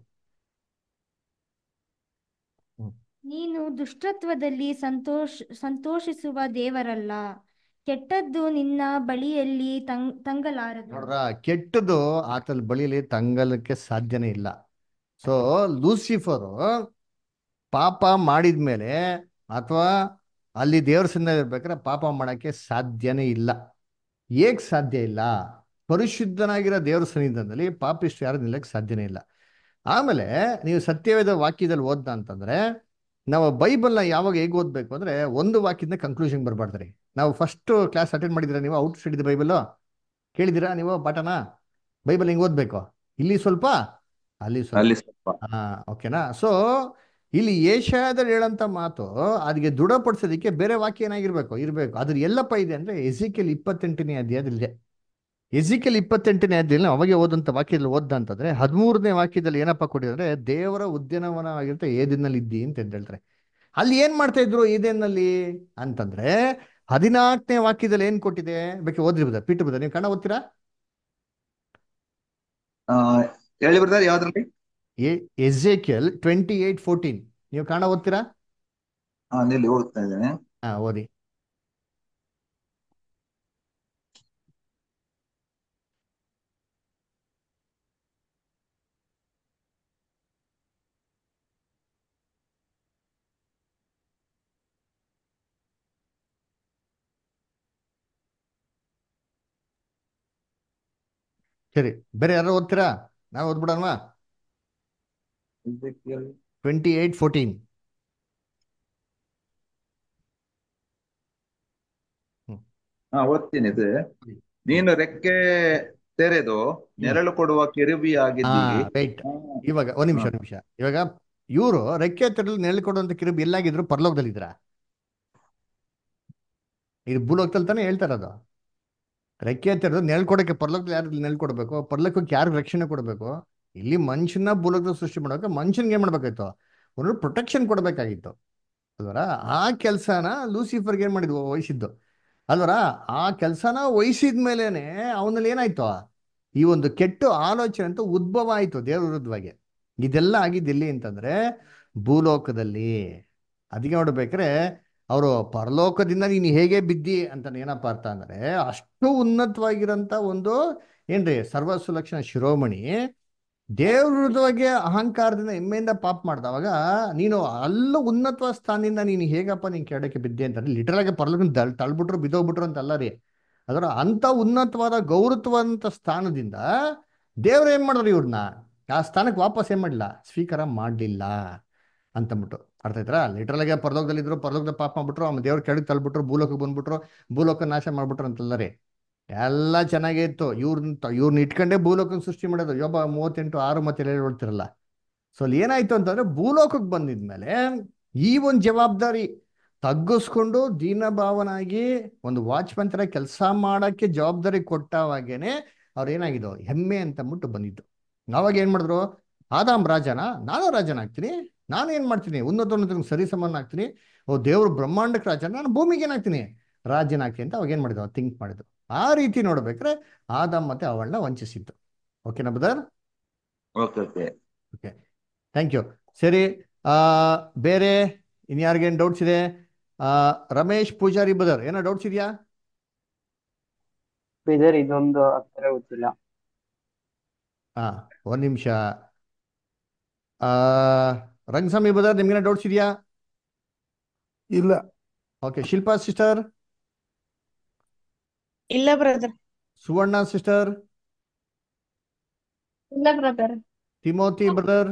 ನೀನು ದುಷ್ಟತ್ವದಲ್ಲಿ ಸಂತೋಷ ಸಂತೋಷಿಸುವ ದೇವರಲ್ಲ ಕೆಟ್ಟದ್ದು ನಿನ್ನ ಬಳಿಯಲ್ಲಿ ತಂಗ್ ತಂಗಲಾರದು ನೋಡ್ರ ಕೆಟ್ಟದ್ದು ಆತನ ಬಳಿಯಲ್ಲಿ ತಂಗಲಕ್ಕೆ ಸಾಧ್ಯನೇ ಇಲ್ಲ ಸೊ ಲೂಸಿಫರು ಪಾಪ ಮಾಡಿದ್ಮೇಲೆ ಅಥವಾ ಅಲ್ಲಿ ದೇವ್ರ ಸನ್ನಿಧಾನ ಇರ್ಬೇಕಾದ್ರೆ ಪಾಪ ಮಾಡಕ್ಕೆ ಸಾಧ್ಯನೇ ಇಲ್ಲ ಏಕ್ ಸಾಧ್ಯ ಇಲ್ಲ ಪರಿಶುದ್ಧನಾಗಿರೋ ದೇವ್ರ ಸನ್ನಿಧಾನದಲ್ಲಿ ಪಾಪಿಷ್ಟು ಯಾರು ನಿಲ್ಲಕ್ಕೆ ಸಾಧ್ಯನೇ ಇಲ್ಲ ಆಮೇಲೆ ನೀವು ಸತ್ಯವೇದ ವಾಕ್ಯದಲ್ಲಿ ಓದ್ದ ಅಂತಂದ್ರೆ ನಾವು ಬೈಬಲ್ನ ಯಾವಾಗ ಹೇಗೆ ಓದ್ಬೇಕು ಅಂದ್ರೆ ಒಂದು ವಾಕ್ಯದಿಂದ ಕನ್ಕ್ಲೂಷನ್ ಬರಬಾರ್ದ್ರಿ ನಾವು ಫಸ್ಟ್ ಕ್ಲಾಸ್ ಅಟೆಂಡ್ ಮಾಡಿದ್ರೆ ನೀವು ಔಟ್ ಸ್ಟಡಿ ಬೈಬಲ್ ಕೇಳಿದಿರಾ ನೀವು ಪಾಠನ ಬೈಬಲ್ ಹಿಂಗೆ ಓದ್ಬೇಕು ಇಲ್ಲಿ ಸ್ವಲ್ಪ ಅಲ್ಲಿ ಅಲ್ಲಿ ಸ್ವಲ್ಪ ಸ್ವಲ್ಪ ಹಾ ಓಕೆನಾ ಸೊ ಇಲ್ಲಿ ಏಷ್ಯಾದಲ್ಲಿ ಹೇಳಂತ ಮಾತು ಅದಕ್ಕೆ ದೃಢಪಡಿಸೋದಕ್ಕೆ ಬೇರೆ ವಾಕ್ಯ ಏನಾಗಿರ್ಬೇಕು ಇರಬೇಕು ಅದ್ರ ಎಲ್ಲಪ್ಪ ಇದೆ ಅಂದ್ರೆ ಎಸಿಕೆಲ್ ಇಪ್ಪತ್ತೆಂಟನೇ ಅಧ್ಯಾಯದಲ್ಲಿದೆ ಎಸಿಕೆಲ್ ಇಪ್ಪತ್ತೆಂಟನೇ ಅಧ್ಯಾಯದಲ್ಲಿ ಅವಾಗೆ ಓದಂತ ವಾಕ್ಯದಲ್ಲಿ ಓದ್ದ ಅಂತಂದ್ರೆ ಹದಿಮೂರನೇ ವಾಕ್ಯದಲ್ಲಿ ಏನಪ್ಪ ಕೊಟ್ಟಿದ್ರೆ ದೇವರ ಉದ್ಯಾನವನ ಆಗಿರುತ್ತೆ ಏದಿನಲ್ಲಿ ಇದ್ದಿ ಅಂತ ಹೇಳ್ತಾರೆ ಅಲ್ಲಿ ಏನ್ ಮಾಡ್ತಾ ಇದ್ರು ಏದೇನಲ್ಲಿ ಅಂತಂದ್ರೆ ಹದಿನಾಲ್ಕನೇ ವಾಕ್ಯದಲ್ಲಿ ಏನ್ ಕೊಟ್ಟಿದೆ ಬೇಕು ಓದಿರ್ಬೋದ ಪೀಠ ಬುಧ ನೀವು ಕನ್ನಡ ಓದ್ತೀರಾ ಆ, ಹೇಳಿ ಬ್ರದರ್ ಯಾವ್ದ್ರಲ್ಲಿ ಎಜೆಕೆಲ್ ಟ್ವೆಂಟಿ ಏಟ್ ಫೋರ್ಟೀನ್ ನೀವು ಕನ್ನಡ ಓದ್ತೀರಾ ಹಾ ನಿಲ್ಲಿ ಓದ್ತಾ ಇದ್ದೇನೆ ಹಾ ಓದಿ ಸರಿ ಬೇರೆ ಯಾರು ಓದ್ತೀರಾ ನಾವು ಓದ್ಬಿಡೋಣವಾ ಟ್ವೆಂಟಿ ಏಟ್ ಫೋರ್ಟೀನ್ ಹಾ ಓದ್ತೀನಿ ಇದು ನೀನು ರೆಕ್ಕೆ ತೆರೆದು ನೆರಳು ಕೊಡುವ ಕೆರುಬಿ ಹಾ ಆಗಿದ್ದಿ ರೈಟ್ ಇವಾಗ ಒಂದ್ ನಿಮಿಷ ಹಾ. ಒಂದ್ ನಿಮಿಷ ಇವಾಗ ಇವರು ರೆಕ್ಕೆ ತೆರಳು ನೆರಳು ಕೊಡುವಂತ ಕಿರುಬಿ ಎಲ್ಲಾಗಿದ್ರು ಪರಲೋಕದಲ್ಲಿದ್ರ ಇದು ಭೂಲೋಕದಲ್ಲಿ ತಾನೇ ಹೇಳ್ತಾ ಇರೋದು ರೆಕ್ಕೆ ತೆರೆದು ನೆರಳು ಕೊಡಕ್ಕೆ ಪರಲೋಕದಲ್ಲಿ ಯಾರು ನೆರಳು ಕೊಡಬೇಕು ಪರಲೋಕಕ್ಕೆ ಯಾರು ರಕ್ಷಣೆ ಕೊಡಬೇಕು ಇಲ್ಲಿ ಮನುಷ್ಯನ ಭೂಲೋಕದಲ್ಲಿ ಸೃಷ್ಟಿ ಮಾಡೋಕೆ ಮನುಷ್ಯನ್ಗೆ ಏನ್ ಮಾಡ್ಬೇಕಾಯ್ತು ಒಂದು ಪ್ರೊಟೆಕ್ಷನ್ ಕೊಡಬೇಕಾಗಿತ್ತು ಅಲ್ವರ ಆ ಕೆಲಸನ ಲೂಸಿಫರ್ಗೆ ಏನ್ ಮಾಡಿದ್ವು ವಹಿಸಿದ್ದು ಅಲ್ವರ ಆ ಕೆಲಸನ ವಹಿಸಿದ ಮೇಲೇನೆ ಅವನಲ್ಲಿ ಏನಾಯ್ತು ಈ ಒಂದು ಕೆಟ್ಟ ಆಲೋಚನೆ ಅಂತ ಉದ್ಭವ ಆಯ್ತು ದೇವ್ರ ವಿರುದ್ಧವಾಗಿ ಇದೆಲ್ಲ ಆಗಿದ್ದು ಎಲ್ಲಿ ಅಂತಂದ್ರೆ ಭೂಲೋಕದಲ್ಲಿ ಅದಕ್ಕೆ ನೋಡ್ಬೇಕ್ರೆ ಅವರು ಪರಲೋಕದಿಂದ ನೀನು ಹೇಗೆ ಬಿದ್ದಿ ಅಂತ ಏನಪ್ಪ ಅರ್ಥ ಅಂದ್ರೆ ಅಷ್ಟು ಉನ್ನತವಾಗಿರಂತ ಒಂದು ಏನ್ರಿ ಸರ್ವ ಸುಲಕ್ಷಣ ಶಿರೋಮಣಿ ದೇವ್ರ ವಿರುದ್ಧವಾಗಿ ಅಹಂಕಾರದಿಂದ ಹೆಮ್ಮೆಯಿಂದ ಪಾಪ ಮಾಡ್ದವಾಗ ನೀನು ಅಲ್ಲ ಉನ್ನತ ಸ್ಥಾನದಿಂದ ನೀನು ಹೇಗಪ್ಪ ನೀನು ಕೆಳಕ್ಕೆ ಬಿದ್ದೆ ಅಂತಂದ್ರೆ ಲಿಟರಲ್ ಆಗಿ ಪರಲೋಕ ತಳ್ ತಳ್ಬಿಟ್ರು ಬಿದ್ದೋಗ್ಬಿಟ್ರು ಅಂತಲ್ಲ ರೀ ಅದರ ಅಂತ ಉನ್ನತವಾದ ಗೌರವವಂತ ಸ್ಥಾನದಿಂದ ದೇವ್ರು ಏನ್ ಮಾಡಿದ್ರು ಇವ್ರನ್ನ ಆ ಸ್ಥಾನಕ್ಕೆ ವಾಪಸ್ ಏನ್ ಮಾಡಲಿಲ್ಲ ಸ್ವೀಕಾರ ಮಾಡಲಿಲ್ಲ ಅಂತಂದ್ಬಿಟ್ಟು ಅರ್ಥ ಆಯ್ತಾ ಲಿಟರಲ್ ಆಗಿ ಪರಲೋಕದಲ್ಲಿ ಇದ್ರು ಪರಲೋಕದ ಪಾಪ ಮಾಡ್ಬಿಟ್ರು ಆಮೇಲೆ ದೇವ್ರ ಕೆಳಗೆ ತಳ್ಬಿಟ್ರು ಭೂಲೋಕಕ್ಕೆ ಬಂದ್ಬಿಟ್ರು ಭೂಲೋಕ ನಾಶ ಮಾಡ್ಬಿಟ್ರು ಅಂತಲ್ಲ ರೀ ಎಲ್ಲ ಚೆನ್ನಾಗೇ ಇತ್ತು ಇವ್ರನ್ನ ಇವ್ರನ್ನ ಇಟ್ಕೊಂಡೇ ಭೂಲೋಕನ ಸೃಷ್ಟಿ ಮಾಡೋದು ಯೋಬ ಮೂವತ್ತೆಂಟು ಆರು ಮತ್ತೆ ಏಳು ಹೇಳ್ತಿರಲ್ಲ ಸೊ ಅಲ್ಲಿ ಏನಾಯ್ತು ಅಂತಂದ್ರೆ ಭೂಲೋಕಕ್ಕೆ ಬಂದಿದ್ಮೇಲೆ ಈ ಒಂದು ಜವಾಬ್ದಾರಿ ತಗ್ಗಿಸ್ಕೊಂಡು ದೀನಭಾವನಾಗಿ ಒಂದು ವಾಚ್ಮನ್ ತರ ಕೆಲಸ ಮಾಡಕ್ಕೆ ಜವಾಬ್ದಾರಿ ಕೊಟ್ಟವಾಗೇನೆ ಅವ್ರು ಏನಾಗಿದ್ದು ಹೆಮ್ಮೆ ಅಂತ ಅಂದ್ಬಿಟ್ಟು ಬಂದಿದ್ದು ಅವಾಗ ಏನ್ ಮಾಡಿದ್ರು ಆದಾಮ್ ರಾಜನ ನಾನು ರಾಜನ ಆಗ್ತೀನಿ ನಾನು ಏನ್ ಮಾಡ್ತೀನಿ ಉನ್ನತ ಉನ್ನತ ಸರಿ ಸಮಾನ ಆಗ್ತೀನಿ ಓ ದೇವ್ರು ಬ್ರಹ್ಮಾಂಡಕ್ಕೆ ರಾಜ ನಾನು ಭೂಮಿಗೆ ಏನಾಗ್ತೀನಿ ರಾಜ್ಯನ ಆಗ್ತೀನಿ ಅಂತ ಅವಾಗ ಏನ್ ಮಾಡಿದ್ರು ಥಿಂಕ್ ಮಾಡಿದ್ರು ಆ ರೀತಿ ನೋಡ್ಬೇಕ್ರೆ ಆದಾಮ್ ಮತ್ತೆ ಅವಳನ್ನ ವಂಚಿಸಿದ್ದು ಓಕೆನಾ brother okay okay okay thank you ಸರಿ ಆ ಬೇರೆ ಇನ್ಯಾರಿಗೇನು ಡೌಟ್ಸ್ ಇದೆ ಆ ರಮೇಶ್ ಪೂಜಾರಿ ಬದರ್ ಏನೋ ಡೌಟ್ಸ್ ಇದೆಯಾ ಇದರ್ ಇದೊಂದು ಹತ್ತಿರ ಗೊತ್ತಿಲ್ಲ ಹಾ ಒಂದ್ ನಿಮಿಷ ಆ ರಂಗಸ್ವಾಮಿ ಬದರ್ ನಿಮ್ಗೇನೋ ಡೌಟ್ಸ್ ಇದೆಯಾ ಇಲ್ಲ ಓಕೆ ಶಿಲ್ಪಾ ಸಿಸ್ಟರ್ ಇಲ್ಲ ಬ್ರದರ್ ಸುವರ್ಣ ಸಿಸ್ಟರ್ ಇಲ್ಲ brother Timothy brother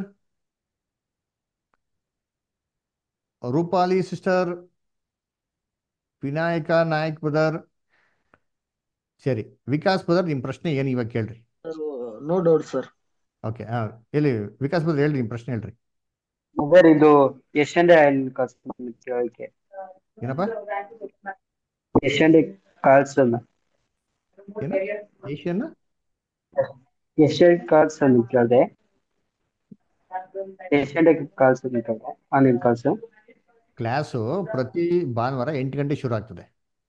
Rupali sister Vinayaka Nayak brother ಸರಿ ವಿಕಾಸ್ ಬ್ರದರ್ ನಿಮ್ ಪ್ರಶ್ನೆ ಏನು ಇವಾಗ ಕೇಳ್ರಿ ನೋ ಡೌಟ್ ಸರ್ ಓಕೆ ಹಾ ಎಲ್ಲಿ ವಿಕಾಸ್ ಬ್ರದರ್ ಹೇಳ್ರಿ ನಿಮ್ ಪ್ರಶ್ನೆ ಹೇಳ್ರಿ ಸರ್ ಇದು ಎಷ್ಟಂಡೆ ಕೇಳಕ್ಕೆ ಏನಪ್ಪ ಎಷ್ಟಂಡೆ ಕಳ್ಸನ್ನ ಏನು ಏಷ್ಯನ್ ಏಷ್ಯನ್ ಕಾರ್ಡ್ಸ್ అని ಕೇಳಿದೆ ಏಷ್ಯನ್ ಕಾಲ್ಸ್ అని ಕೇಳಿದೆ ಆನ್ಲೈನ್ ಕಾಲ್ಸ್ ಕ್ಲಾಸು ಪ್ರತಿ ಭಾನುವಾರ ಎಂಟು ಗಂಟೆ ಶುರು ಆಗ್ತದೆ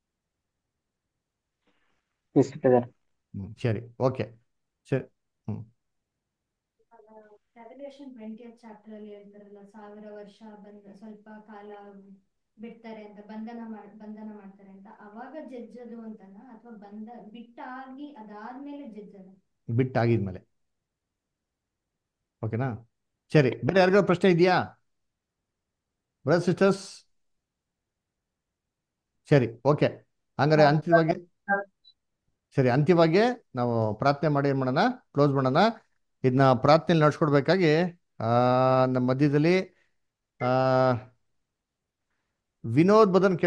ಎಸ್ ಬ್ರದರ್ ಹ್ಮ್ ಸರಿ ಓಕೆ ಸರಿ ಹ್ಮ್ ರೆವಲ್ಯೂಷನ್ ಟ್ವೆಂಟಿ ಚಾಪ್ಟರ್ ಅಲ್ಲಿ ಹೇಳ್ತಾರಲ್ಲ ಸಾವಿರ ವರ್ಷ ಬಂದ ಸ್ವಲ್ಪ ಕಾಲ ಬಿಡ್ತಾರೆ ಅಂತ ಬಂಧನ ಮಾಡ್ ಬಂಧನ ಮಾಡ್ತಾರೆ ಅಂತ ಅವಾಗ ಜಜ್ಜದು ಅಂತನಾ ಅಥವಾ ಬಂದ ಬಿಟ್ಟಾಗಿ ಅದಾದ್ಮೇಲೆ ಜಜ್ಜದ ಬಿಟ್ಟಾಗಿದ್ಮೇಲೆ ಓಕೆನಾ ಸರಿ ಬೇರೆ ಯಾರಿಗಾದ್ರು ಪ್ರಶ್ನೆ ಇದೆಯಾ ಬ್ರದರ್ ಸಿಸ್ಟರ್ಸ್ ಸರಿ ಓಕೆ ಹಂಗಾರೆ ಅಂತಿಮವಾಗಿ ಸರಿ ಅಂತಿಮವಾಗಿ ನಾವು ಪ್ರಾರ್ಥನೆ ಮಾಡಿ ಏನು ಮಾಡೋಣ ಕ್ಲೋಸ್ ಮಾಡೋಣ ಇದನ್ನ ಪ್ರಾರ್ಥನೆಯಲ್ಲಿ ನಡ್ಸ್ಕೊಡ್ಬೇಕಾಗಿ ಆ, ನಮ್ಮ ಮಧ್ಯದಲ್ಲಿ ಆ, ವಿನೋದ್ ಬದನ್